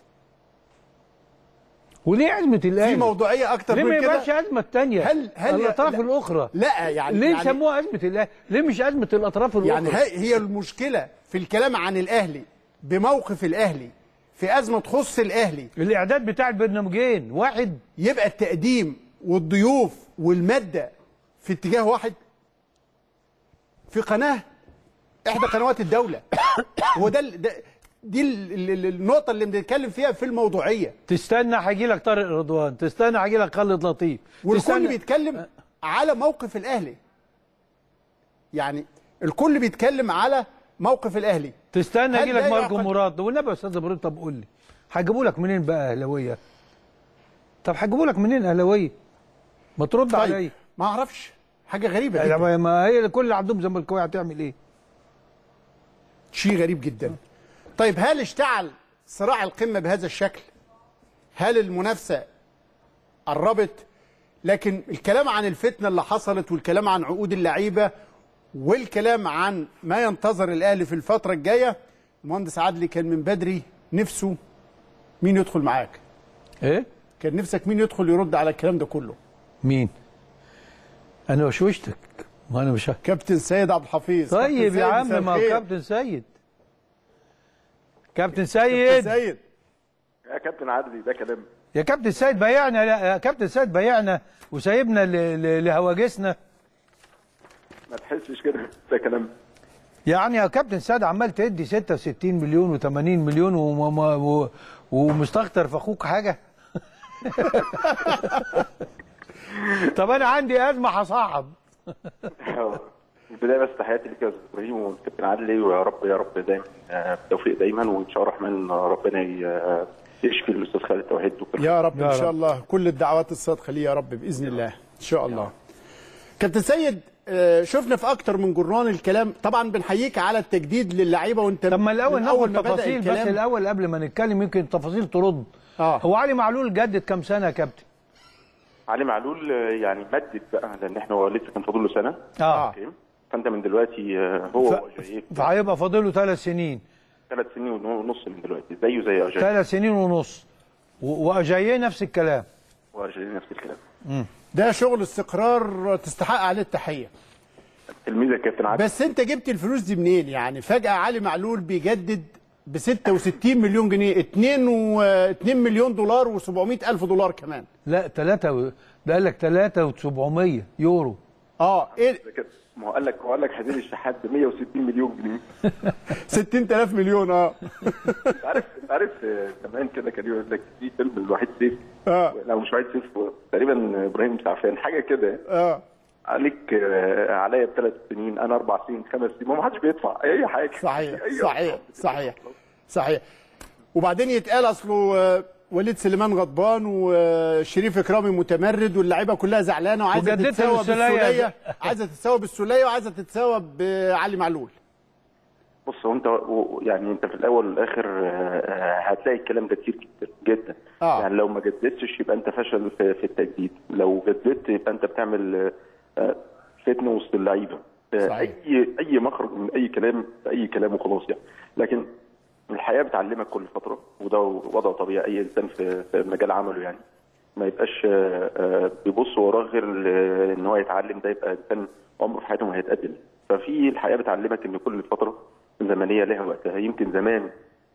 وليه ازمه الاهلي في موضوعيه اكتر ليه من ما كده يبقاش ازمه الثانيه هل هل الاطراف لا- الاخرى لا يعني ليه يعني سموها ازمه الاهلي ليه مش ازمه الاطراف الاخرى يعني هي هي المشكله في الكلام عن الاهلي بموقف الاهلي في ازمه تخص الاهلي الاعداد بتاع البرنامجين واحد يبقى التقديم والضيوف والماده في اتجاه واحد في قناه احدى قنوات الدوله هو ده, ال- ده دي ال- ال- ال- النقطه اللي بنتكلم فيها في الموضوعيه تستنى هيجي لك طارق رضوان تستنى هيجي لك خالد لطيف والكل تستنى- بيتكلم على موقف الاهلي يعني الكل بيتكلم على موقف الاهلي تستنى هل يجي لك ده ماركو يعقل؟ مراد والنبي يا استاذ ابراهيم طب قول لي هيجيبوا لك منين بقى اهلاويه طب هيجيبوا لك منين اهلاويه ما ترد طيب عليا ما اعرفش حاجه غريبه يعني جدا ما- ما هي كل اللي عندهم زملكاويه هتعمل ايه شيء غريب جدا طيب هل اشتعل صراع القمه بهذا الشكل هل المنافسه قربت لكن الكلام عن الفتنه اللي حصلت والكلام عن عقود اللعيبه والكلام عن ما ينتظر الاهلي في الفتره الجايه المهندس عدلي كان من بدري نفسه مين يدخل معاك ايه كان نفسك مين يدخل يرد على الكلام ده كله مين انا وشوشتك ما انا مش كابتن سيد عبد الحفيظ طيب كابتن يا سيد عم مساء ما هو الخير. كابتن سيد كابتن سيد سيد يا كابتن عدلي ده كلام يا كابتن سيد بيعنا لا، يا كابتن سيد بيعنا وسايبنا ل- ل- لهواجسنا ما تحسش كده ده كلام يعني يا كابتن سيد عمال تدي 66 مليون و80 مليون وما- و- ومستخسر في اخوك حاجه طب انا عندي ازمه هصعب في البدايه بس تحياتي لك يا استاذ ابراهيم والكابتن عدلي ويا رب يا رب دايما آه، بالتوفيق دايما وان شاء الله الرحمن ربنا ي- آه، يشفي الاستاذ خالد توحيد وكل يا رب خير. ان شاء الله كل الدعوات الصادقه ليه يا رب باذن الله ان شاء الله كابتن سيد آه، شفنا في اكتر من جرنان الكلام طبعا بنحييك على التجديد للعيبه وانت طب ما الاول من ناخد ما بدأ تفاصيل بس الكلام- الاول قبل ما نتكلم يمكن التفاصيل ترد اه هو علي معلول جدد كام سنه يا كابتن علي معلول آه، يعني مدد بقى لان احنا هو لسه كان فاضل له سنه اه أوكي. فانت من دلوقتي آه، هو ف- وأجاييه فهيبقى فاضله ثلاث سنين ثلاث سنين ونص من دلوقتي زيه زي اجاي ثلاث سنين ونص و- واجاييه نفس الكلام واجاي نفس الكلام ده شغل استقرار تستحق عليه التحيه تلميذ الكابتن عادل بس انت جبت الفلوس دي منين يعني فجاه علي معلول بيجدد ب 66 مليون جنيه 2 و 2 مليون دولار و700 الف دولار كمان لا ثلاثة و... ده قال لك ثلاثة و700 يورو اه ايه ما هو قال لك هو قال لك حسين الشحات ب 160 مليون جنيه 60000 مليون اه انت عارف انت عارف آه، زمان كده كان يقول لك في فيلم الوحيد سيف اه لو مش وحيد سيف تقريبا ابراهيم سعفان حاجه كده اه عليك آه، عليا بثلاث سنين انا اربع سنين خمس سنين ما حدش بيدفع اي حاجه صحيح أي صحيح صحيح صحيح وبعدين يتقال اصله آه، وليد سليمان غضبان وشريف اكرامي متمرد واللعيبه كلها زعلانه وعايزه وجددت تتساوى السولية. بالسوليه عايزه تتساوى بالسوليه وعايزه تتساوى بعلي معلول بص هو انت و- يعني انت في الاول والاخر آه، آه، هتلاقي الكلام ده كتير جدا جدا آه. يعني لو ما جددتش يبقى انت فشل في, في التجديد لو جددت يبقى انت بتعمل آه، فتنه وسط اللعيبه آه، صحيح. اي اي مخرج من اي كلام اي كلام وخلاص يعني لكن الحياه بتعلمك كل فتره وده وضع طبيعي اي انسان في, في مجال عمله يعني ما يبقاش آه، آه، بيبص وراه غير ل- ان هو يتعلم ده يبقى انسان عمره في حياته ما هيتقدم ففي الحياه بتعلمك ان كل فتره زمنيه لها وقتها يمكن زمان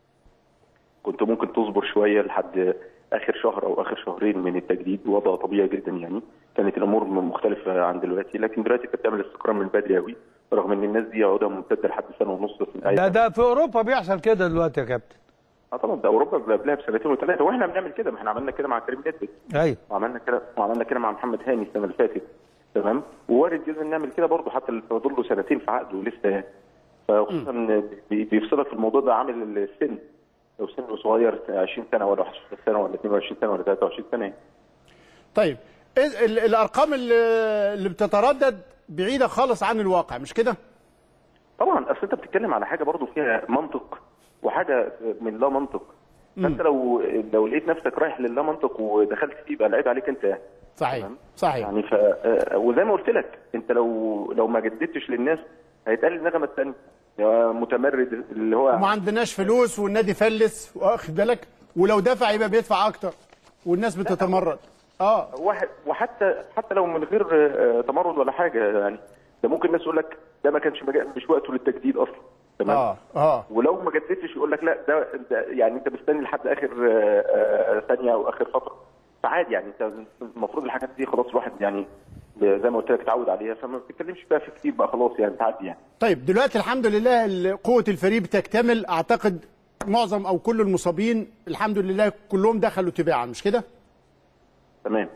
كنت ممكن تصبر شويه لحد اخر شهر او اخر شهرين من التجديد وضع طبيعي جدا يعني كانت الامور مختلفه عن دلوقتي لكن دلوقتي انت بتعمل استقرار من بدري قوي رغم ان الناس دي عقودها ممتده لحد سنه ونص بس من ده ده في اوروبا بيحصل كده دلوقتي يا كابتن اه طبعا ده اوروبا قبلها بسنتين وثلاثه واحنا بنعمل كده ما احنا عملنا كده مع كريم نيدفيد ايوه وعملنا كده وعملنا كده مع محمد هاني السنه اللي فاتت تمام ووارد جدا نعمل كده برضه حتى اللي فاضل له سنتين في عقده لسه يعني فخصوصا إن بي- بيفصلك في الموضوع ده عامل السن لو سنه صغير 20 سنه ولا 21 سنه ولا 22 سنه ولا 23 سنه يعني. طيب إيه ال- الارقام اللي اللي بتتردد بعيده خالص عن الواقع مش كده طبعا اصل انت بتتكلم على حاجه برضه فيها منطق وحاجه من لا منطق فانت لو لو لقيت نفسك رايح للا منطق ودخلت فيه يبقى العيب عليك انت يعني. صحيح صحيح يعني ف آه، وزي ما قلت لك انت لو لو ما جددتش للناس هيتقال النغمه الثانيه يا متمرد اللي هو وما عندناش فلوس والنادي فلس واخد بالك ولو دفع يبقى بيدفع اكتر والناس بتتمرد اه واحد وحتى حتى لو من غير آه، تمرد ولا حاجه يعني ده ممكن الناس يقول لك ده ما كانش مجا- مش وقته للتجديد اصلا تمام اه اه ولو ما جددتش يقول لك لا ده, ده يعني انت مستني لحد اخر آه، آه، ثانيه او اخر فتره فعادي يعني انت المفروض الحاجات دي خلاص الواحد يعني زي ما قلت لك اتعود عليها فما بتتكلمش بقى في كتير بقى خلاص يعني تعدي يعني طيب دلوقتي الحمد لله ال- قوه الفريق بتكتمل اعتقد معظم او كل المصابين الحمد لله كلهم دخلوا تباعا مش كده تمام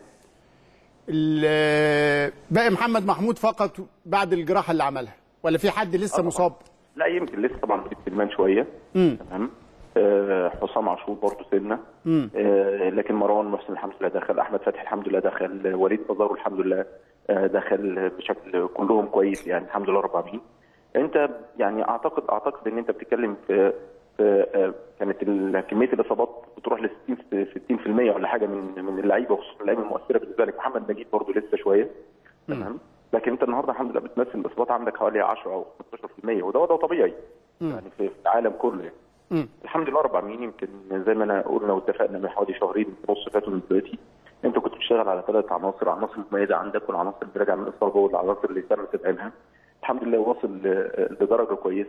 ال- باقي محمد محمود فقط بعد الجراحه اللي عملها ولا في حد لسه مصاب لا يمكن لسه طبعا في سلمان شويه امم تمام آه، حسام عاشور برضه سنه امم آه، لكن مروان محسن الحمد لله دخل احمد فتحي الحمد لله دخل وليد ازارو الحمد لله آه، دخل بشكل كلهم كويس يعني الحمد لله رب العالمين انت يعني اعتقد اعتقد ان انت بتتكلم في في آه، كانت ال- كميه الاصابات بتروح ل 60 60% ولا حاجه من من اللعيبه وخصوصا اللعيبه المؤثره بالنسبه لك محمد نجيب برضه لسه شويه تمام لكن انت النهارده الحمد لله بتمثل الاصابات عندك حوالي 10 او 15% وده وضع طبيعي يعني في في العالم كله يعني مم. الحمد لله رب العالمين يمكن زي ما انا قلنا واتفقنا من حوالي شهرين ونص فاتوا من دلوقتي انت كنت بتشتغل على ثلاث عناصر عناصر مميزه عندك والعناصر اللي راجعه من الاصابه والعناصر اللي تم تدعيمها الحمد لله واصل ل- لدرجه كويسه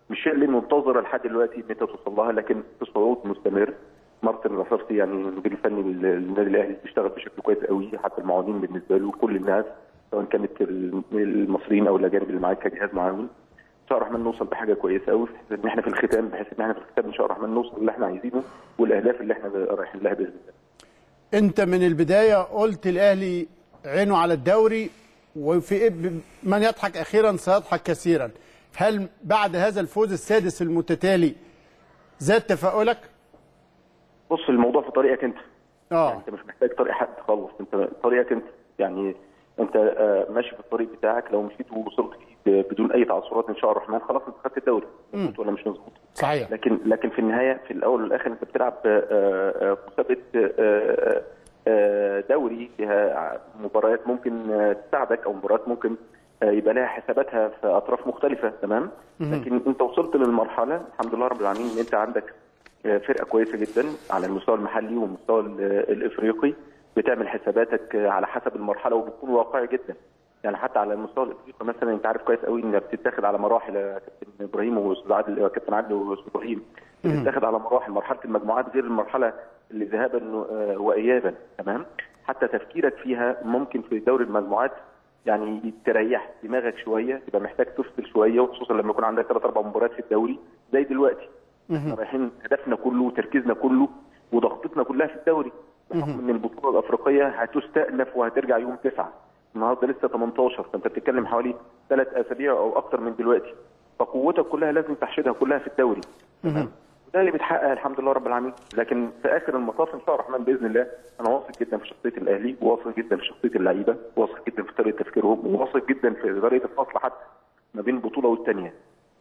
مش شيء اللي منتظره لحد دلوقتي ان انت توصل لها لكن في صعود مستمر مارتن الرصاصي يعني المدير الفني للنادي الاهلي بيشتغل بشكل كويس قوي حتى المعاونين بالنسبه له كل الناس سواء كانت المصريين او الاجانب اللي معاك كجهاز معاون ان شاء الله الرحمن نوصل بحاجه كويسه قوي بحيث ان احنا في الختام بحيث ان احنا في الختام ان شاء الله الرحمن نوصل اللي احنا عايزينه والاهداف اللي احنا رايحين لها باذن الله انت من البدايه قلت الاهلي عينه على الدوري وفي من يضحك اخيرا سيضحك كثيرا هل بعد هذا الفوز السادس المتتالي زاد تفاؤلك بص الموضوع في طريقك انت اه يعني انت مش محتاج طريق حد خالص انت طريقك انت يعني انت آه، ماشي في الطريق بتاعك لو مشيت ووصلت فيه بدون اي تعثرات ان شاء الله الرحمن خلاص انت خدت الدوري مظبوط ولا مش مظبوط صحيح لكن لكن في النهايه في الاول والاخر انت بتلعب آه، آه، مسابقه آه، آه، دوري فيها مباريات ممكن آه، تساعدك او مباريات ممكن آه، يبقى لها حساباتها في اطراف مختلفه تمام لكن انت وصلت للمرحله الحمد لله رب العالمين ان انت عندك آه، فرقه كويسه جدا على المستوى المحلي والمستوى ال- الافريقي بتعمل حساباتك آه، على حسب المرحله وبتكون واقعي جدا يعني حتى على المستوى الافريقي مثلا انت عارف كويس قوي انها بتتاخد على مراحل يا كابتن ابراهيم واستاذ عادل يا كابتن عادل واستاذ ابراهيم بتتاخد على مراحل مرحله المجموعات غير المرحله اللي ذهابا آه، وايابا تمام حتى تفكيرك فيها ممكن في دوري المجموعات يعني تريح دماغك شويه تبقى محتاج تفصل شويه وخصوصا لما يكون عندك ثلاث اربع مباريات في الدوري زي دلوقتي احنا رايحين هدفنا كله وتركيزنا كله وضغطتنا كلها في الدوري بحكم ان البطوله الافريقيه هتستأنف وهترجع يوم تسعه النهارده لسه 18 فانت بتتكلم حوالي ثلاث اسابيع او اكتر من دلوقتي فقوتك كلها لازم تحشدها كلها في الدوري وده اللي بيتحقق الحمد لله رب العالمين لكن في اخر المطاف ان شاء الله الرحمن باذن الله انا واثق جدا في شخصيه الاهلي واثق جدا في شخصيه اللعيبه واثق جدا في طريقه تفكيرهم وواثق جدا في طريقه الفصل حتى ما بين بطوله والثانيه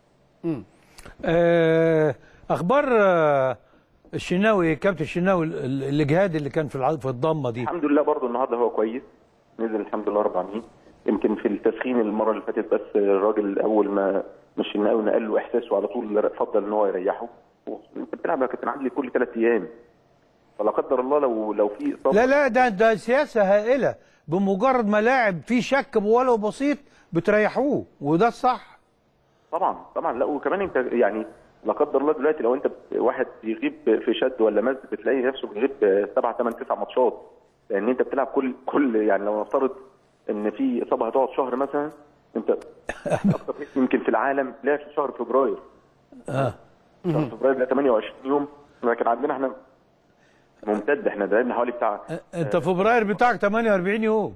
آه، اخبار آه، الشناوي كابتن الشناوي ال- ال- الاجهاد اللي كان في الع- في الضمه دي الحمد لله برضه النهارده هو كويس نزل الحمد لله رب العالمين يمكن في التسخين المره اللي فاتت بس الراجل اول ما مش قوي نقل له احساسه على طول فضل ان هو يريحه انت بتلعب يا كابتن عدلي كل ثلاث ايام فلا قدر الله لو لو في اصابه لا لا ده ده سياسه هائله بمجرد ما لاعب فيه شك ولو بسيط بتريحوه وده الصح طبعا طبعا لا وكمان انت يعني لا قدر الله دلوقتي لو انت واحد بيغيب في شد ولا مز بتلاقي نفسه بيغيب سبع ثمان تسع ماتشات لان انت بتلعب كل كل يعني لو نفترض ان في اصابه هتقعد شهر مثلا انت اكتر فريق يمكن في العالم لعب في شهر فبراير اه شهر فبراير ده 28 يوم لكن عندنا احنا ممتد احنا لعبنا حوالي بتاع انت فبراير بتاعك 48 يوم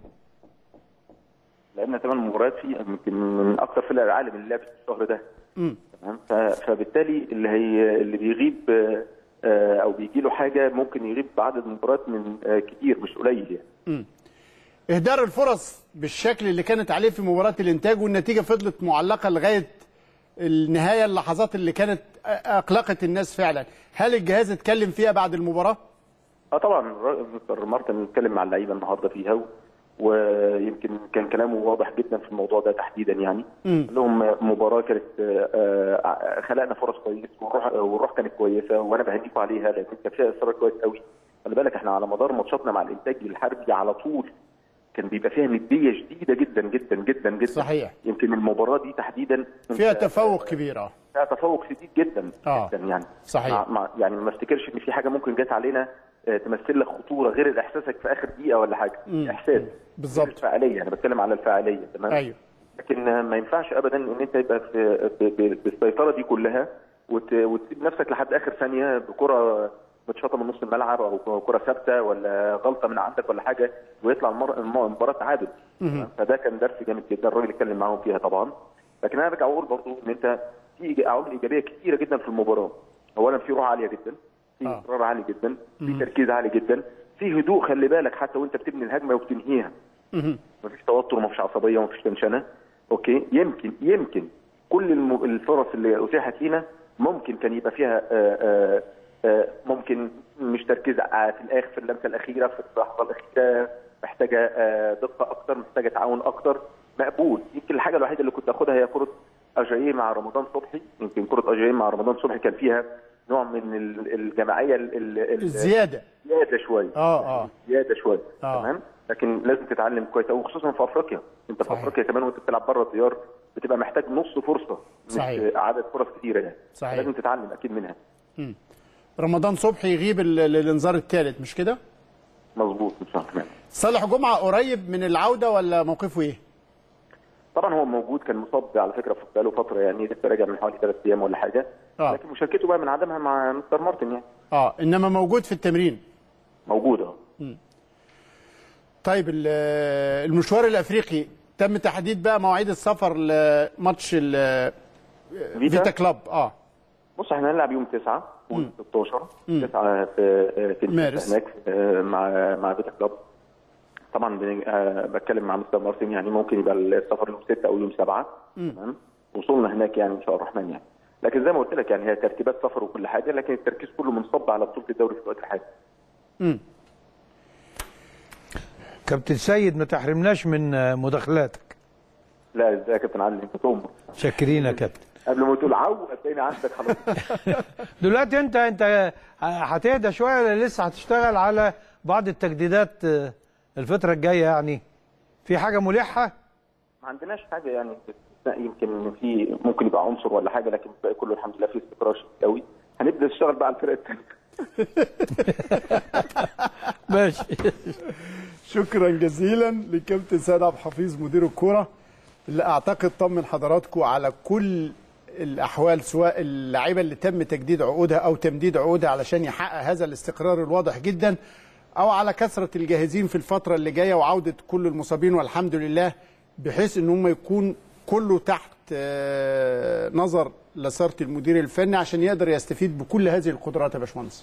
لعبنا ثمان مباريات فيه يمكن من اكثر فرق العالم اللي لعبت في الشهر ده تمام ف- فبالتالي اللي هي اللي بيغيب آه، آه، او بيجي له حاجه ممكن يغيب بعدد مباريات من آه، كتير مش قليل يعني اهدار الفرص بالشكل اللي كانت عليه في مباراه الانتاج والنتيجه فضلت معلقه لغايه النهايه اللحظات اللي كانت اقلقت الناس فعلا هل الجهاز اتكلم فيها بعد المباراه اه طبعا الر- مستر مارتن اتكلم مع اللعيبه النهارده فيها و- ويمكن كان كلامه واضح جدا في الموضوع ده تحديدا يعني قال لهم مباراه كانت آه، آه، خلقنا فرص كويس والروح والروح كانت كويسه وانا بهنيكم عليها لان كان فيها اصرار كويس قوي خلي بالك احنا على مدار ماتشاتنا مع الانتاج الحربي على طول كان بيبقى فيها نديه شديده جدا جدا جدا جدا صحيح. يمكن المباراه دي تحديدا فيها تفوق كبير اه فيها تفوق شديد جدا آه. جدا يعني صحيح. مع مع يعني ما افتكرش ان في حاجه ممكن جت علينا آه، تمثل لك خطوره غير احساسك في اخر دقيقه ولا حاجه مم. احساس بالظبط. الفاعليه انا بتكلم على الفاعليه تمام ايوه لكن آه، ما ينفعش ابدا ان انت يبقى في ب- ب- بالسيطره دي كلها وت- وتسيب نفسك لحد اخر ثانيه بكره متشاطه من نص الملعب او كره ثابته ولا غلطه من عندك ولا حاجه ويطلع المر- الم- المباراه تعادل مهم. فده كان درس جامد جدا الراجل اتكلم معاهم فيها طبعا لكن انا ارجع اقول برضو ان انت في إيج- عوامل ايجابيه كثيره جدا في المباراه اولا في روح عاليه جدا في آه. اصرار عالي جدا في مم. تركيز عالي جدا في هدوء خلي بالك حتى وانت بتبني الهجمه وبتنهيها مهم. مفيش توتر ومفيش عصبيه ومفيش تنشنه اوكي يمكن يمكن كل الم- الفرص اللي اتيحت لينا ممكن كان يبقى فيها آه، آه، آه، ممكن مش تركيز ع- في الاخر في اللمسه الاخيره في اللحظه الاخيره محتاجه آه، دقه اكتر محتاجه تعاون اكتر مقبول يمكن الحاجه الوحيده اللي كنت اخدها هي كره اجاييه مع رمضان صبحي يمكن كره اجاييه مع رمضان صبحي كان فيها نوع من ال- الجماعيه ال- ال- ال- الزياده زياده شويه اه اه زياده شويه آه. تمام لكن لازم تتعلم كويس قوي خصوصا في افريقيا انت في افريقيا كمان وانت بتلعب بره الديار بتبقى محتاج نص فرصه مش صحيح. عدد فرص كتيره يعني صحيح. لازم تتعلم اكيد منها مم. رمضان صبحي يغيب ال- ال- الانذار الثالث مش كده؟ مظبوط ان شاء الله صالح جمعه قريب من العوده ولا موقفه ايه؟ طبعا هو موجود كان مصاب على فكره بقاله فتره يعني لسه راجع من حوالي ثلاث ايام ولا حاجه آه. لكن مشاركته بقى من عدمها مع مستر مارتن يعني اه انما موجود في التمرين موجود اه طيب ال- المشوار الافريقي تم تحديد بقى مواعيد السفر لماتش ال- فيتا كلاب اه بص احنا هنلعب يوم 9 و 16 مم. 9 في في مارس. هناك في- مع مع فيتا كلاب طبعا بن- آه، بتكلم مع مستر مارتن يعني ممكن يبقى السفر يوم 6 او يوم 7 تمام وصولنا هناك يعني ان شاء الله الرحمن يعني لكن زي ما قلت لك يعني هي ترتيبات سفر وكل حاجه لكن التركيز كله منصب على بطوله الدوري في الوقت الحالي مم. كابتن سيد ما تحرمناش من آه، مداخلاتك لا ازاي يا كابتن علي انت تؤمر شاكرين يا كابتن قبل ما تقول عو هتلاقيني عندك خلاص دلوقتي انت انت هتهدى شويه ولا لسه هتشتغل على بعض التجديدات آه، الفتره الجايه يعني في حاجه ملحه ما عندناش حاجه يعني استثناء يمكن في ممكن يبقى عنصر ولا حاجه لكن الباقي كله الحمد لله في استقرار شديد قوي هنبدا نشتغل بقى على الفرق الثانيه ماشي شكرا جزيلا لكابتن سيد عبد الحفيظ مدير الكوره اللي اعتقد طمن حضراتكم على كل الاحوال سواء اللعيبه اللي تم تجديد عقودها او تمديد عقودها علشان يحقق هذا الاستقرار الواضح جدا او على كثره الجاهزين في الفتره اللي جايه وعوده كل المصابين والحمد لله بحيث ان هم يكون كله تحت آه، نظر لساره المدير الفني عشان يقدر يستفيد بكل هذه القدرات يا باشمهندس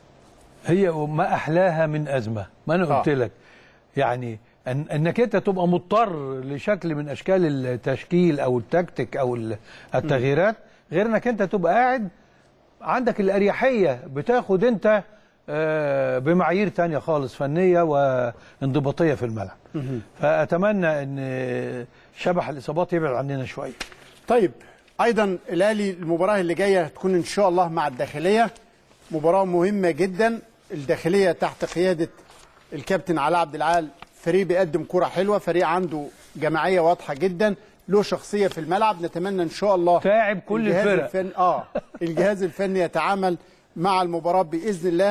هي ما احلاها من ازمه ما انا قلت آه. لك يعني أن انك انت تبقى مضطر لشكل من اشكال التشكيل او التكتيك او ال- التغييرات غير انك انت تبقى قاعد عندك الاريحيه بتاخد انت آه، بمعايير تانية خالص فنيه وانضباطيه في الملعب فاتمنى ان شبح الاصابات يبعد عننا شويه طيب ايضا الاهلي المباراه اللي جايه هتكون ان شاء الله مع الداخليه مباراه مهمه جدا الداخليه تحت قياده الكابتن علاء عبد العال فريق بيقدم كره حلوه فريق عنده جماعيه واضحه جدا له شخصيه في الملعب نتمنى ان شاء الله تعب كل الجهاز الفرق. الفني اه الجهاز الفني يتعامل مع المباراه باذن الله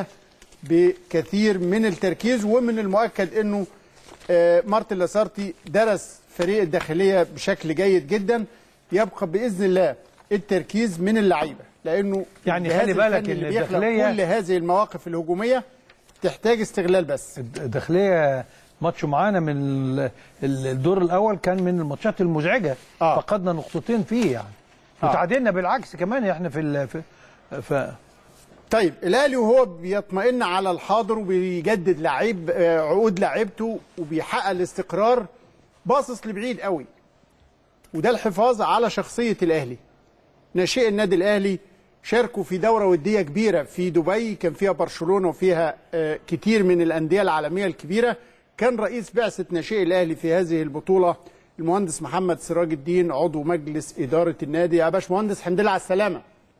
بكثير من التركيز ومن المؤكد انه آه، مارتن لاسارتي درس فريق الداخليه بشكل جيد جدا يبقى باذن الله التركيز من اللعيبه لانه يعني الجهاز خلي بالك الفني إن اللي بيخلق الداخلية- كل هذه المواقف الهجوميه تحتاج استغلال بس الداخليه ماتشه معانا من ال- ال- الدور الاول كان من الماتشات المزعجه آه. فقدنا نقطتين فيه يعني آه. وتعادلنا بالعكس كمان احنا في ال- في, في طيب الاهلي وهو بيطمئن على الحاضر وبيجدد لعيب آه، عقود لعيبته وبيحقق الاستقرار باصص لبعيد قوي وده الحفاظ على شخصيه الاهلي ناشئ النادي الاهلي شاركوا في دوره وديه كبيره في دبي كان فيها برشلونه وفيها آه، كتير من الانديه العالميه الكبيره كان رئيس بعثه ناشئي الاهلي في هذه البطوله المهندس محمد سراج الدين عضو مجلس اداره النادي يا باشمهندس الحمد لله على السلامه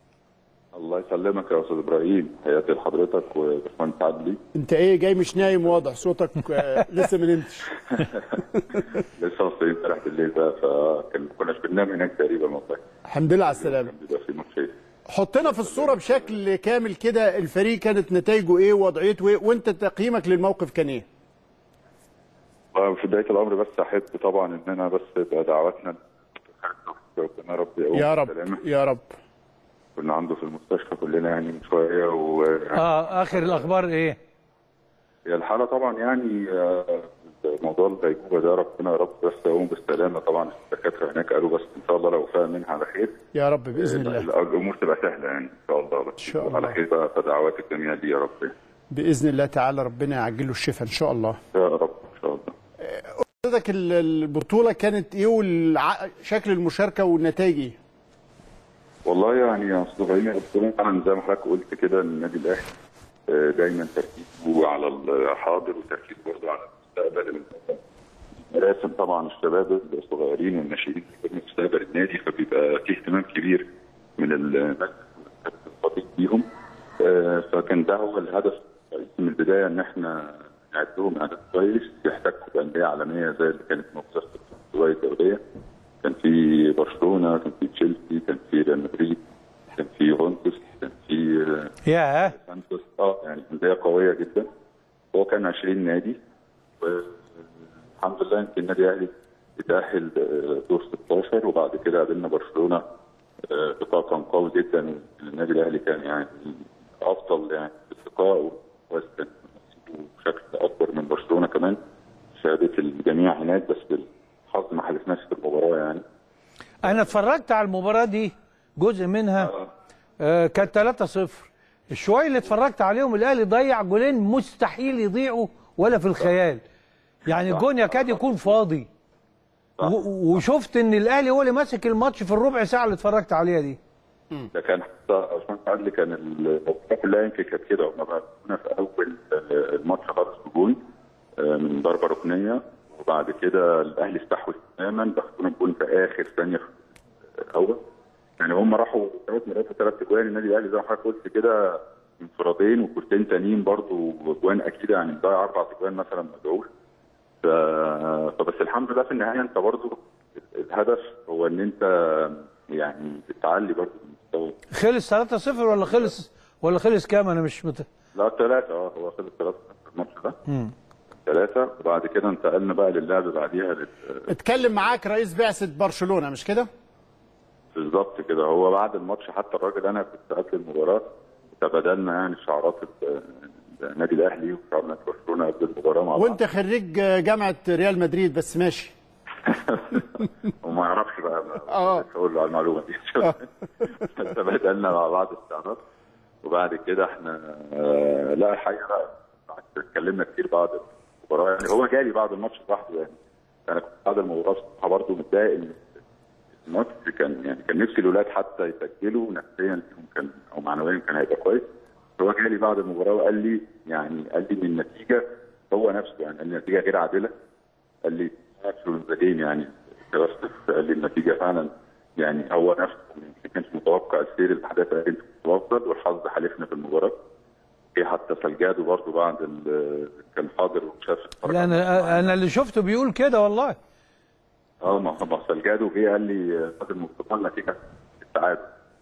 الله يسلمك يا استاذ ابراهيم حياتي لحضرتك وباشمهندس عدلي انت ايه جاي مش نايم واضح صوتك آه، لسه ما نمتش لسه واصلين امبارح بالليل بقى فكان كناش بننام هناك تقريبا والله الحمد لله على السلامه بيبقى في ماتشين حطنا في الصوره بشكل كامل كده الفريق كانت نتائجه ايه ووضعيته ايه وانت تقييمك للموقف كان ايه في بدايه الامر بس احب طبعا ان انا بس يبقى دعواتنا ربنا رب يقوم يا رب بالسلامة. يا رب كنا عنده في المستشفى كلنا يعني من شويه وهي اه اخر الاخبار ايه الحاله طبعا يعني آه، موضوع الغيبوبه ده ربنا يا رب بس يقوم بالسلامه طبعا الدكاتره هناك قالوا بس ان شاء الله لو فاق منها على خير يا رب باذن آه، الله الامور تبقى سهله يعني ان شاء الله بس ان شاء الله. على خير بقى فدعوات الجميع دي يا رب باذن الله تعالى ربنا يعجل له الشفاء ان شاء الله يا رب ان شاء الله حضرتك ال- البطوله كانت ايه وشكل المشاركه والنتائج ايه والله يعني يا استاذ ابراهيم البطوله طبعا زي ما حضرتك قلت كده إن النادي الاهلي آه، دايما تركيزه على الحاضر وتركيزه برضه على المستقبل راسم طبعا الشباب الصغيرين والناشئين في مستقبل النادي فبيبقى في اهتمام كبير من المجلس الخطيب بيهم آه، فكان ده هو الهدف الرئيسي من البدايه ان احنا نعد لهم هدف كويس يحتكوا بانديه عالميه زي اللي كانت موجوده في الدول الدوليه كان في برشلونه كان في تشيلسي كان في ريال مدريد كان في يوفنتوس كان في آه، ياه سانتوس اه يعني انديه قويه جدا هو كان 20 نادي والحمد لله يمكن النادي الاهلي اتاهل آه، دور 16 وبعد كده قابلنا برشلونه آه، لقاء كان قوي جدا النادي الاهلي كان يعني افضل يعني باستقاء وكان بشكل اكبر من برشلونه كمان شهادة الجميع هناك بس بالحظ ما حالفناش في المباراه يعني انا اتفرجت على المباراه دي جزء منها آه كانت 3-0 الشويه اللي اتفرجت عليهم الاهلي ضيع جولين مستحيل يضيعوا ولا في الخيال يعني الجون يكاد يكون فاضي و- وشفت ان الاهلي هو اللي ماسك الماتش في الربع ساعه اللي اتفرجت عليها دي ده كان حتى عثمان عدلي كان المباراه كلها يمكن كانت كده هما بعتونا في اول آه، الماتش خالص بجون آه، من ضربه ركنيه وبعد كده الاهلي استحوذ تماما دخلونا الجون في اخر ثانيه في الاول يعني هم راحوا ثلاث مرات وثلاث اجوان النادي الاهلي زي ما حضرتك قلت كده انفرادين وكورتين تانيين برضه اجوان اكيد يعني مضيع اربع اجوان مثلا مدعوش ف... فبس الحمد لله في النهايه انت برضه الهدف هو ان انت يعني بتعلي برضه المستوى خلص 3-0 ولا خلص ولا خلص كام انا مش مت... لا ثلاثة اه هو خلص ثلاثة في الماتش ده مم. ثلاثة وبعد كده انتقلنا بقى للعب بعديها لل... اتكلم معاك رئيس بعثه برشلونه مش كده؟ بالظبط كده هو بعد الماتش حتى الراجل انا كنت قبل المباراة تبادلنا يعني شعارات ال- النادي الاهلي وشعار نادي برشلونة قبل المباراة مع بعض وانت خريج جامعه ريال مدريد بس ماشي وما يعرفش بقى اه مش هقول له على المعلومة دي تبادلنا مع بعض الشعارات وبعد كده احنا آه، لا الحقيقة بقى بعد اتكلمنا كتير بعد المباراة يعني هو جالي بعد الماتش لوحده يعني انا كنت بعد المباراة بصراحة برضه متضايق ان الماتش كان يعني كان نفسي الاولاد حتى يسجلوا نفسيا فيهم كان او معنويا كان هيبقى كويس هو جالي بعد المباراه وقال لي يعني قال لي ان النتيجه هو نفسه يعني قال لي النتيجه غير عادله قال لي نفسه ذا جيم يعني درست قال لي النتيجه فعلا يعني هو نفسه ما كانش متوقع السير الاحداث قال لي انت كنت افضل والحظ حالفنا في المباراه جه حتى سلجادو برضه بعد ال- كان حاضر وشاف لا انا انا اللي شفته بيقول كده والله اه ما ما سلجادو جه قال لي بعد المباراه النتيجه التعادل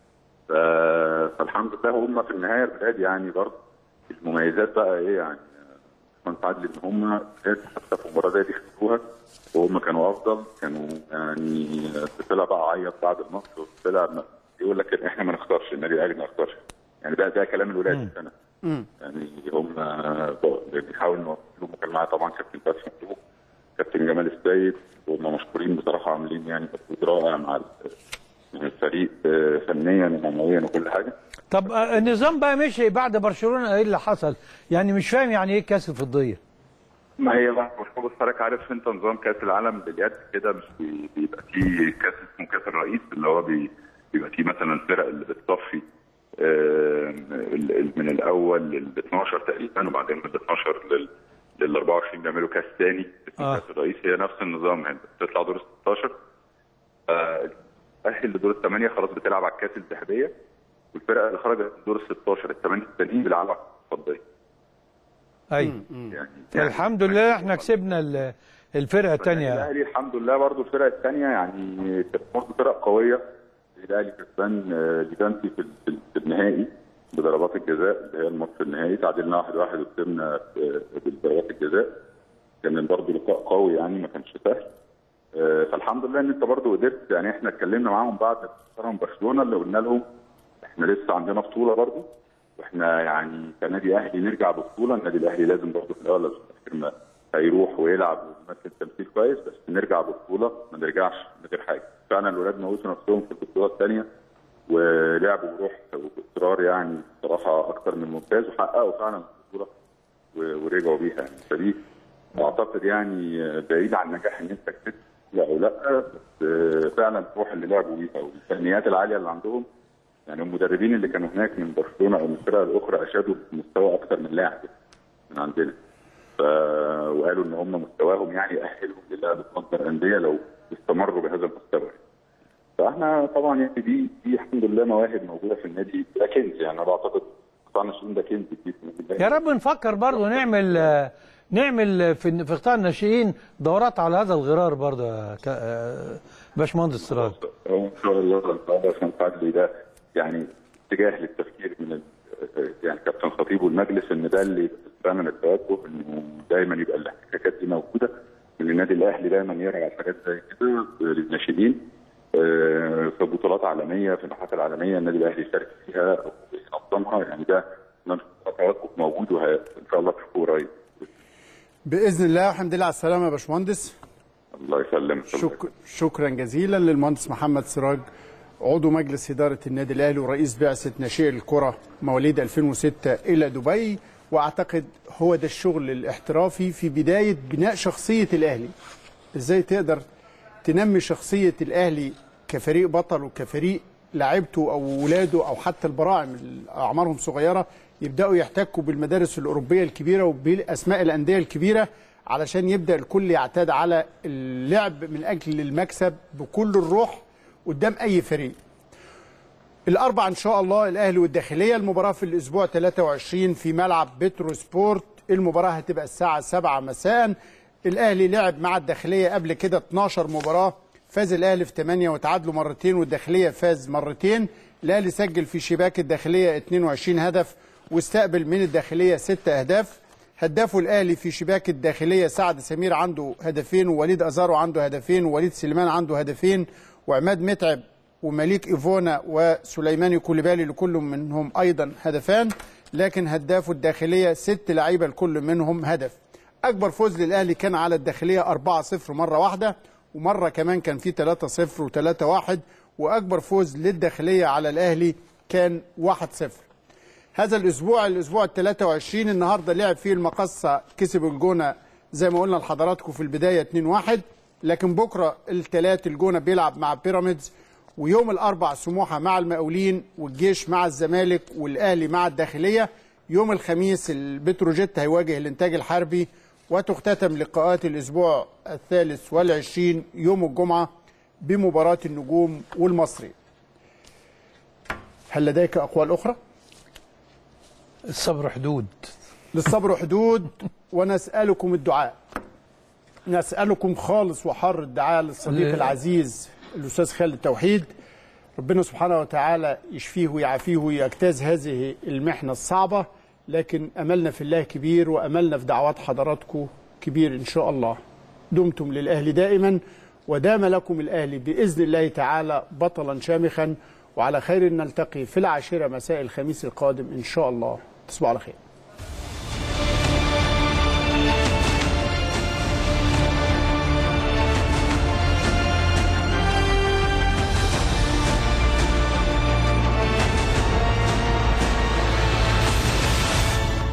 ف- فالحمد لله هم في النهايه الولاد يعني برضه المميزات بقى ايه يعني عثمان عادل ان هم حتى في المباراه دي خسروها وهم كانوا افضل كانوا يعني طلع بقى عيط بعد الماتش وطلع ما- يقول لك إن احنا ما نختارش النادي الاهلي ما نختارش يعني ده ده كلام الولاد مش انا يعني هم بيحاولوا نوصلوا كان معايا طبعا كابتن فتحي مبروك كابتن جمال السيد وهم مشكورين بصراحه عاملين يعني مجهود رائع مع ال- مع الفريق آه، فنيا ومعنويا وكل حاجه طب آه، النظام بقى مشي بعد برشلونه ايه اللي حصل يعني مش فاهم يعني ايه كاس الفضيه ما هي بقى مش بص حضرتك عارف انت نظام كاس العالم باليد كده مش بي- بيبقى فيه كاس اسمه كاس الرئيس اللي هو بي- بيبقى فيه مثلا الفرق اللي بتصفي آه، ال- ال- من الاول لل 12 تقريبا وبعدين من ال 12 لل لل 24 بيعملوا كاس ثاني اسمه آه. كاس الرئيس هي نفس النظام يعني بتطلع دور ال 16 آه، تأهل لدور الثمانية خلاص بتلعب على الكاس الذهبية والفرقة اللي خرجت من دور ال 16 الثمانية التانيين بيلعبوا على الفضية ايوه يعني الحمد لله احنا كسبنا ال- الفرقه الثانيه الاهلي الحمد لله برضو الفرق الثانيه يعني كانت برضو فرق قويه الاهلي كسبان آه، ليفانتي في في- في النهائي بضربات الجزاء اللي هي الماتش النهائي تعادلنا واحد واحد وكسبنا آه، بضربات الجزاء كان برضو لقاء قوي يعني ما كانش سهل آه، فالحمد لله ان انت برضو قدرت يعني احنا اتكلمنا معاهم بعد خسارهم برشلونه اللي قلنا لهم احنا لسه عندنا بطوله برضو واحنا يعني كنادي اهلي نرجع ببطوله النادي الاهلي لازم برضو في الاول وفي الاخر ما هيروح ويلعب ويمثل تمثيل كويس بس نرجع ببطوله ما نرجعش من غير حاجه فعلا الولاد موتوا نفسهم في البطوله الثانيه ولعبوا بروح واصرار يعني بصراحه اكثر من ممتاز وحققوا فعلا البطوله و- ورجعوا بيها يعني فدي اعتقد يعني بعيد عن نجاح ان انت كسبت لا او لا بس فعلا الروح اللي لعبوا بيها والفنيات العاليه اللي عندهم يعني المدربين اللي كانوا هناك من برشلونه او من الفرق الاخرى اشادوا بمستوى اكثر من لاعب من عندنا ف... وقالوا ان هم مستواهم يعني يأهلهم للعب في مصدر انديه لو استمروا بهذا المستوى فاحنا طبعا يعني دي دي الحمد لله مواهب موجوده في النادي ده كنز يعني انا بعتقد قطاع الناشئين ده كنز كبير في النادي يا رب نفكر برضو نعمل آه، نعمل في في قطاع الناشئين دورات على هذا الغرار برضو يا ك- آه، باشمهندس سراج هو ان شاء الله باشمهندس عدلي ده يعني اتجاه للتفكير من ال- يعني كابتن خطيب والمجلس ان ده اللي فعلا التوجه انه دايما يبقى الاحتكاكات دي موجوده ان النادي الاهلي دايما يرعى حاجات زي كده للناشئين آه، في بطولات عالميه في النحات العالميه النادي الاهلي يشارك فيها او ينظمها يعني ده توجه موجود وان شاء الله تشوفوه قريب باذن الله والحمد لله على السلامه يا باشمهندس الله يسلمك شك... شكرا جزيلا للمهندس محمد سراج عضو مجلس إدارة النادي الأهلي ورئيس بعثة ناشئي الكرة مواليد 2006 إلى دبي وأعتقد هو ده الشغل الاحترافي في بداية بناء شخصية الأهلي إزاي تقدر تنمي شخصية الأهلي كفريق بطل وكفريق لعيبته أو ولاده أو حتى البراعم اللي أعمارهم صغيرة يبدأوا يحتكوا بالمدارس الأوروبية الكبيرة وبأسماء الأندية الكبيرة علشان يبدأ الكل يعتاد على اللعب من أجل المكسب بكل الروح قدام أي فريق الأربع إن شاء الله الأهلي والداخلية المباراة في الأسبوع 23 في ملعب بترو سبورت المباراة هتبقى الساعة 7 مساء الأهلي لعب مع الداخلية قبل كده 12 مباراة فاز الأهلي في 8 وتعادلوا مرتين والداخلية فاز مرتين الأهلي سجل في شباك الداخلية 22 هدف واستقبل من الداخلية 6 أهداف هدافه الأهلي في شباك الداخلية سعد سمير عنده هدفين ووليد أزارو عنده هدفين ووليد سليمان عنده هدفين وعماد متعب ومليك إيفونا وسليماني كوليبالي لكل منهم أيضا هدفان لكن هدافه الداخلية ست لعيبة لكل منهم هدف أكبر فوز للأهلي كان على الداخلية 4-0 مرة واحدة ومرة كمان كان في 3-0 و3-1 وأكبر فوز للداخلية على الأهلي كان 1-0 هذا الأسبوع الأسبوع ال 23 النهاردة لعب فيه المقصة كسب الجونة زي ما قلنا لحضراتكم في البداية 2-1 لكن بكرة الثلاث الجونة بيلعب مع بيراميدز ويوم الأربع سموحة مع المقاولين والجيش مع الزمالك والأهلي مع الداخلية يوم الخميس البتروجيت هيواجه الإنتاج الحربي وتختتم لقاءات الأسبوع الثالث والعشرين يوم الجمعة بمباراة النجوم والمصري هل لديك أقوال أخرى؟ الصبر حدود للصبر حدود ونسألكم الدعاء نسألكم خالص وحر الدعاء للصديق ل- العزيز الأستاذ خالد توحيد ربنا سبحانه وتعالى يشفيه ويعافيه ويجتاز هذه المحنة الصعبة لكن أملنا في الله كبير وأملنا في دعوات حضراتكم كبير إن شاء الله دمتم للأهل دائما ودام لكم الأهل بإذن الله تعالى بطلا شامخا وعلى خير نلتقي في العاشرة مساء الخميس القادم إن شاء الله تصبحوا على خير